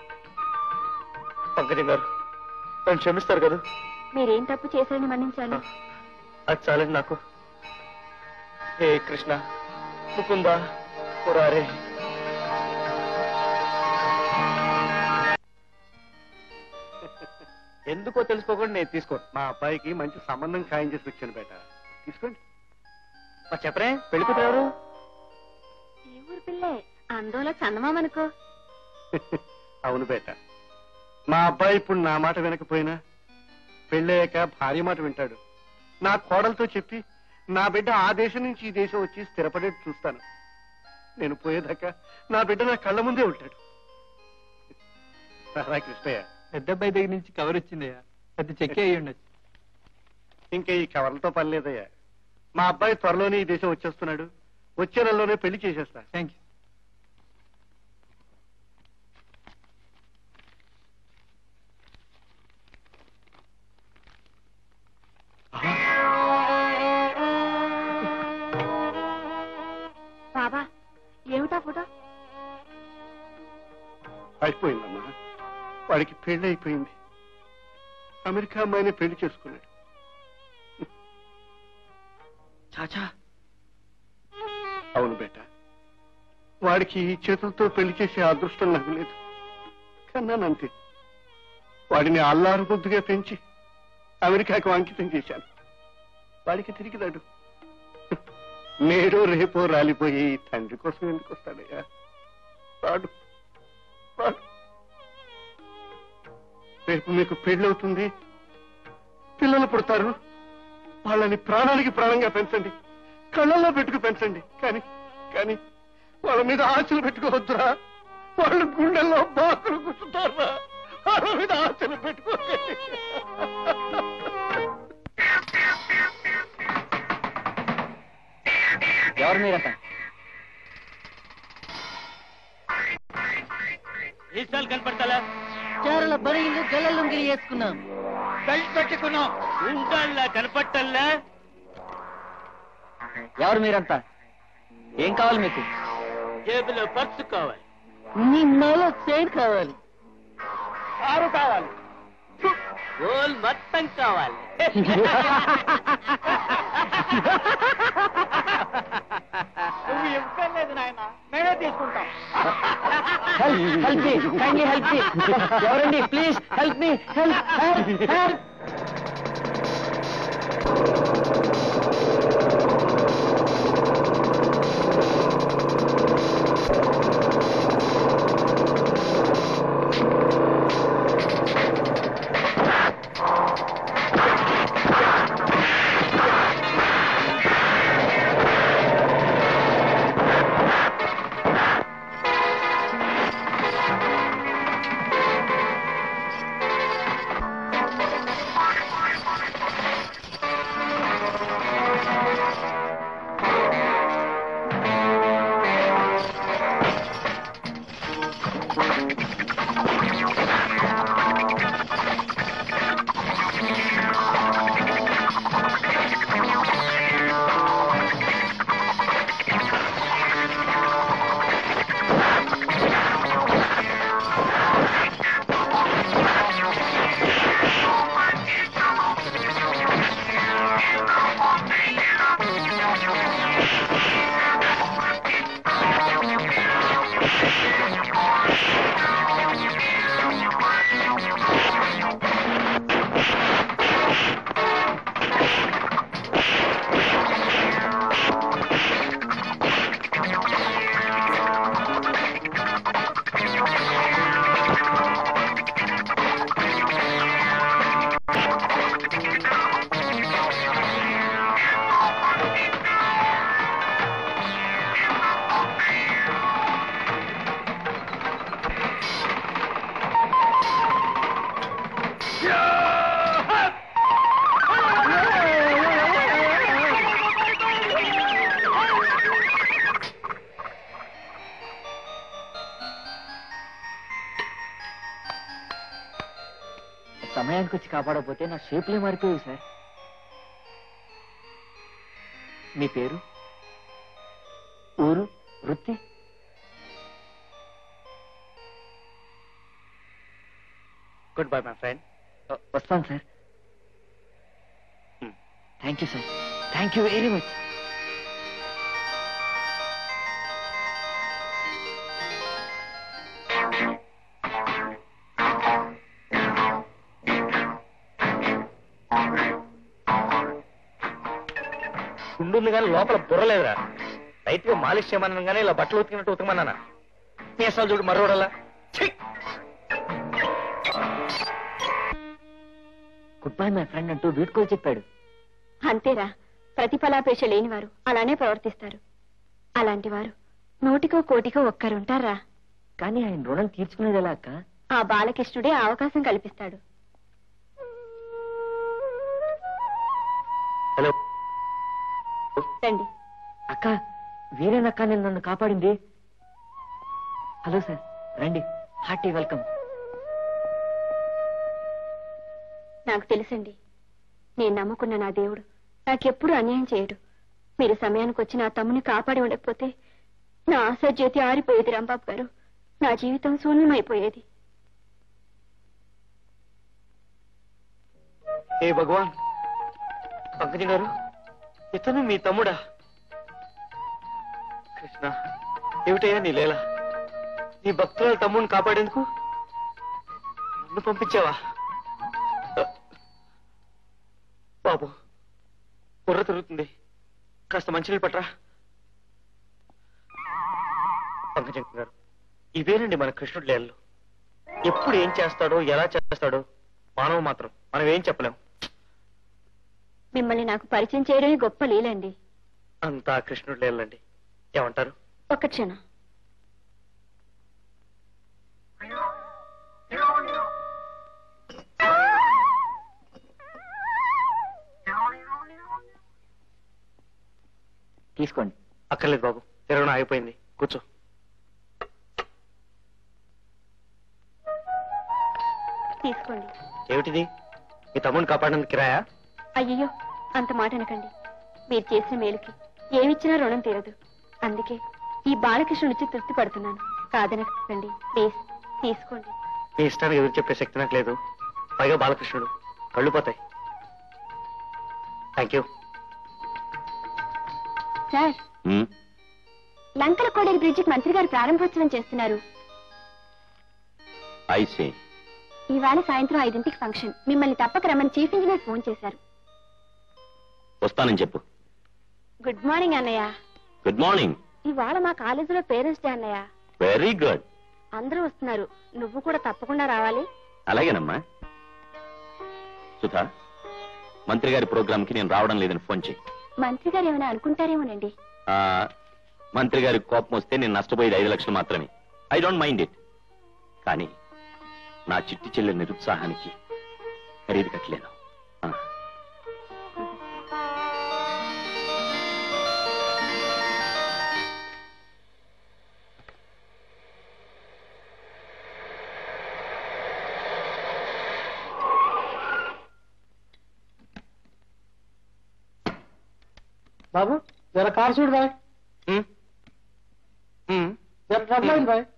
పంకజం గారు నన్ను క్షమిస్తారు కదా మీరేం తప్పు చేశారని మన్నించాలి అది చాలండి నాకు హే కృష్ణ ముకుందా పురారే ఎందుకో తెలుసుకోకుండా నేను తీసుకోండి మా అబ్బాయికి మంచి సంబంధం ఖాయం చేసి వచ్చాను బేట తీసుకోండి మరి చెప్పరే పెళ్లి కూతురు ఎవరు ఏ ఊరు పిల్లే అందులో చందమామనుకో అవును బేట మా అబ్బాయి ఇప్పుడు నా మాట వినకపోయినా పెళ్ళయ్యాక భార్య మాట వింటాడు నా కోడలతో చెప్పి నా బిడ్డ ఆ దేశం నుంచి ఈ దేశం వచ్చి స్థిరపడేట్టు చూస్తాను నేను పోయేదాకా నా బిడ్డ నా కళ్ళ ముందే ఉంటాడు రా కృష్ణయ్య పెద్ద అబ్బాయి దగ్గర నుంచి కవర్ వచ్చిందయ్యా పెద్ద చెక్కే అయ్యి ఉండొచ్చు ఇంకా ఈ కవర్లతో పని లేదయ్యా మా అబ్బాయి త్వరలోనే ఈ దేశం వచ్చేస్తున్నాడు వచ్చే నెలలోనే పెళ్లి చేసేస్తా థ్యాంక్ యూ బాబా ఏమిటా ఫోటో అయిపోయిందమ్మా వాడికి పెళ్లి అయిపోయింది అమెరికా అమ్మాయిని పెళ్లి చేసుకున్నాడు చాచా అవును బేట వాడికి ఈ చేతులతో పెళ్లి చేసే అదృష్టం నాకు లేదు కన్నానంతే వాడిని అల్లారు ముద్దుగా పెంచి అమెరికాకు అంకితం చేశాను వాడికి తిరిగి రాడు నేడో రేపో రాలిపోయి ఈ తండ్రి కోసం ఎందుకు వస్తాడయ్యా రాడు రాడు రేపు మీకు పెళ్ళవుతుంది పిల్లలు పుడతారు వాళ్ళని ప్రాణానికి ప్రాణంగా పెంచండి కళ్ళల్లో పెట్టుకు పెంచండి కానీ కానీ వాళ్ళ మీద ఆశలు పెట్టుకోవద్దురా వాళ్ళు గుండెల్లో బాకులు కూర్చుంటారా వాళ్ళ మీద ఆశలు పెట్టుకోకండి ఎవరు మీరంతా ఈసారి కనపడతా చీరల బరిగిలు గల్ల లుంగిలు వేసుకున్నాం బెల్ట్ పెట్టుకున్నాం ఉండాలా కనపట్టల్లా ఎవరు మీరంతా ఏం కావాలి మీకు జేబులో పర్సు కావాలి నీ మెలో చైన్ కావాలి కారు కావాలి గోల్ మొత్తం కావాలి నువ్వు ఇవ్వలేదు నాయన మేమే తీసుకుంటాం help help me kindly help me ఎవరండి please help me help help help సమయానికి వచ్చి కాపాడకపోతే నా షేపులే మారిపోయాయి సార్ మీ పేరు ఊరు వృత్తి గుడ్ బై మై ఫ్రెండ్ వస్తాను sir thank you sir thank you very much గుండుంది కానీ లోపల బుర్రలేదురా లైట్ గా మాలిష్ చేయమన్నాను కానీ ఇలా బట్టలు ఉతికినట్టు ఉతకమన్నానా మీసాలు చూడు మర్రోడలా గుడ్ బై మై ఫ్రెండ్ అంటూ వీడ్కోలు చెప్పాడు అంతేరా ప్రతిఫలాపేక్ష లేనివారు అలానే ప్రవర్తిస్తారు అలాంటి వారు నూటికో కోటికో ఒక్కరుంటారా కానీ ఆయన రుణం తీర్చుకునేది ఎలా అక్క ఆ బాలకృష్ణుడే ఆ అవకాశం కల్పిస్తాడు హలో రండి అక్క వీరేనక్క నేను నన్ను కాపాడింది హలో సార్ రండి హార్టీ వెల్కమ్ నాకు తెలుసండి నేను నమ్ముకున్న నా దేవుడు నాకెప్పుడు అన్యాయం చేయడు మీరు సమయానికి వచ్చి నా తమ్ముని కాపాడి ఉండకపోతే నా ఆశ జ్యోతి ఆరిపోయేది రాంబాబు గారు నా జీవితం శూన్యమైపోయేది ఏ భగవాన్ పంకజం గారు ఇతను మీ తమ్ముడా కృష్ణ ఏమిటయ్యా నీ లేలా నీ భక్తుల తమ్ముడిని కాపాడేందుకు నన్ను పంపించావా బాబు బుర్ర తిరుగుతుంది కాస్త మంచినీళ్ళు పట్రా పంకజం గారు ఇవేనండి మన కృష్ణుడి లేళ్ళు ఎప్పుడు ఏం చేస్తాడో ఎలా చేస్తాడో మానవ మాత్రం మనం ఏం చెప్పలేం మిమ్మల్ని నాకు పరిచయం చేయడమే గొప్ప లీలండి అంతా కృష్ణుడి లేళ్ళండి ఏమంటారు ఒక్క క్షణం తీసుకోండి అక్కర్లేదు బాబు తిరగడం ఆగిపోయింది కూర్చో తీసుకోండి ఏమిటిది మీ తమ్ముడిని కాపాడినందుకు కిరాయా అయ్యయ్యో అంత మాట అనకండి మీరు చేసిన మేలుకి ఏమిచ్చినా రుణం తీరదు అందుకే ఈ బాలకృష్ణ నుంచి తృప్తి పడుతున్నాను కాదనకండి ప్లీజ్ తీసుకోండి మీ ఇష్టానికి ఎదురు చెప్పే శక్తి నాకు లేదు పైగా బాలకృష్ణుడు కళ్ళు పోతాయి thank you sir Lankala Koderu బ్రిడ్జికి మంత్రి గారు ప్రారంభోత్సవం చేస్తున్నారు ఐసీ ఇవాళ సాయంత్రం ఐదింటికి ఫంక్షన్ మిమ్మల్ని తప్పక రమ్మని చీఫ్ ఇంజనీర్ ఫోన్ చేశారు వస్తానని చెప్పు గుడ్ మార్నింగ్ అన్నయ్య గుడ్ మార్నింగ్ ఇవాళ మా కాలేజీలో పేరెంట్స్ డే అన్నయ్య వెరీ గుడ్ అందరూ వస్తున్నారు నువ్వు కూడా తప్పకుండా రావాలి అలాగేనమ్మా సుధా మంత్రి గారి ప్రోగ్రామ్ కి నేను రావడం లేదని ఫోన్ చేయి మంత్రి గారు ఏమైనా అనుకుంటారేమోనండి ఆ, మంత్రి గారికి కోపం వస్తే నేను నష్టపోయేది ఐదు లక్షలు మాత్రమే ఐ డోంట్ మైండ్ ఇట్ కానీ నా చిట్టి చెల్లె నిరుత్సాహానికి ఖరీదు కట్టలేను ఆ. బాబు జర కార్ చూడు బాయ్ జర ట్రబుల్ అయింది బాయ్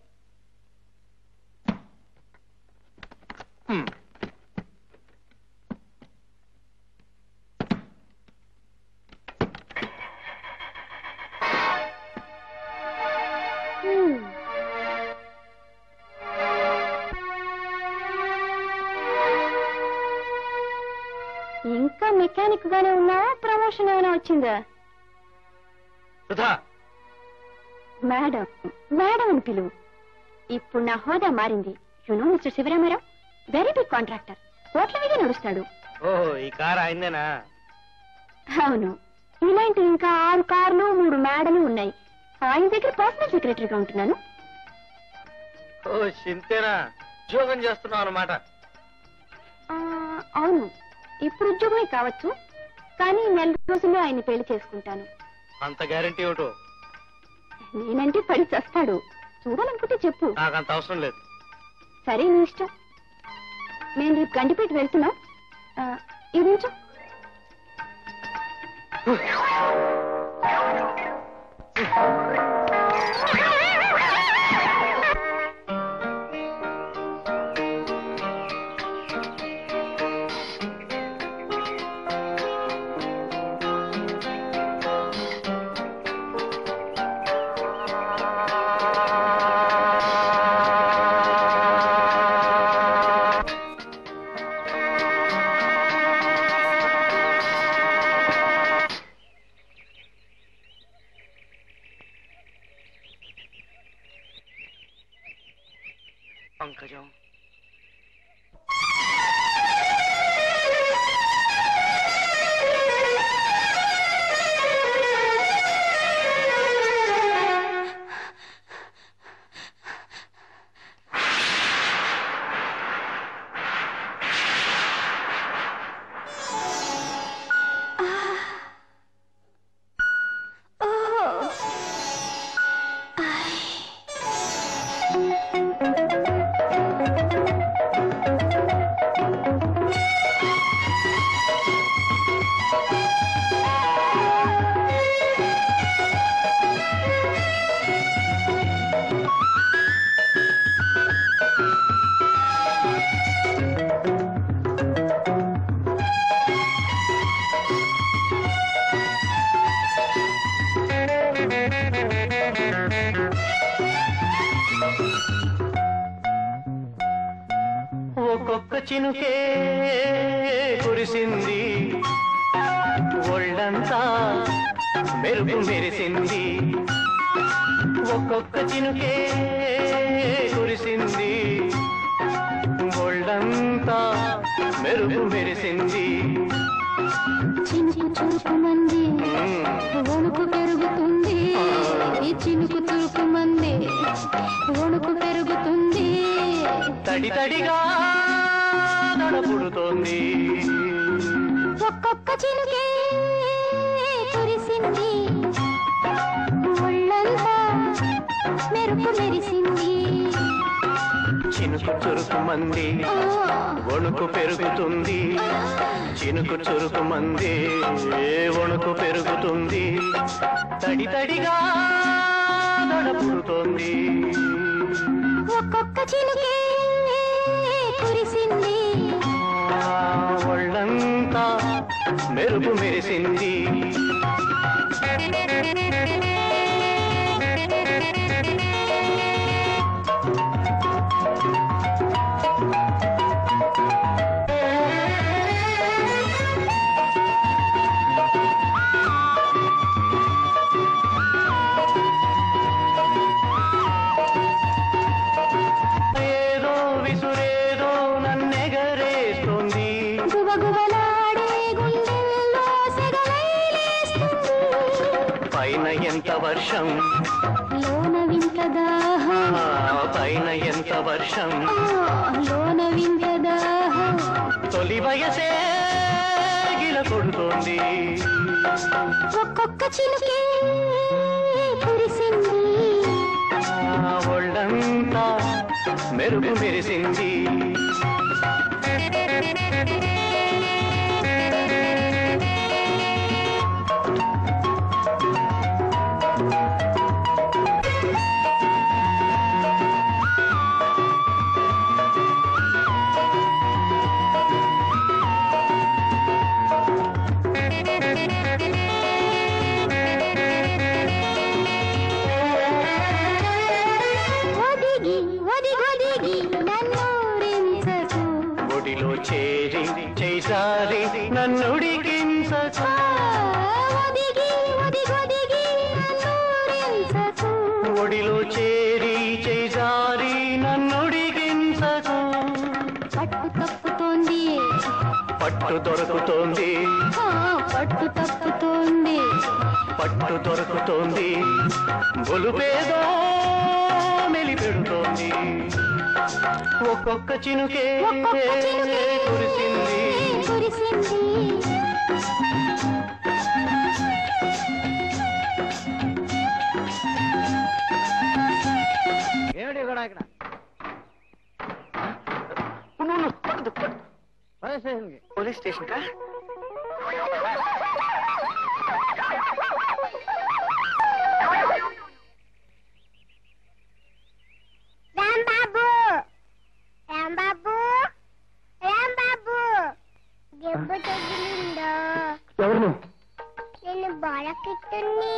ఇంకా మెకానిక్ గానే ఉన్నావా ప్రమోషన్ ఏమైనా వచ్చిందా సుధా మేడం మేడం అని పిలువు ఇప్పుడు నా హోదా మారింది you know mister Sivaramarao very big contractor కోట్ల మీద నడుస్తాడు ఓహో ఈ కార్ అయిందేనా అవును ఇలాంటి ఇంకా ఆరు కార్లు మూడు మేడలు ఉన్నాయి ఆయన దగ్గర పర్సనల్ సెక్రటరీగా ఉంటున్నాను ఓ చింతేనా ఉద్యోగం చేస్తున్నావు అనమాట ఆ, అవును ఇప్పుడు ఉద్యోగమే కావచ్చు కానీ నెల రోజుల్లో ఆయన్ని పెళ్లి చేసుకుంటాను అంత గ్యారంటీ ఏమిటో నేనంటే పడి చస్తాడు చూడాలనుకుంటే చెప్పు నాకు అంత అవసరం లేదు సరే నీ ఇష్టం మేము రేపు గండిపేట వెళ్తున్నాం ఆ, ఇది ఉంచు చినుకే కురిసింది ఒళ్ళంతా మెరుపు మెరిసింది ఒక్కొక్క చినుకే కురిసింది ఒళ్ళంతా మెరుపు మెరిసింది చినుకు చురుకు మంది వణుకు పెరుగుతుంది ఈ చినుకు చురుకు మంది వణుకు పెరుగుతుంది తడి తడిగా నడపుడుతోంది ఒక్కొక్క చినుకే కురిసింది ఒళ్ళంతా మెరుపు మెరిసింది చినుకు చురుకు మంది వణుకు పెరుగుతుంది చినుకు చురుకు మంది వణుకు పెరుగుతుంది తడి తడిగా నడపుడుతోంది ఒక్కొక్క చినుకే కురిసింది ఆ ఒళ్ళంతా మెరుపు మెరిసింది ఏదో విసురేదో నన్నెగరేస్తుంది గుబగుబలాడే గుండెల్లో సెగలైలేస్తుంది పైన ఎంత వర్షం లోన వింత దాహం ఆ పైన ఎంత వర్షం ఆ, లోన వింత దాహం తొలి వయసే గిల కొడుతోంది ఒక్కొక్క చినుకే కురిసింది ఆ ఒళ్ళంతా మెరుపు మెరిసింది ఒదిగి ఒదిగొదిగి నన్నూరించకు ఒడిలో చేరి చేసారి నన్నుడికించకు ఆ, ఒదిగి ఒదిగొదిగి నన్నూరించకు ఒడిలో చేరి చేసారి నన్నుడికించకు పట్టు తప్పుతోంది పట్టు దొరుకుతోంది ఆ, పట్టు తప్పుతోంది పట్టు దొరుకుతోంది బొలుపేదో మెలిపెడుతోంది ఒక్కొక్క చినుకే ఒక్కొక్క చినుకే కురిసింది కురిసింది ఏమిటి కూడా ఇక్కడ పోలీస్ స్టేషన్కి పోలీస్ స్టేషన్ కా రాంబాబు రాంబాబు రాంబాబు దెబ్బ తగిలిందో ఎవరు నేను బాలకిట్టుని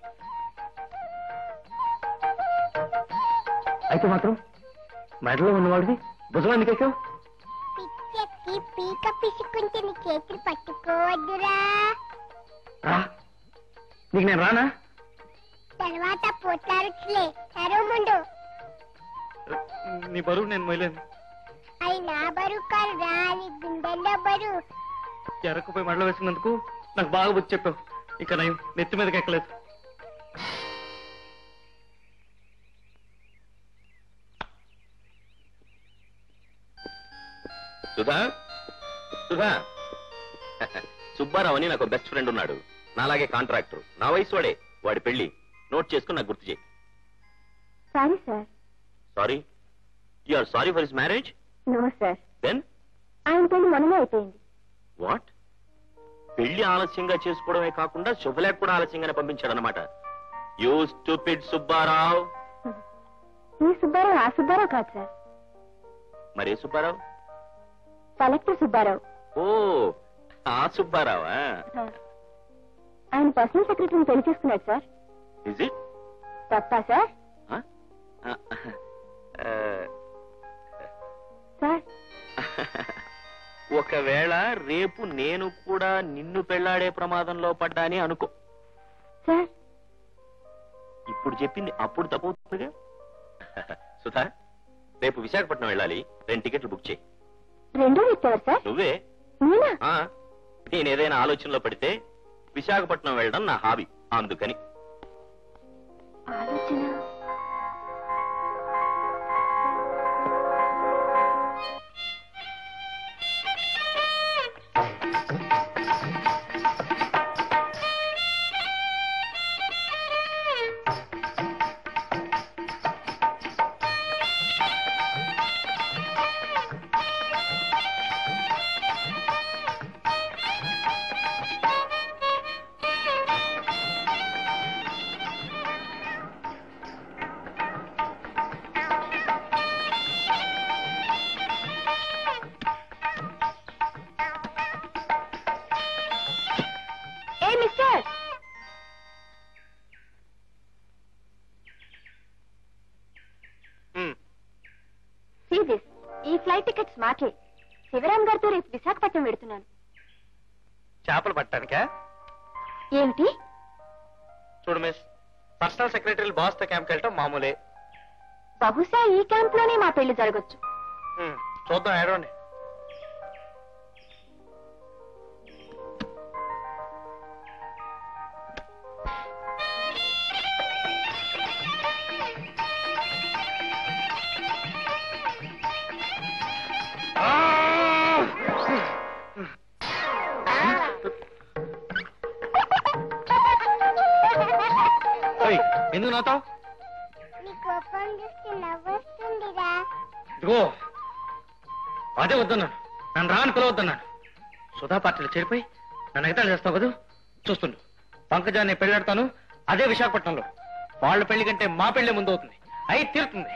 అయితే మాత్రం మెడలో ఉన్నవాడివి భుజం ఎందుకు ఎక్కావు పిచ్చెక్కి పీక పిసుకుంటే నీ చేతులు పట్టుకోవద్దురా రా నీకు నేను రానా తర్వాత పోట్లారుచులే సరే ముందు నీ బరువు నేను మొయలేను అయి నా బరువు కాదు రా నీ గుండెల్లో బరువు ఎరక్కుపోయి మెడలో వేసినందుకు నాకు బాగా బుద్ధి చెప్పావు ఇక నయం నెత్తి మీదకి ఎక్కలేదు సుధా సుధా సుబ్బారావు అని నాకు బెస్ట్ ఫ్రెండ్ ఉన్నాడు నాలాగే కాంట్రాక్టర్ నా వయసు వాడే వాడి పెళ్లి నోట్ చేసుకుని నాకు గుర్తు చేయి sorry sir sorry you are sorry for his marriage no sir then ఆయన పెళ్లి మొన్ననే అయిపోయింది వాట్ పెళ్లి ఆలస్యంగా చేసుకోవడమే కాకుండా శుభలేఖ కూడా ఆలస్యంగానే పంపించాడనమాట యూ స్టూపిడ్ సుబ్బారావు ఈ సుబ్బారావు ఆ సుబ్బారావు కాదు సార్ మరే సుబ్బారావు కలెక్టర్ సుబ్బారావు ఓ ఆ సుబ్బారావా ఆయన పర్సనల్ సెక్రటరీని పెళ్లి చేసుకున్నాడు సార్ ఇజ్ ఇట్ తప్పా సార్ సార్ ఒకవేళ రేపు నేను కూడా నిన్ను పెళ్లాడే ప్రమాదంలో పడ్డాని అనుకో సార్ ఇప్పుడు చెప్పింది అప్పుడు తప్పవుతుందిగా సుధా రేపు విశాఖపట్నం వెళ్ళాలి రెండు టికెట్లు బుక్ చేయి రెండో ఇచ్చారు సార్ నువ్వే నేనా ఆ నేను ఏదైనా ఆలోచనలో పడితే విశాఖపట్నం వెళ్ళడం నా హాబీ అందుకని ఆలోచన ఏ మిస్టర్ See this. ఈ ఫ్లైట్ టికెట్స్ మాకే శివరాం గారితో రేపు విశాఖపట్నం వెడుతున్నాను చేపలు పట్టడానికా ఏమిటి చూడు మిస్ పర్సనల్ సెక్రటరీ బాస్ తో క్యాంప్కి వెళ్ళటం మామూలే బహుశా ఈ క్యాంప్ లోనే మా పెళ్లి జరగచ్చు హ్మ్, చూద్దాం ఏడవండి ఓయ్, ఎందుకు నవ్వుతావు ఇదిగో అదే వద్దన్నాను నన్ను రాను పిలవద్దన్నాను సుధా పార్టీలో చేరిపోయి నన్ను ఎగతాళి చేస్తావు కదా చూస్తుండు పంకజాన్ని పెళ్ళాడతాను అదే విశాఖపట్నంలో వాళ్ళ పెళ్లి కంటే మా పెళ్లి ముందు అవుతుంది అయి తీరుతుంది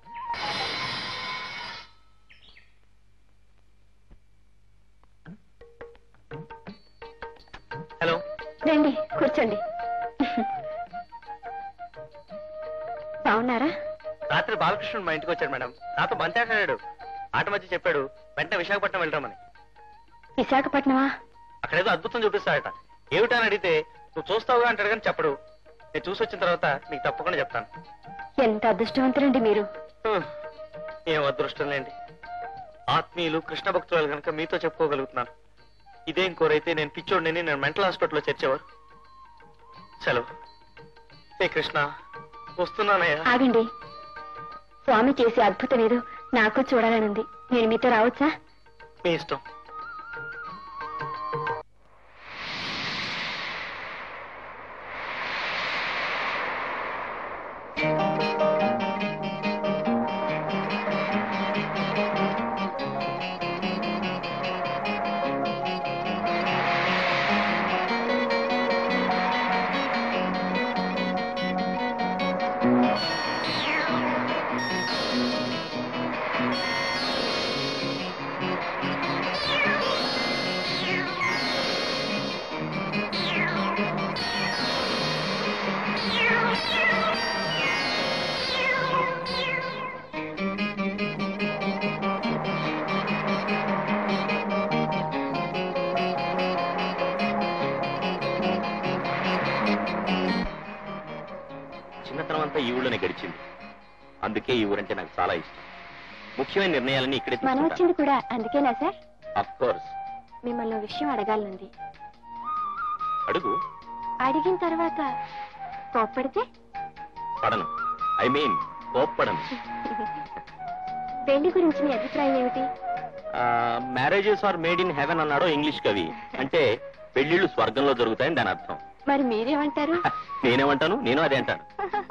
హలో రండి కూర్చోండి బాగున్నారా రాత్రి బాలకృష్ణుడు మా ఇంటికి వచ్చాడు మేడం నాతో బంతి ఆడాడు ఆట మధ్య చెప్పాడు వెంటనే విశాఖపట్నం వెళ్తామని విశాఖపట్నమా అక్కడేదో అద్భుతం చూపిస్తాడట ఏమిటని అడిగితే నువ్వు చూస్తావుగా అంటాడు కానీ చెప్పడు నేను చూసి వచ్చిన తర్వాత నీకు తప్పకుండా చెప్తాను ఎంత అదృష్టవంతులండి మీరు హ్మ్. ఏం అదృష్టం లేండి ఆత్మీయులు కృష్ణ భక్తులు కనుక మీతో చెప్పుకోగలుగుతున్నాను ఇదేం కోరైతే నేను పిచ్చోడిని నేను మెంటల్ హాస్పిటల్లో చేర్చేవారు సెలవు ఏ కృష్ణ వస్తున్నానయ్యా ఆగండి స్వామి చేసే అద్భుతం ఏదో నాకు చూడాలనుంది నేను మీతో రావచ్చా మీ ఇష్టం చిన్నతనం అంతా ఈ ఊళ్ళోనే గడిచింది అందుకే ఈ ఊరంటే నాకు చాలా ఇష్టం ముఖ్యమైన నిర్ణయాలన్నీ ఇక్కడే మనం తీసుకుంటాను వచ్చింది కూడా అందుకేనా సార్ అఫ్ కోర్స్ మిమ్మల్ని ఓ విషయం అడగాలనుంది అడుగు అడిగిన తర్వాత కోప్పడితే పడను ఐ మీన్ కోప్పడను పెళ్లి గురించి మీ అభిప్రాయం ఏమిటి marriages are made in heaven అన్నాడు ఇంగ్లీష్ కవి అంటే పెళ్లిళ్ళు స్వర్గంలో జరుగుతాయని దాని అర్థం మరి మీరేమంటారు నేనేమంటాను నేను అదే అంటాను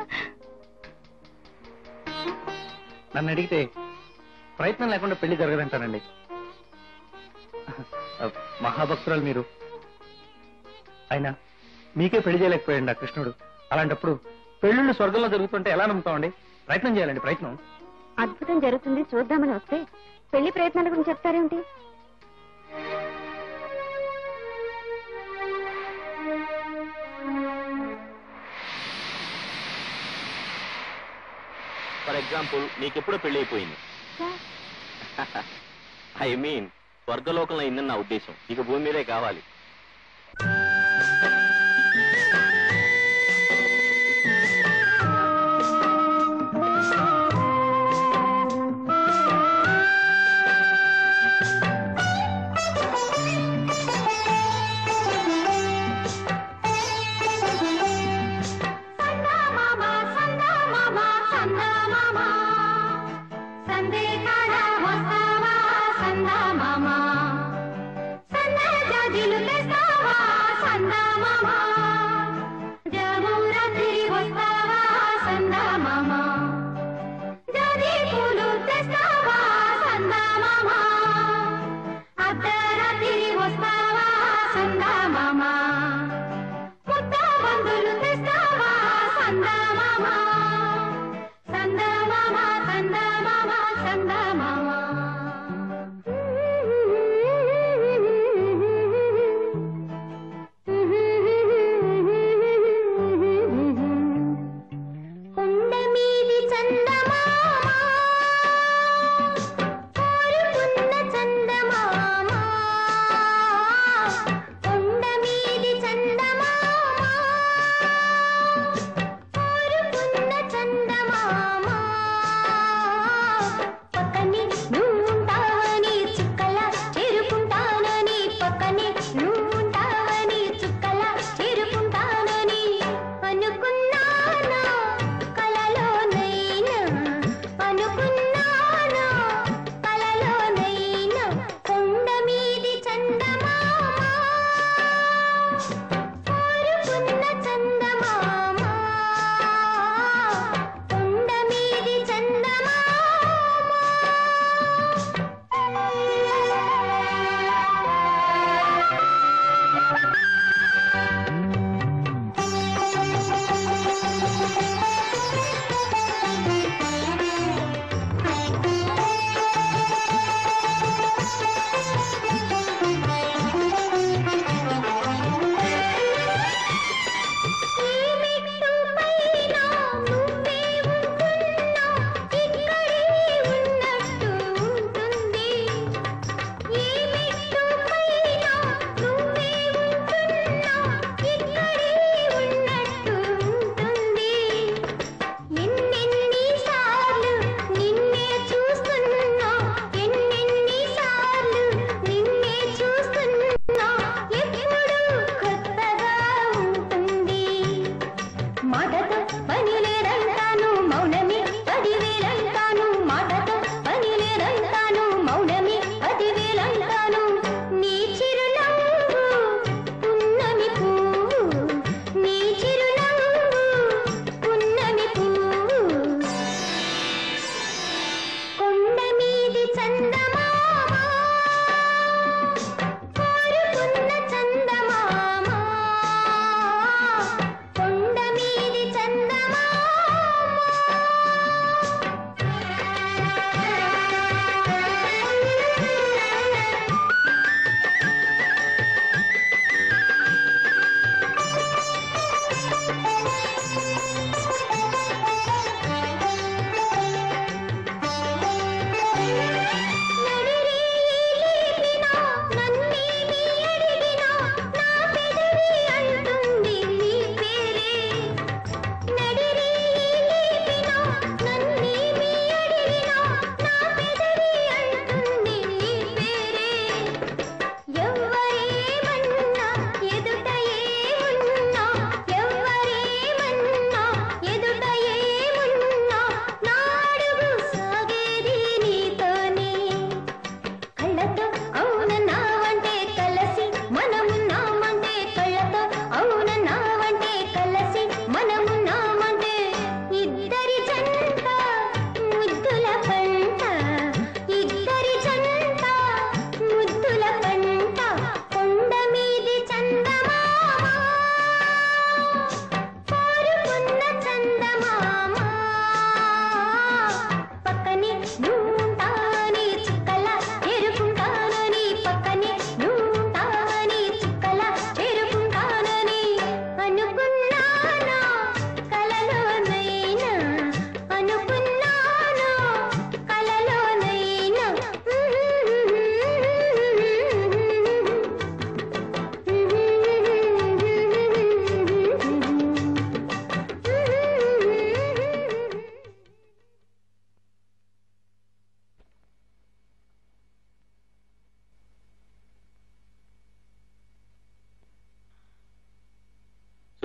నన్ను అడిగితే ప్రయత్నం లేకుండా పెళ్లి జరగదంటానండి మహాభక్తురాలు మీరు అయినా మీకే పెళ్లి చేయలేకపోయాడు ఆ కృష్ణుడు అలాంటప్పుడు పెళ్ళిళ్ళు స్వర్గంలో జరుగుతుంటే ఎలా నమ్ముతామండి ప్రయత్నం చేయాలండి ప్రయత్నం అద్భుతం జరుగుతుంది చూద్దామని వస్తే పెళ్లి ప్రయత్నాల గురించి చెప్తారేమిటి ఫర్ ఎగ్జాంపుల్ నీకెప్పుడో పెళ్లి అయిపోయింది ఐ మీన్ స్వర్గలోకంలో అయిందని నా ఉద్దేశం ఇక భూమి మీదే కావాలి సందే కాడ వస్తావా సందా మామ సన్న జాజిలు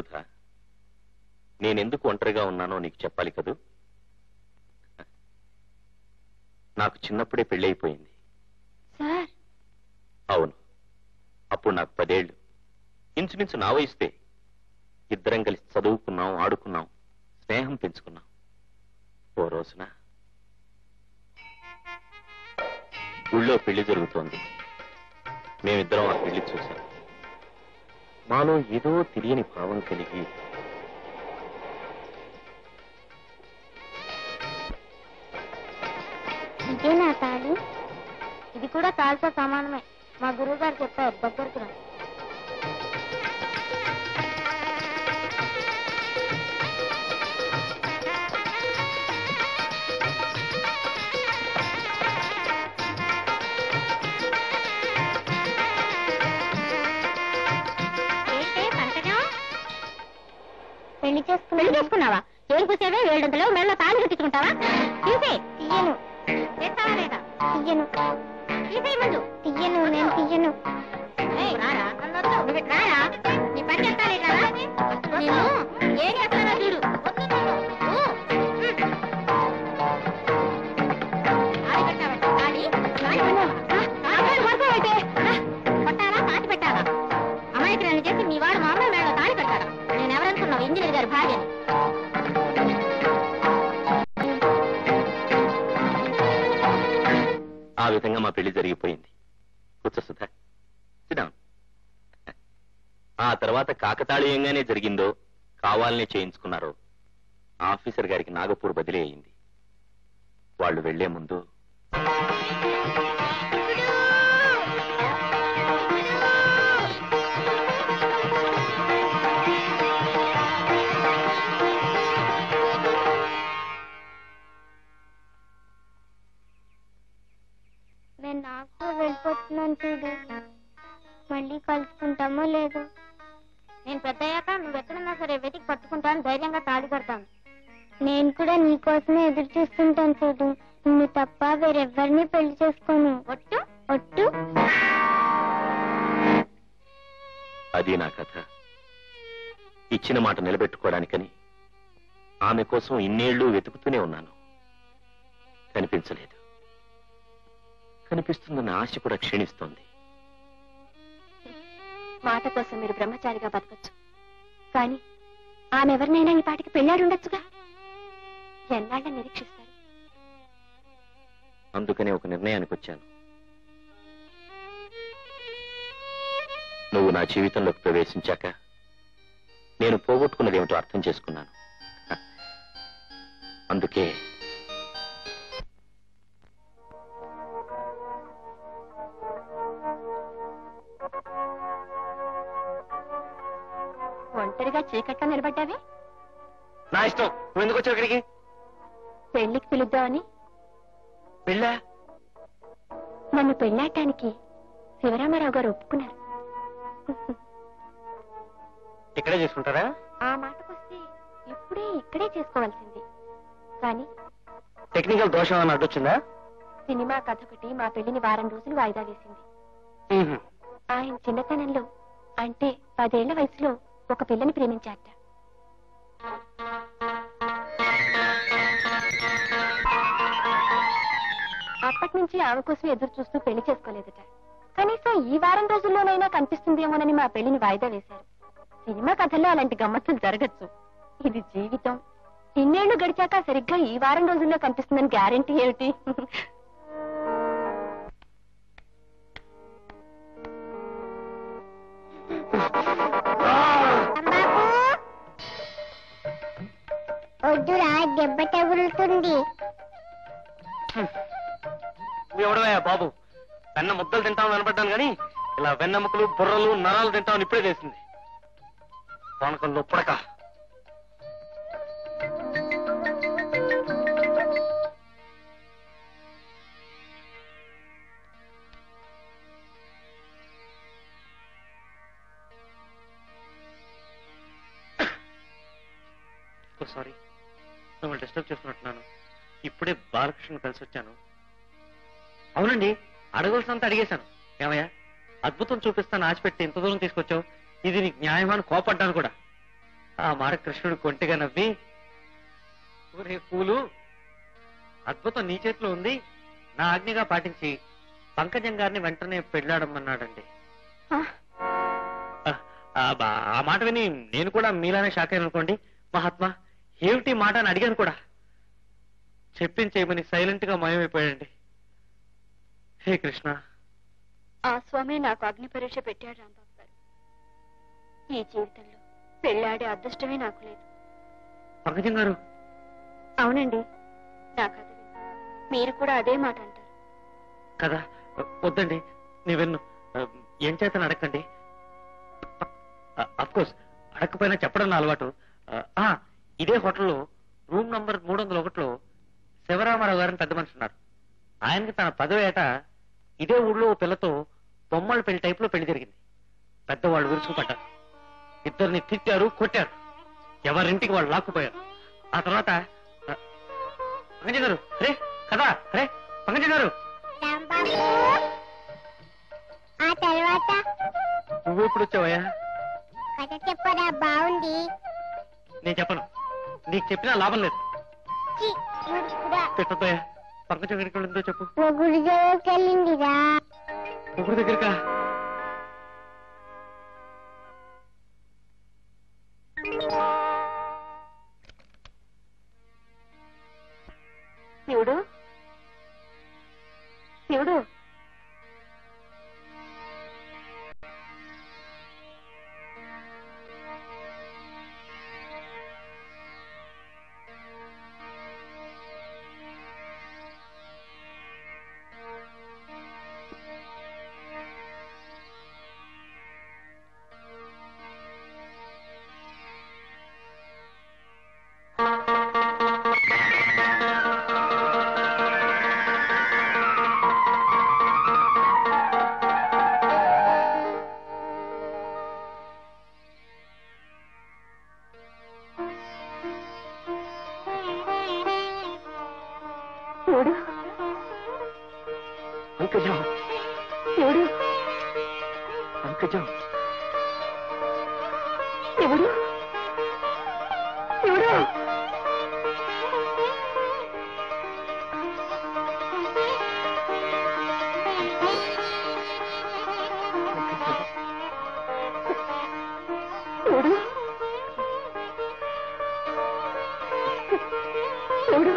సుధా నేనెందుకు ఒంటరిగా ఉన్నానో నీకు చెప్పాలి కదూ నాకు చిన్నప్పుడే పెళ్ళైపోయింది సార్ అవును అప్పుడు నాకు పదేళ్లు ఇంచుమించు నా వయస్తే ఇద్దరం కలిసి చదువుకున్నాం ఆడుకున్నాం స్నేహం పెంచుకున్నాం ఓ రోజున ఊళ్ళో పెళ్లి జరుగుతోంది మేమిద్దరం ఆ పెళ్లి చూశాం మాలో ఏదో తెలియని భావం కలిగి ఇదేనా తాళి ఇది కూడా తాళితో సమానమే మా గురువు గారు చెప్పారు దగ్గరకు రా పెళ్లి చేసుకున్నా పెళ్లి చేసుకున్నావా ఏం కూసేవే వేడంతలో మెళ్ళ తాళి కట్టించుకుంటావా తీసే తీయను చేస్తావా లేదా తీయను తీసేయి ముందు తీయను నేను తీయను ఏయ్, రారా నువ్వు ఇటు రారా నీ పని చేస్తాను ఇట్లా రా. నేను ఏం చేస్తానో చూడు వద్దు నువ్వు. ఊ. హ్మ్. తాళి కట్టావా? తాళి? తాళి కట్టావా? ఆ, తాళి పడుకోబెట్టే. రా. కొట్టాలా పాతి పెట్టాలా అమాయకురాలు నన్ను చేసి మీ వాడు మా అమ్మాయి మేడలో తాళి కట్టాడా నేను ఎవరనుకున్నావు ఇంజనీర్ గారి భార్యని ఆ విధంగా మా పెళ్లి జరిగిపోయింది కూర్చో సుధా సిద్ధం ఆ తర్వాత కాకతాళీయంగానే జరిగిందో కావాలనే చేయించుకున్నారో ఆఫీసర్ గారికి నాగపూర్ బదిలీ అయింది వాళ్ళు వెళ్లే ముందు నేను నాకు వెళ్ళిపోతున్నాను చూడు మళ్ళీ కలుసుకుంటామో లేదో నేను పెద్దయ్యాక నువ్వు ఎక్కడున్నా సరే వెతికి పట్టుకుంటాను ధైర్యంగా తాళి కడతాను నేను కూడా నీకోసమే ఎదురు చూస్తుంటాను చూడు నిన్ను తప్ప వేరెవ్వరిని పెళ్లి చేసుకోను ఒట్టు ఒట్టు అది నా కథ ఇచ్చిన మాట నిలబెట్టుకోవడానికని ఆమె కోసం ఇన్నేళ్లు వెతుకుతూనే ఉన్నాను కనిపించలేదు కనిపిస్తుందన్న ఆశ కూడా క్షీణిస్తోంది మాట కోసం మీరు బ్రహ్మచారిగా బతకచ్చు కానీ ఆమె ఎవరినైనా ఈ పాటికి పెళ్ళాడి ఉండొచ్చుగా ఎన్నాళ్ళ నిరీక్షిస్తారు అందుకనే ఒక నిర్ణయానికి వచ్చాను నువ్వు నా జీవితంలోకి ప్రవేశించాక నేను పోగొట్టుకున్నది ఏమిటో అర్థం చేసుకున్నాను హ. అందుకే ఒంటరిగా చీకట్లో నిలబడ్డావే నా ఇష్టం నువ్వు ఎందుకు వచ్చావు ఇక్కడికి పెళ్లికి పిలుద్దామని పెళ్ళా నన్ను పెళ్ళాటానికి శివరామారావు గారు ఒప్పుకున్నారు ఇక్కడే చేసుకుంటారా ఆ మాటకొస్తే ఇప్పుడే ఇక్కడే చేసుకోవాల్సింది కానీ టెక్నికల్ దోషం అని అడ్డొచ్చిందా సినిమా కథ ఒకటి మా పెళ్లిని వారం రోజులు వాయిదా వేసింది ఆయన చిన్నతనంలో అంటే పదేళ్ల వయసులో ఒక పిల్లని ప్రేమించాట అప్పటి నుంచి ఆమె కోసం ఎదురు చూస్తూ పెళ్లి చేసుకోలేదట కనీసం ఈ వారం రోజుల్లోనైనా కనిపిస్తుందేమోనని మా పెళ్లిని వాయిదా వేశారు సినిమా కథల్లో అలాంటి గమ్మత్తులు జరగచ్చు ఇది జీవితం ఇన్నేళ్లు గడిచాక సరిగ్గా ఈ వారం రోజుల్లో కనిపిస్తుందని గ్యారెంటీ ఏమిటి వద్దురా దెబ్బ తగులుతుంది నువ్వు ఎవడవయ్యా బాబు వెన్న ముద్దలు తింటామని అనబడ్డాను కానీ ఇలా వెన్న ముక్కలు బుర్రలు నరాలు తింటామని ఇప్పుడే తెలిసింది పానకంలో పుడక సారీ మిమ్మల్ని డిస్టర్బ్ చేస్తున్నట్టున్నాను ఇప్పుడే బాలకృష్ణ కలిసి వచ్చాను అవునండి అడగవలసినంత అడిగేశాను ఏమయ్యా అద్భుతం చూపిస్తాను ఆశపెట్టి ఇంత దూరం తీసుకొచ్చావు ఇది నీకు న్యాయమాని కోపడ్డాను కూడా ఆ మాట కృష్ణుడు కొంటిగా నవ్వి ఊరే పూలు అద్భుతం నీ చేతిలో ఉంది నా ఆజ్ఞగా పాటించి పంకజం గారిని వెంటనే పెళ్ళాడమన్నాడండి ఆ, ఆ, ఆ బా- ఆ మాట విని నేను కూడా మీలానే షాక్ అయ్యాను అనుకోండి మహాత్మా ఏమిటి ఈ మాట అని అడిగాను కూడా చెప్పించేయమని సైలెంట్ గా మాయమైపోయాడండి హే కృష్ణ ఆ స్వామి నాకు అగ్ని పరీక్ష పెట్టాడు రాంబాబు గారు ఈ జీవితంలో పెళ్ళాడే అదృష్టమే నాకు లేదు పంకజం గారు అవునండి నా కథ విని మీరు కూడా అదే మాట అంటారు కదా వద్దండి నీ విన్ను ఏం చేతను అడగండి కోర్స్ అడగకపోయినా చెప్పడం నా అలవాటు ఆ, ఆ, ఇదే హోటల్లో రూమ్ నంబర్ మూడు వందల ఒకటిలో శివరామారావు గారిని పెద్ద మనిషి ఉన్నారు ఆయనకి తన పదో ఏట ఇదే ఊళ్ళో ఓ పిల్లతో బొమ్మల పెళ్లి టైప్ లో పెళ్లి జరిగింది పెద్దవాళ్ళు విరుచుకుపడ్డారు ఇద్దరిని తిట్టారు కొట్టారు ఎవరింటికి వాళ్ళు లాక్కుపోయారు ఆ తర్వాత ఆ, పంకజ గారు అరే కదా అరే పంకజ గారు ఆ తర్వాత నువ్వు ఎప్పుడు వచ్చావయ్యా కథ చెప్పరా బాగుంది నేను చెప్పను నీకు చెప్పినా లాభం లేదు చి, మూర్ఖుడా. పెట్టద్దయ్యా పంకజం ఎక్కడికి వెళ్ళిందో చెప్పు ఓ గుడిలోకి వెళ్ళిందిరా ఒకరి దగ్గరకా శివుడు శివుడు శివుడు పంకజం శివుడు పంకజం శివుడు శివుడు శివుడు శివుడు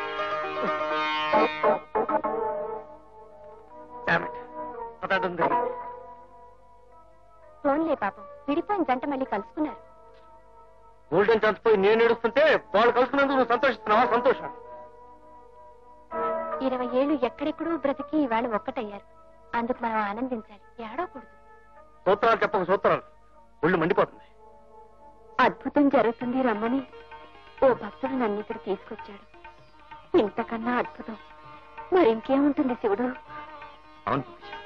పదార్థం జరిగింది ఫోన్లే పాపం విడిపోయిన జంట మళ్ళీ కలుసుకున్నారు గోల్డెన్ ఛాన్స్ పోయి నేను ఏడుస్తుంటే వాళ్ళు కలుసుకున్నందుకు నువ్వు సంతోషిస్తున్నావా సంతోషం ఇరవై ఏళ్ళు ఎక్కడెక్కడో బ్రతికి ఇవాళ ఒక్కటయ్యారు అందుకు మనం ఆనందించాలి ఏడవకూడదు సూత్రాలు చెప్పక సూత్రాలు ఒళ్ళు మండిపోతుంది అద్భుతం జరుగుతుంది రమ్మని ఓ భక్తుడు నన్ను ఇక్కడ తీసుకొచ్చాడు ఇంతకన్నా అద్భుతం మరి ఇంకేముంటుంది శివుడు అవును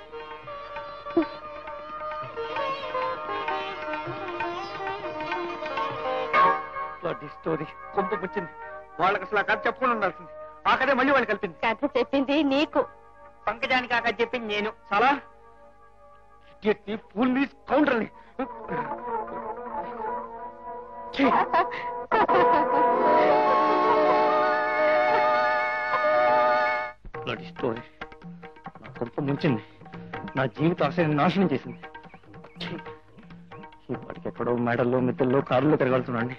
స్టోరీ కొంప పుచ్చింది వాళ్ళకి అసలు ఆ కథ చెప్పుకుని ఉండాల్సింది ఆ కథే మళ్ళీ వాళ్ళు కలిపింది కథ చెప్పింది నీకు పంకజానికి ఆ కథ చెప్పింది నేను చాలా ఇడియట్ని, ఫూల్ని, స్కౌండ్రల్ని. ఛీ! Bloody story. నా కొంప ముంచింది నా జీవిత ఆశయాన్ని నాశనం చేసింది ఛీ! ఇప్పటికి ఎక్కడో మెడల్లో మిద్దల్లో కారులో తిరగాల్తున్నాండి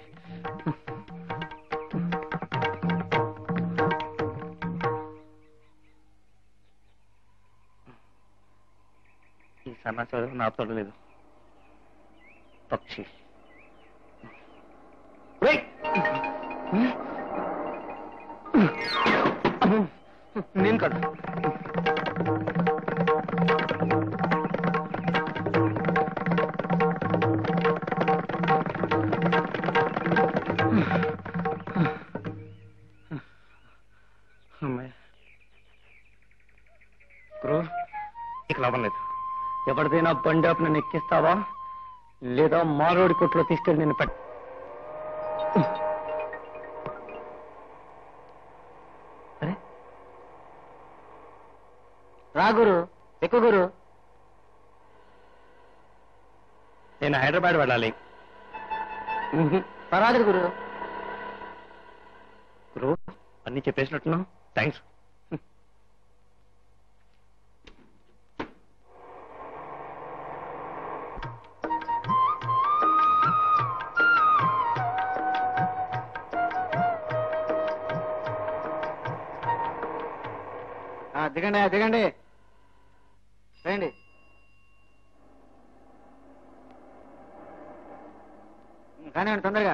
ఈ సమాచారం నా తొడలేదు పక్షి రేయ్! నేను కాదు అమ్మాయి బ్రో ఇక లాభం లేదు ఎవరిదైనా బండి ఆపి నన్ను ఎక్కిస్తావా లేదా మారోడి కొట్లో తీసుకెళ్ళి నేను పెట్ అరే రా గురు ఎక్కువ గురు నేను హైదరాబాద్ వెళ్ళాలి పర్వాలేదు గురు గురు అన్ని చెప్పేసినట్టున్నావు థ్యాంక్స్ ఆ, దిగండి ఆ, దిగండి రండి కానివ్వండి తొందరగా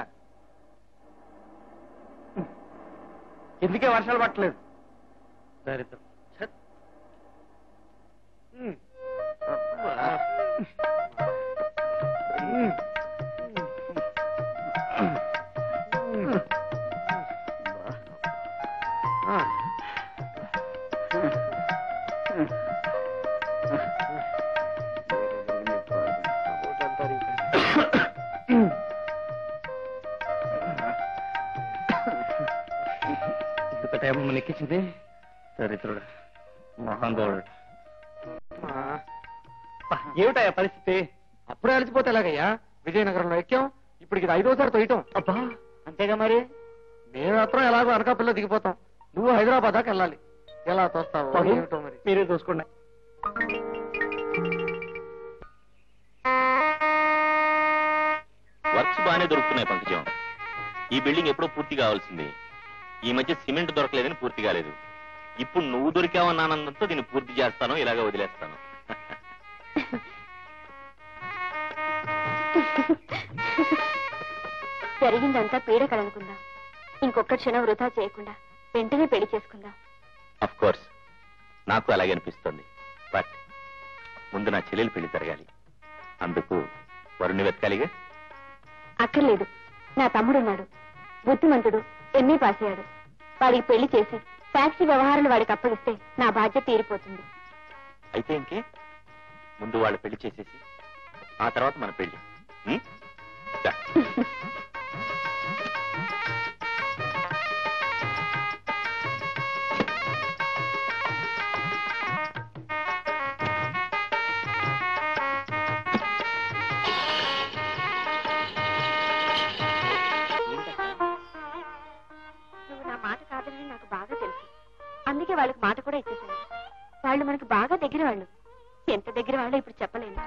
ఎందుకే వర్షాలు పట్టలేదు దరిద్రం ఛ. ఉమ్. అబ్బా. ఉమ్. ఉమ్. ఆ. ఇంత టైం మన ఎక్కించింది దరిద్రుడు మహానుభావుడు ఏమిటయ్యా పరిస్థితి అప్పుడే అలసిపోతే ఎలాగయ్యా విజయనగరంలో ఎక్కాం ఇప్పుడు ఇది ఐదోసారి తొయ్యటం అబ్బా అంతేగా మరి మేము మాత్రం ఎలాగో అనకాపల్లిలో దిగిపోతాం నువ్వు హైదరాబాద్ దాకా వెళ్ళాలి ఎలా తోస్తావు బాబు, ఏమిటో మరి మీరే చూసుకోండి వర్క్స్ బాగానే దొరుకుతున్నాయి పంకజం ఈ బిల్డింగ్ ఎప్పుడో పూర్తి కావాల్సింది ఈ మధ్య సిమెంట్ దొరకలేదని పూర్తి కాలేదు ఇప్పుడు నువ్వు దొరికావన్న ఆనందంతో దీన్ని పూర్తి చేస్తాను ఇలాగ వదిలేస్తాను జరిగిందంతా పీడకలనుకుందాం ఇంకొక క్షణం వృధా చేయకుండా వెంటనే పెళ్లి చేసుకుందాం అఫ్ కోర్స్ నాకు అలాగే అనిపిస్తుంది బట్ ముందు నా చెల్లెలు పెళ్లి జరగాలి అందుకు వరుణ్ణి వెతకాలిగా అక్కర్లేదు నా తమ్ముడున్నాడు బుద్ధిమంతుడు ఎంఏ పాస్ అయ్యాడు వాడికి పెళ్లి చేసి ఫ్యాక్టరీ వ్యవహారాలు వాడికి అప్పగిస్తే నా బాధ్యత తీరిపోతుంది అయితే ఇంకే ముందు వాళ్ళ పెళ్లి చేసేసి ఆ తర్వాత మన పెళ్లి ఉం? దా. నువ్వు నా మాట కాదని నాకు బాగా తెలుసు అందుకే వాళ్ళకి మాట కూడా ఇచ్చేసాను వాళ్ళు మనకు బాగా దగ్గర వాళ్ళు ఎంత దగ్గర వాళ్ళు ఇప్పుడు చెప్పలేను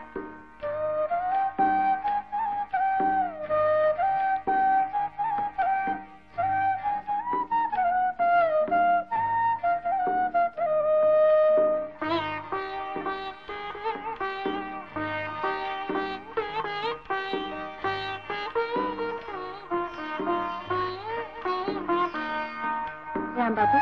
రాంబాబు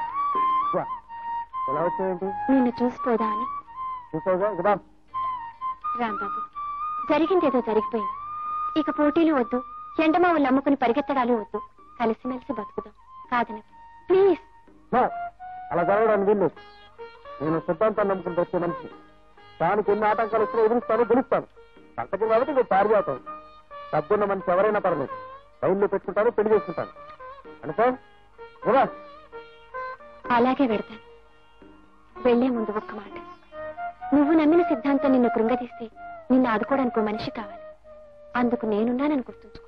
ఎలా వచ్చాయండి నిన్ను చూసిపోదా అని చూసావుగా కదా రాంబాబు జరిగిందేదో జరిగిపోయింది ఇక పోటీలు వద్దు ఎండమావులు నమ్ముకుని పరిగెత్తడాలు వద్దు కలిసిమెలిసి బతుకుదాం కాదనకు ప్లీజ్ అలా జరగడానికి వీలు నేను సిద్ధాంతాన్ని నమ్ముకుని వచ్చే మనిషి దానికి ఎన్ని ఆటంకాలు వచ్చినా ఎదురుస్తాను గెలుస్తాను పంకజం కాబట్టి నువ్వు పారిపోతావు డబ్బున్న మనిషి ఎవరైనా పర్లేదు రైల్లో పెట్టుకుంటాను పెళ్లి చేసుకుంటాను అనుకో కదా అలాగే వెడతాను వెళ్లే ముందు ఒక్క మాట నువ్వు నమ్మిన సిద్ధాంతం నిన్ను కృంగదీస్తే నిన్ను ఆదుకోవడానికి ఓ మనిషి కావాలి అందుకు నేనున్నానని గుర్తుంచుకో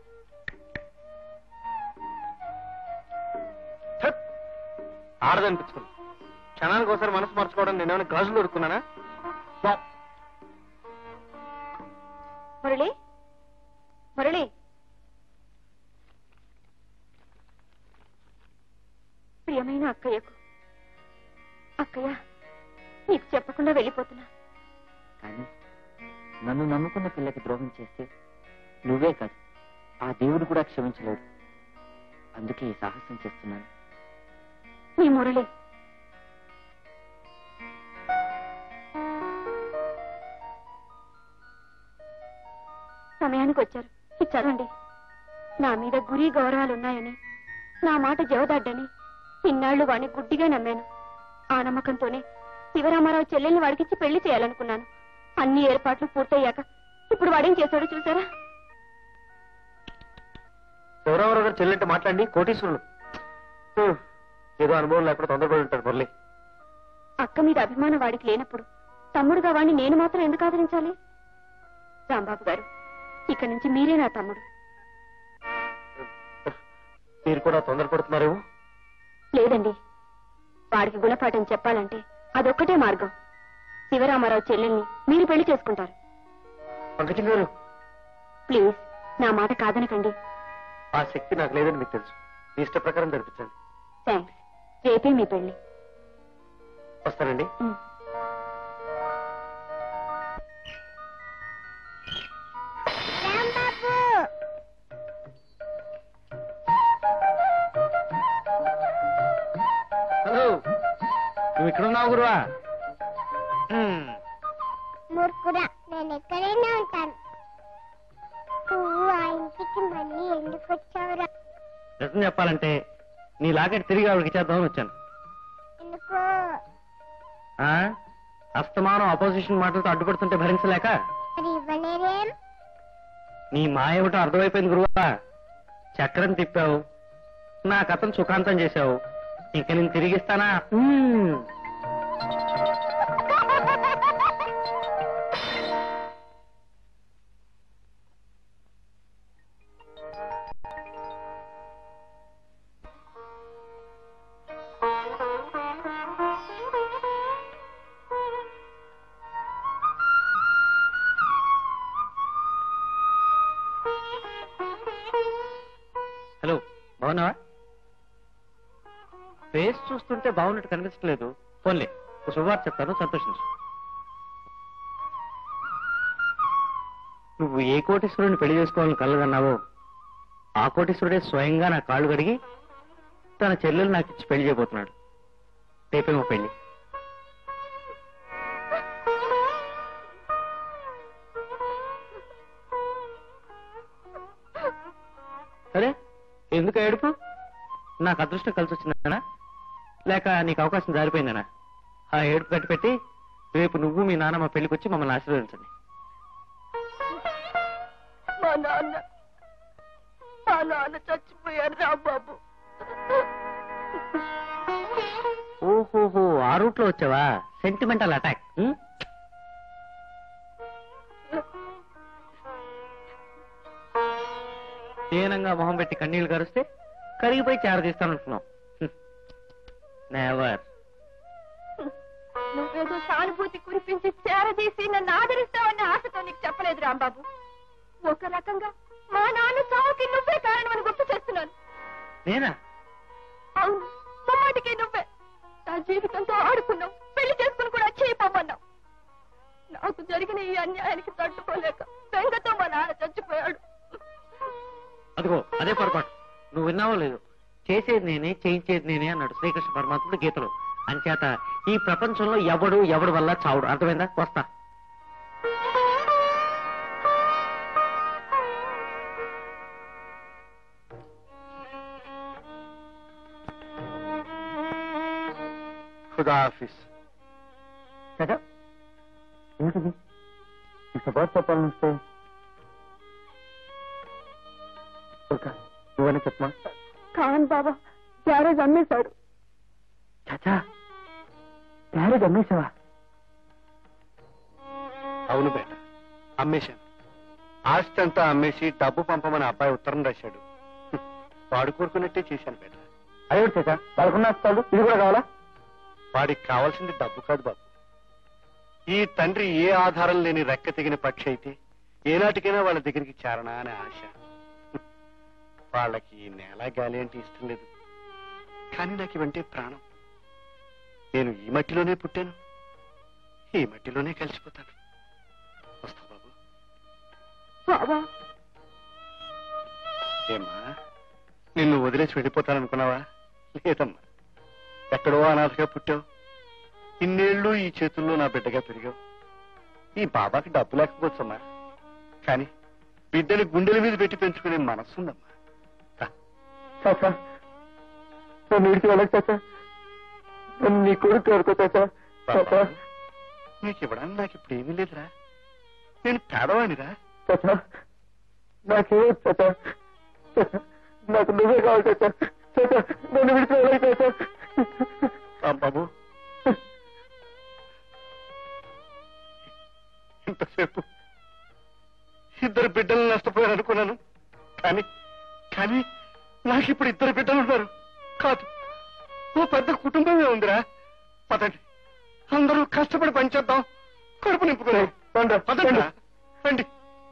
ఆడదనిపించుకుంది క్షణానికి ఒకసారి మనసు మార్చుకోవడం నేనేమైనా గాజులు దొరుకున్నానా మురళి మురళి ప్రియమైన అక్కయ్యకు అక్కయ్య నీకు చెప్పకుండా వెళ్ళిపోతున్నా కానీ నన్ను నమ్ముకున్న పిల్లకి ద్రోహం చేస్తే నువ్వే కాదు ఆ దేవుడు కూడా క్షమించలేడు అందుకే ఈ సాహసం చేస్తున్నాను నీ మురళి సమయానికి వచ్చారు ఇది చదవండి నా మీద గురి గౌరవాలు ఉన్నాయని నా మాట జవదాడ్డని ఇన్నాళ్లు వాణ్ణి గుడ్డిగా నమ్మాను ఆ నమ్మకంతోనే శివరామారావు చెల్లెల్ని వాడికిచ్చి పెళ్లి చేయాలనుకున్నాను అన్ని ఏర్పాట్లు పూర్తయ్యాక ఇప్పుడు వాడేం చేశాడో చూసారా శివరామరావు గారు చెల్లెంటే మాట్లాడి కోటీశ్వరులు హ్మ్. ఏదో అనుభవం లేకుండా తొందరపడి ఉంటాడు మురళి అక్క మీద అభిమానం వాడికి లేనప్పుడు తమ్ముడుగా వాడిని నేను మాత్రం ఎందుకు ఆదరించాలి రాంబాబు గారు ఇక్కడి నుంచి మీరే నా తమ్ముడు మీరు కూడా తొందరపడుతున్నారేమో లేదండి వాడికి గుణపాఠం చెప్పాలంటే అదొక్కటే మార్గం శివరామారావు చెల్లెల్ని మీరు పెళ్లి చేసుకుంటారు పంకజం గారు ప్లీజ్ నా మాట కాదనకండి ఆ శక్తి నాకు లేదని మీకు తెలుసు మీ ఇష్ట ప్రకారం జరిపించండి థ్యాంక్స్ రేపే మీ పెళ్లి వస్తానండి ఉమ్. రాంబాబు హలో నువ్వు ఇక్కడ ఉన్నావు గురువా మూర్ఖుడా నేను ఎక్కడైనా ఉంటాను నువ్వు ఆ ఇంటికి మళ్ళీ ఎందుకు వచ్చావురా నిజం చెప్పాలంటే నీ లాకెట్ తిరిగి ఆవిడకి చేద్దామని వచ్చాను ఎందుకో ఆ? అస్తమానం అపోజిషన్ మాటలతో అడ్డుపడుతుంటే భరించలేక మరి ఇవ్వలేరేం నీ మాయ ఏమిటో అర్థమైపోయింది గురువా చక్రం తిప్పావు నా కథను సుఖాంతం చేశావు ఇంక నేను తిరిగిస్తానా మ్మ్. హలో బాగున్నావా ఫేస్ చూస్తుంటే బాగున్నట్టు కనిపించట్లేదు ఫోన్లే ఒక శుభవార్త చెప్తాను సంతోషించు నువ్వు ఏ కోటీశ్వరుని పెళ్లి చేసుకోవాలని కలగన్నావో ఆ కోటీశ్వరుడే స్వయంగా నా కాళ్ళు కడిగి తన చెల్లెలు నాకు ఇచ్చి పెళ్లి చేయబోతున్నాడు రేపేమో పెళ్లి అరే ఎందుకు ఏడుపు నాకు అదృష్టం కలిసి వచ్చిందనా లేక నీకు అవకాశం జారిపోయిందనా ఆ ఏడుపు కట్టిపెట్టి రేపు నువ్వు మీ నాన్న మా పెళ్లికి వచ్చి మమ్మల్ని ఆశీర్వదించండి మా నాన్న మా నాన్న చచ్చిపోయారు రాంబాబు ఓహోహో ఆ రూట్ లో వచ్చావా సెంటిమెంటల్ అటాక్ దీనంగా మొహం పెట్టి కన్నీళ్లు కరిస్తే కరిగిపోయి చేరదీస్తానంటున్నావు నెవర్ నువ్వేదో సానుభూతి కురిపించి చేరదీసి నన్ను ఆదరిస్తావన్న ఆశతో నీకు చెప్పలేదు రాంబాబు ఒక రకంగా మా నాన్న చావుకి నువ్వే కారణమని గుర్తు చేస్తున్నాను నేనా అవును ముమ్మాటికి నువ్వే నా జీవితంతో ఆడుకున్నావు పెళ్లి చేసుకుని కూడా చేయపోమన్నావు నాకు జరిగిన ఈ అన్యాయానికి తట్టుకోలేక బెంగతో మా నాన్న చచ్చిపోయాడు అదిగో అదే పొరపాటు నువ్వు విన్నావో లేదు చేసేది నేనే చేయించేది నేనే అన్నాడు శ్రీకృష్ణ పరమాత్ముడు గీతలో అంచేత ఈ ప్రపంచంలో ఎవడు ఎవడు వల్ల చావుడు అర్థమైందా వస్తా ఖుదా ఆఫీస్ కదా ఏంటిది ఈ శుభార్త చెప్పాలని వస్తే నువ్వనే చెప్పమా కాన్ బాబా గ్యారేజ్ అమ్మేశాడు చాచా మ్యారేజ్ అమ్మేశావా అవును బేట అమ్మేశాను ఆస్తి అంతా అమ్మేసి డబ్బు పంపమని అబ్బాయి ఉత్తరం రాశాడు హ్మ్. వాడు కోరుకున్నట్టే చేశాను బేట అయ్యో చాచా వాళ్ళకున్న వస్తాడు ఇది కూడా కావాలా వాడికి కావాల్సింది డబ్బు కాదు బాబు ఈ తండ్రి ఏ ఆధారం లేని రెక్క తెగిన పక్షి అయితే ఏనాటికైనా వాళ్ళ దగ్గరికి చేరనా అనే ఆశ హ్మ్. వాళ్ళకి ఈ నేల గాలి అంటే ఇష్టం లేదు కానీ నాకు ఇవంటే ప్రాణం నేను ఈ మట్టిలోనే పుట్టాను ఈ మట్టిలోనే కలిసిపోతాను వస్తా బాబు బాబా ఏమ్మా నిన్ను వదిలేసి వెళ్ళిపోతాననుకున్నావా లేదమ్మా ఎక్కడో అనాథగా పుట్టావు ఇన్నేళ్లు ఈ చేతుల్లో నా బిడ్డగా పెరిగావు ఈ బాబాకి డబ్బు లేకపోవచ్చమ్మా కానీ బిడ్డని గుండెల మీద పెట్టి పెంచుకునే మనస్సుందమ్మా రా. చాచా నన్ను విడిచి వెళ్ళక చాచా నన్ను నీ కొడుకు ఎవరుకో చాచా చాచా బాబా, నీకు ఇవ్వడానికి నాకు ఇప్పుడు ఏమీ లేదురా నేను పేదవాణిరా చాచా నాకేమో చాచా చాచా, నాకు నువ్వే కావాలి చాచా చాచా నన్ను విడిచి వెళ్ళక చాచా బాబు ఇంతసేపు ఇద్దరు బిడ్డలు నష్టపోయాను అనుకున్నాను కానీ కానీ నాకు ఇప్పుడు ఇద్దరు బిడ్డలు ఉన్నారు కాదు ఓ పెద్ద కుటుంబమే ఉందిరా పదండి అందరూ కష్టపడి పనిచేద్దాం కడుపు నింపుకున్నాం పదండి రా. రండి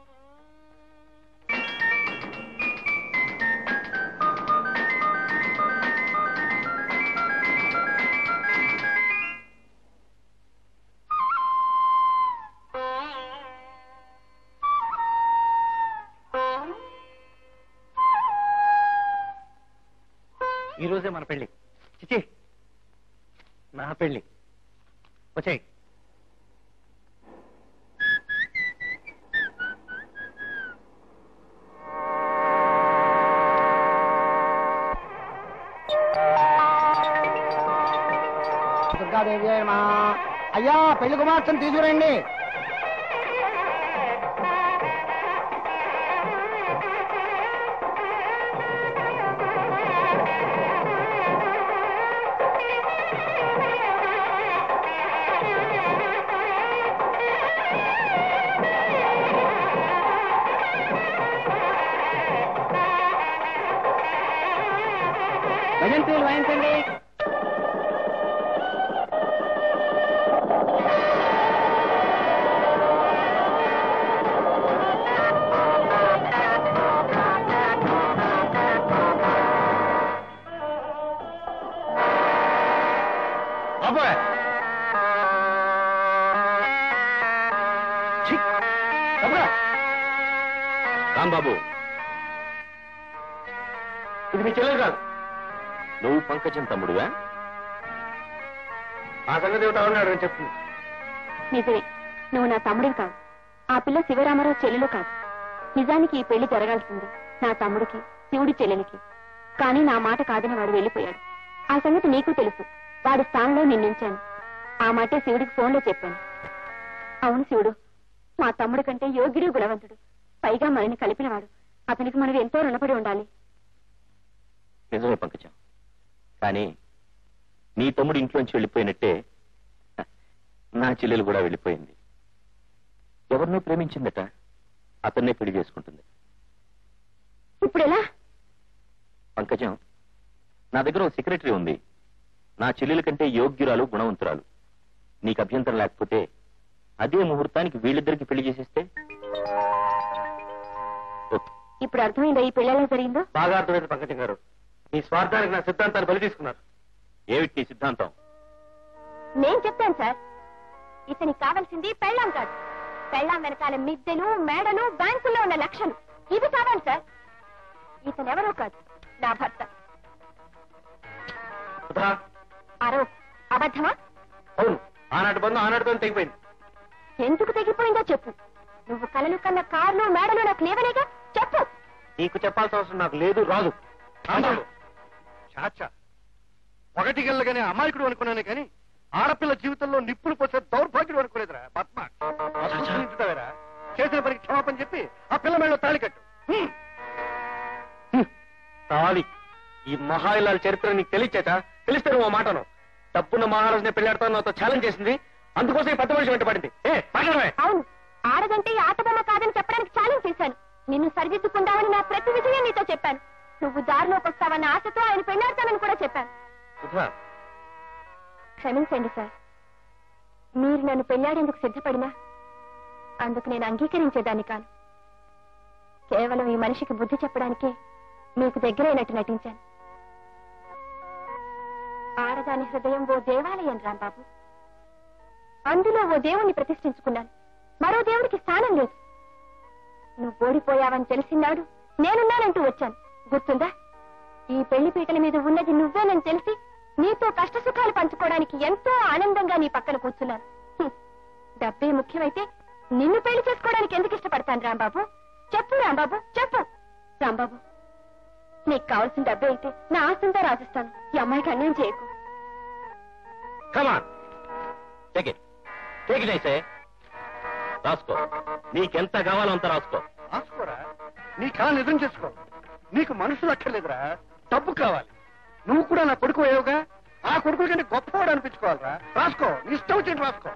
ఈ రోజే మన పెళ్లి చిచి నా పెళ్లి వచ్చాయి దుర్గాదేవి మా అయ్యా పెళ్లి కుమార్తెను తీసుకురండి భజంతులు వాయించండి అబ్బాయి ఛీ! అబ్బా! రాంబాబు ఇది మీ చెల్లెలు కాదు నువ్వు పంకజం తమ్ముడువా ఆ సంగతి ఏమిటో ఉన్నాడు అని చెప్తుంది నిజమే నువ్వు నా తమ్ముడివి కాదు ఆ పిల్ల శివరామారావు చెల్లెలు కాదు నిజానికి ఈ పెళ్లి జరగాల్సింది నా తమ్ముడికి శివుడి చెల్లెలికి కానీ నా మాట కాదని వాడు వెళ్ళిపోయాడు ఆ సంగతి నీకు తెలుసు వాడి స్థానంలో నిన్నుంచాను ఆ మాటే శివుడికి ఫోన్లో చెప్పాను అవును శివుడు మా తమ్ముడు కంటే యోగ్యుడు గుణవంతుడు పైగా మనని కలిపినవాడు అతనికి మనం ఎంతో రుణపడి ఉండాలి నిజమే పంకజం కానీ నీ తమ్ముడు ఇంట్లోంచి వెళ్ళిపోయినట్టే హ, నా చెల్లెలు కూడా వెళ్ళిపోయింది ఎవరినో ప్రేమించిందట అతన్నే పెళ్లి చేసుకుంటుంది ఇప్పుడు ఎలా పంకజం నా దగ్గర ఒక సెక్రటరీ ఉంది నా చెల్లెల కంటే యోగ్యురాలు గుణవంతురాలు నీకు అభ్యంతరం లేకపోతే అదే ముహూర్తానికి వీళ్ళిద్దరికి పెళ్లి చేసేస్తే ఓకే. ఇప్పుడు అర్థమైందా ఈ పెళ్లి ఎలా జరిగిందో బాగా అర్థమైంది పంకజం గారు మీ స్వార్థానికి నా సిద్ధాంతాన్ని బలి తీసుకున్నారు ఏమిటి నీ సిద్ధాంతం నేను చెప్తాను సార్ ఇతనికి కావాల్సింది పెళ్ళాం కాదు పెళ్ళాం వెనకాల మిద్దెలు మేడలు బ్యాంకుల్లో ఉన్న లక్షలు ఇవి కావాలి సార్ ఇతనెవరో కాదు నా భర్త సుధా అరో అబద్ధమా అవును ఆనాటి బంధం ఆనాటితో తెగిపోయింది ఎందుకు తెగిపోయిందో చెప్పు నువ్వు కలలు కన్న కార్లు మేడలు నాకు లేవనేగా చెప్పు నీకు చెప్పాల్సిన అవసరం నాకు లేదు రాదు రాంబాబు చాచా ఒకటి గల్లగానే అమాయకుడు అనుకున్నానే కానీ ఆడపిల్ల జీవితంలో నిప్పులు పోసే దౌర్భాగ్యుడు అనుకోలేదురా పద్మ అసలురా చేసిన పనికి క్షమాపణ చెప్పి ఆ పిల్ల మేడలో తాళి కట్టు హ్మ్. తాళి ఈ మహాయిలాల చరిత్ర నీకు తెలియచేట తెలిస్తే నువ్వు ఆ మాటను డబ్బున్న మహారాజుని పెళ్ళాడుతాను నాతో ఛాలెంజ్ చేసింది అందుకోసం ఈ పెద్ద మనిషి వెంట పడింది ఏ మాట్లాడమే అవును ఆడదంటే ఈ ఆటబొమ్మ కాదని చెప్పడానికి ఛాలెంజ్ చేశాను నిన్ను సరిదిద్దుకుందామని నా ప్రతి విజయం నీతో చెప్పాను నువ్వు దారిలోకి వస్తావన్న ఆశతో ఆయన పెళ్ళాడతానని కూడా చెప్పాను సుధా క్షమించండి సార్ మీరు నన్ను పెళ్ళాడేందుకు సిద్ధపడినా అందుకు నేను అంగీకరించేదాన్ని కాను కేవలం ఈ మనిషికి బుద్ధి చెప్పడానికే మీకు దగ్గరైనట్టు నటించాను ఆడదాని హృదయం ఓ దేవాలయం రాంబాబు అందులో ఓ దేవుణ్ణి ప్రతిష్ఠించుకున్నాను మరో దేవుడికి స్థానం లేదు నువ్వు ఓడిపోయావని తెలిసినాడు నేనున్నానంటూ వచ్చాను గుర్తుందా ఈ పెళ్లి పీటల మీద ఉన్నది నువ్వేనని తెలిసి నీతో కష్ట సుఖాలు పంచుకోవడానికి ఎంతో ఆనందంగా నీ పక్కన కూర్చున్నాను హ్మ్. డబ్బే ముఖ్యమైతే నిన్ను పెళ్లి చేసుకోవడానికి ఎందుకు ఇష్టపడతాను రాంబాబు చెప్పు రాంబాబు చెప్పు రాంబాబు నీకు కావాల్సిన డబ్బే అయితే నా ఆస్తంతా రాసిస్తాను ఈ అమ్మాయికి అన్యాయం చేయకు come on take it take it అయితే రాసుకో నీకెంత కావాలో అంత రాసుకో రాసుకోరా నీ కళ నిజం చేసుకో నీకు మనుషులు అక్కర్లేదురా డబ్బు కావాలి నువ్వు కూడా నా కొడుకు అయ్యావుగా ఆ కొడుకు కంటే గొప్పవాడు అనిపించుకోవాలిరా రాసుకో నీ ఇష్టం వచ్చినట్టు రాసుకో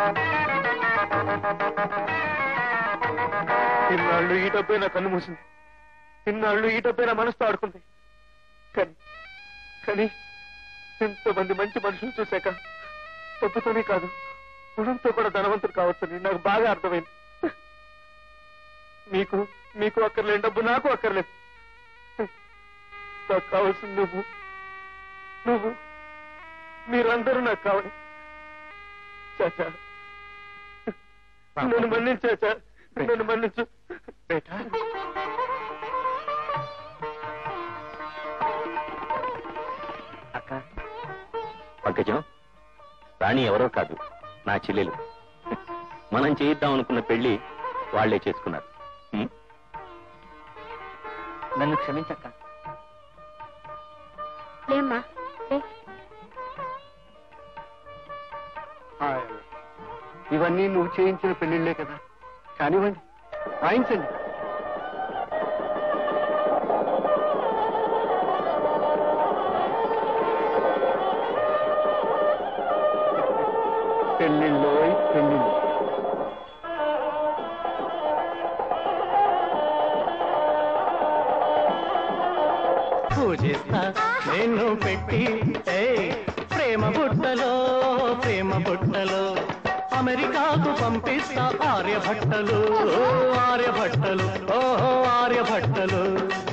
ఇన్నాళ్ళు ఈ డబ్బే నా కన్ను మూసింది ఇన్నాళ్ళు ఈ డబ్బే నా మనసుతో ఆడుకుంది కానీ కానీ ఎంతమంది మంచి మనుషులు చూశాక డబ్బుతోనే కాదు గుణంతో కూడా ధనవంతులు కావచ్చని నాకు బాగా అర్థమైంది మీకు మీకు అక్కర్లేని డబ్బు నాకు అక్కర్లేదు నాకు కావాల్సింది నువ్వు నువ్వు మీరందరూ నాకు కావాలి చాచా నన్ను మన్నించాచా నన్ను మన్నించు బేటా అక్క పంకజం రాణి ఎవరో కాదు నా చెల్లెలు మనం చేయిద్దాం అనుకున్న పెళ్లి వాళ్లే చేసుకున్నారు ఉం? నన్ను క్షమించక్క లేమ్మా లే. హాయ్. ఇవన్నీ నువ్వు చేయించిన పెళ్లిళ్లే కదా కానివ్వండి వాయించండి పెళ్లిళ్ళు పెళ్లిళ్ళు పూజిస్తా నిన్ను పెట్టి ఏయ్, ప్రేమ బుట్టలో ప్రేమ బుట్టలో అమెరికాకు పంపిస్తా ఆర్యభట్టలు ఆర్యభట్టలు ఓహో ఆర్యభట్టలు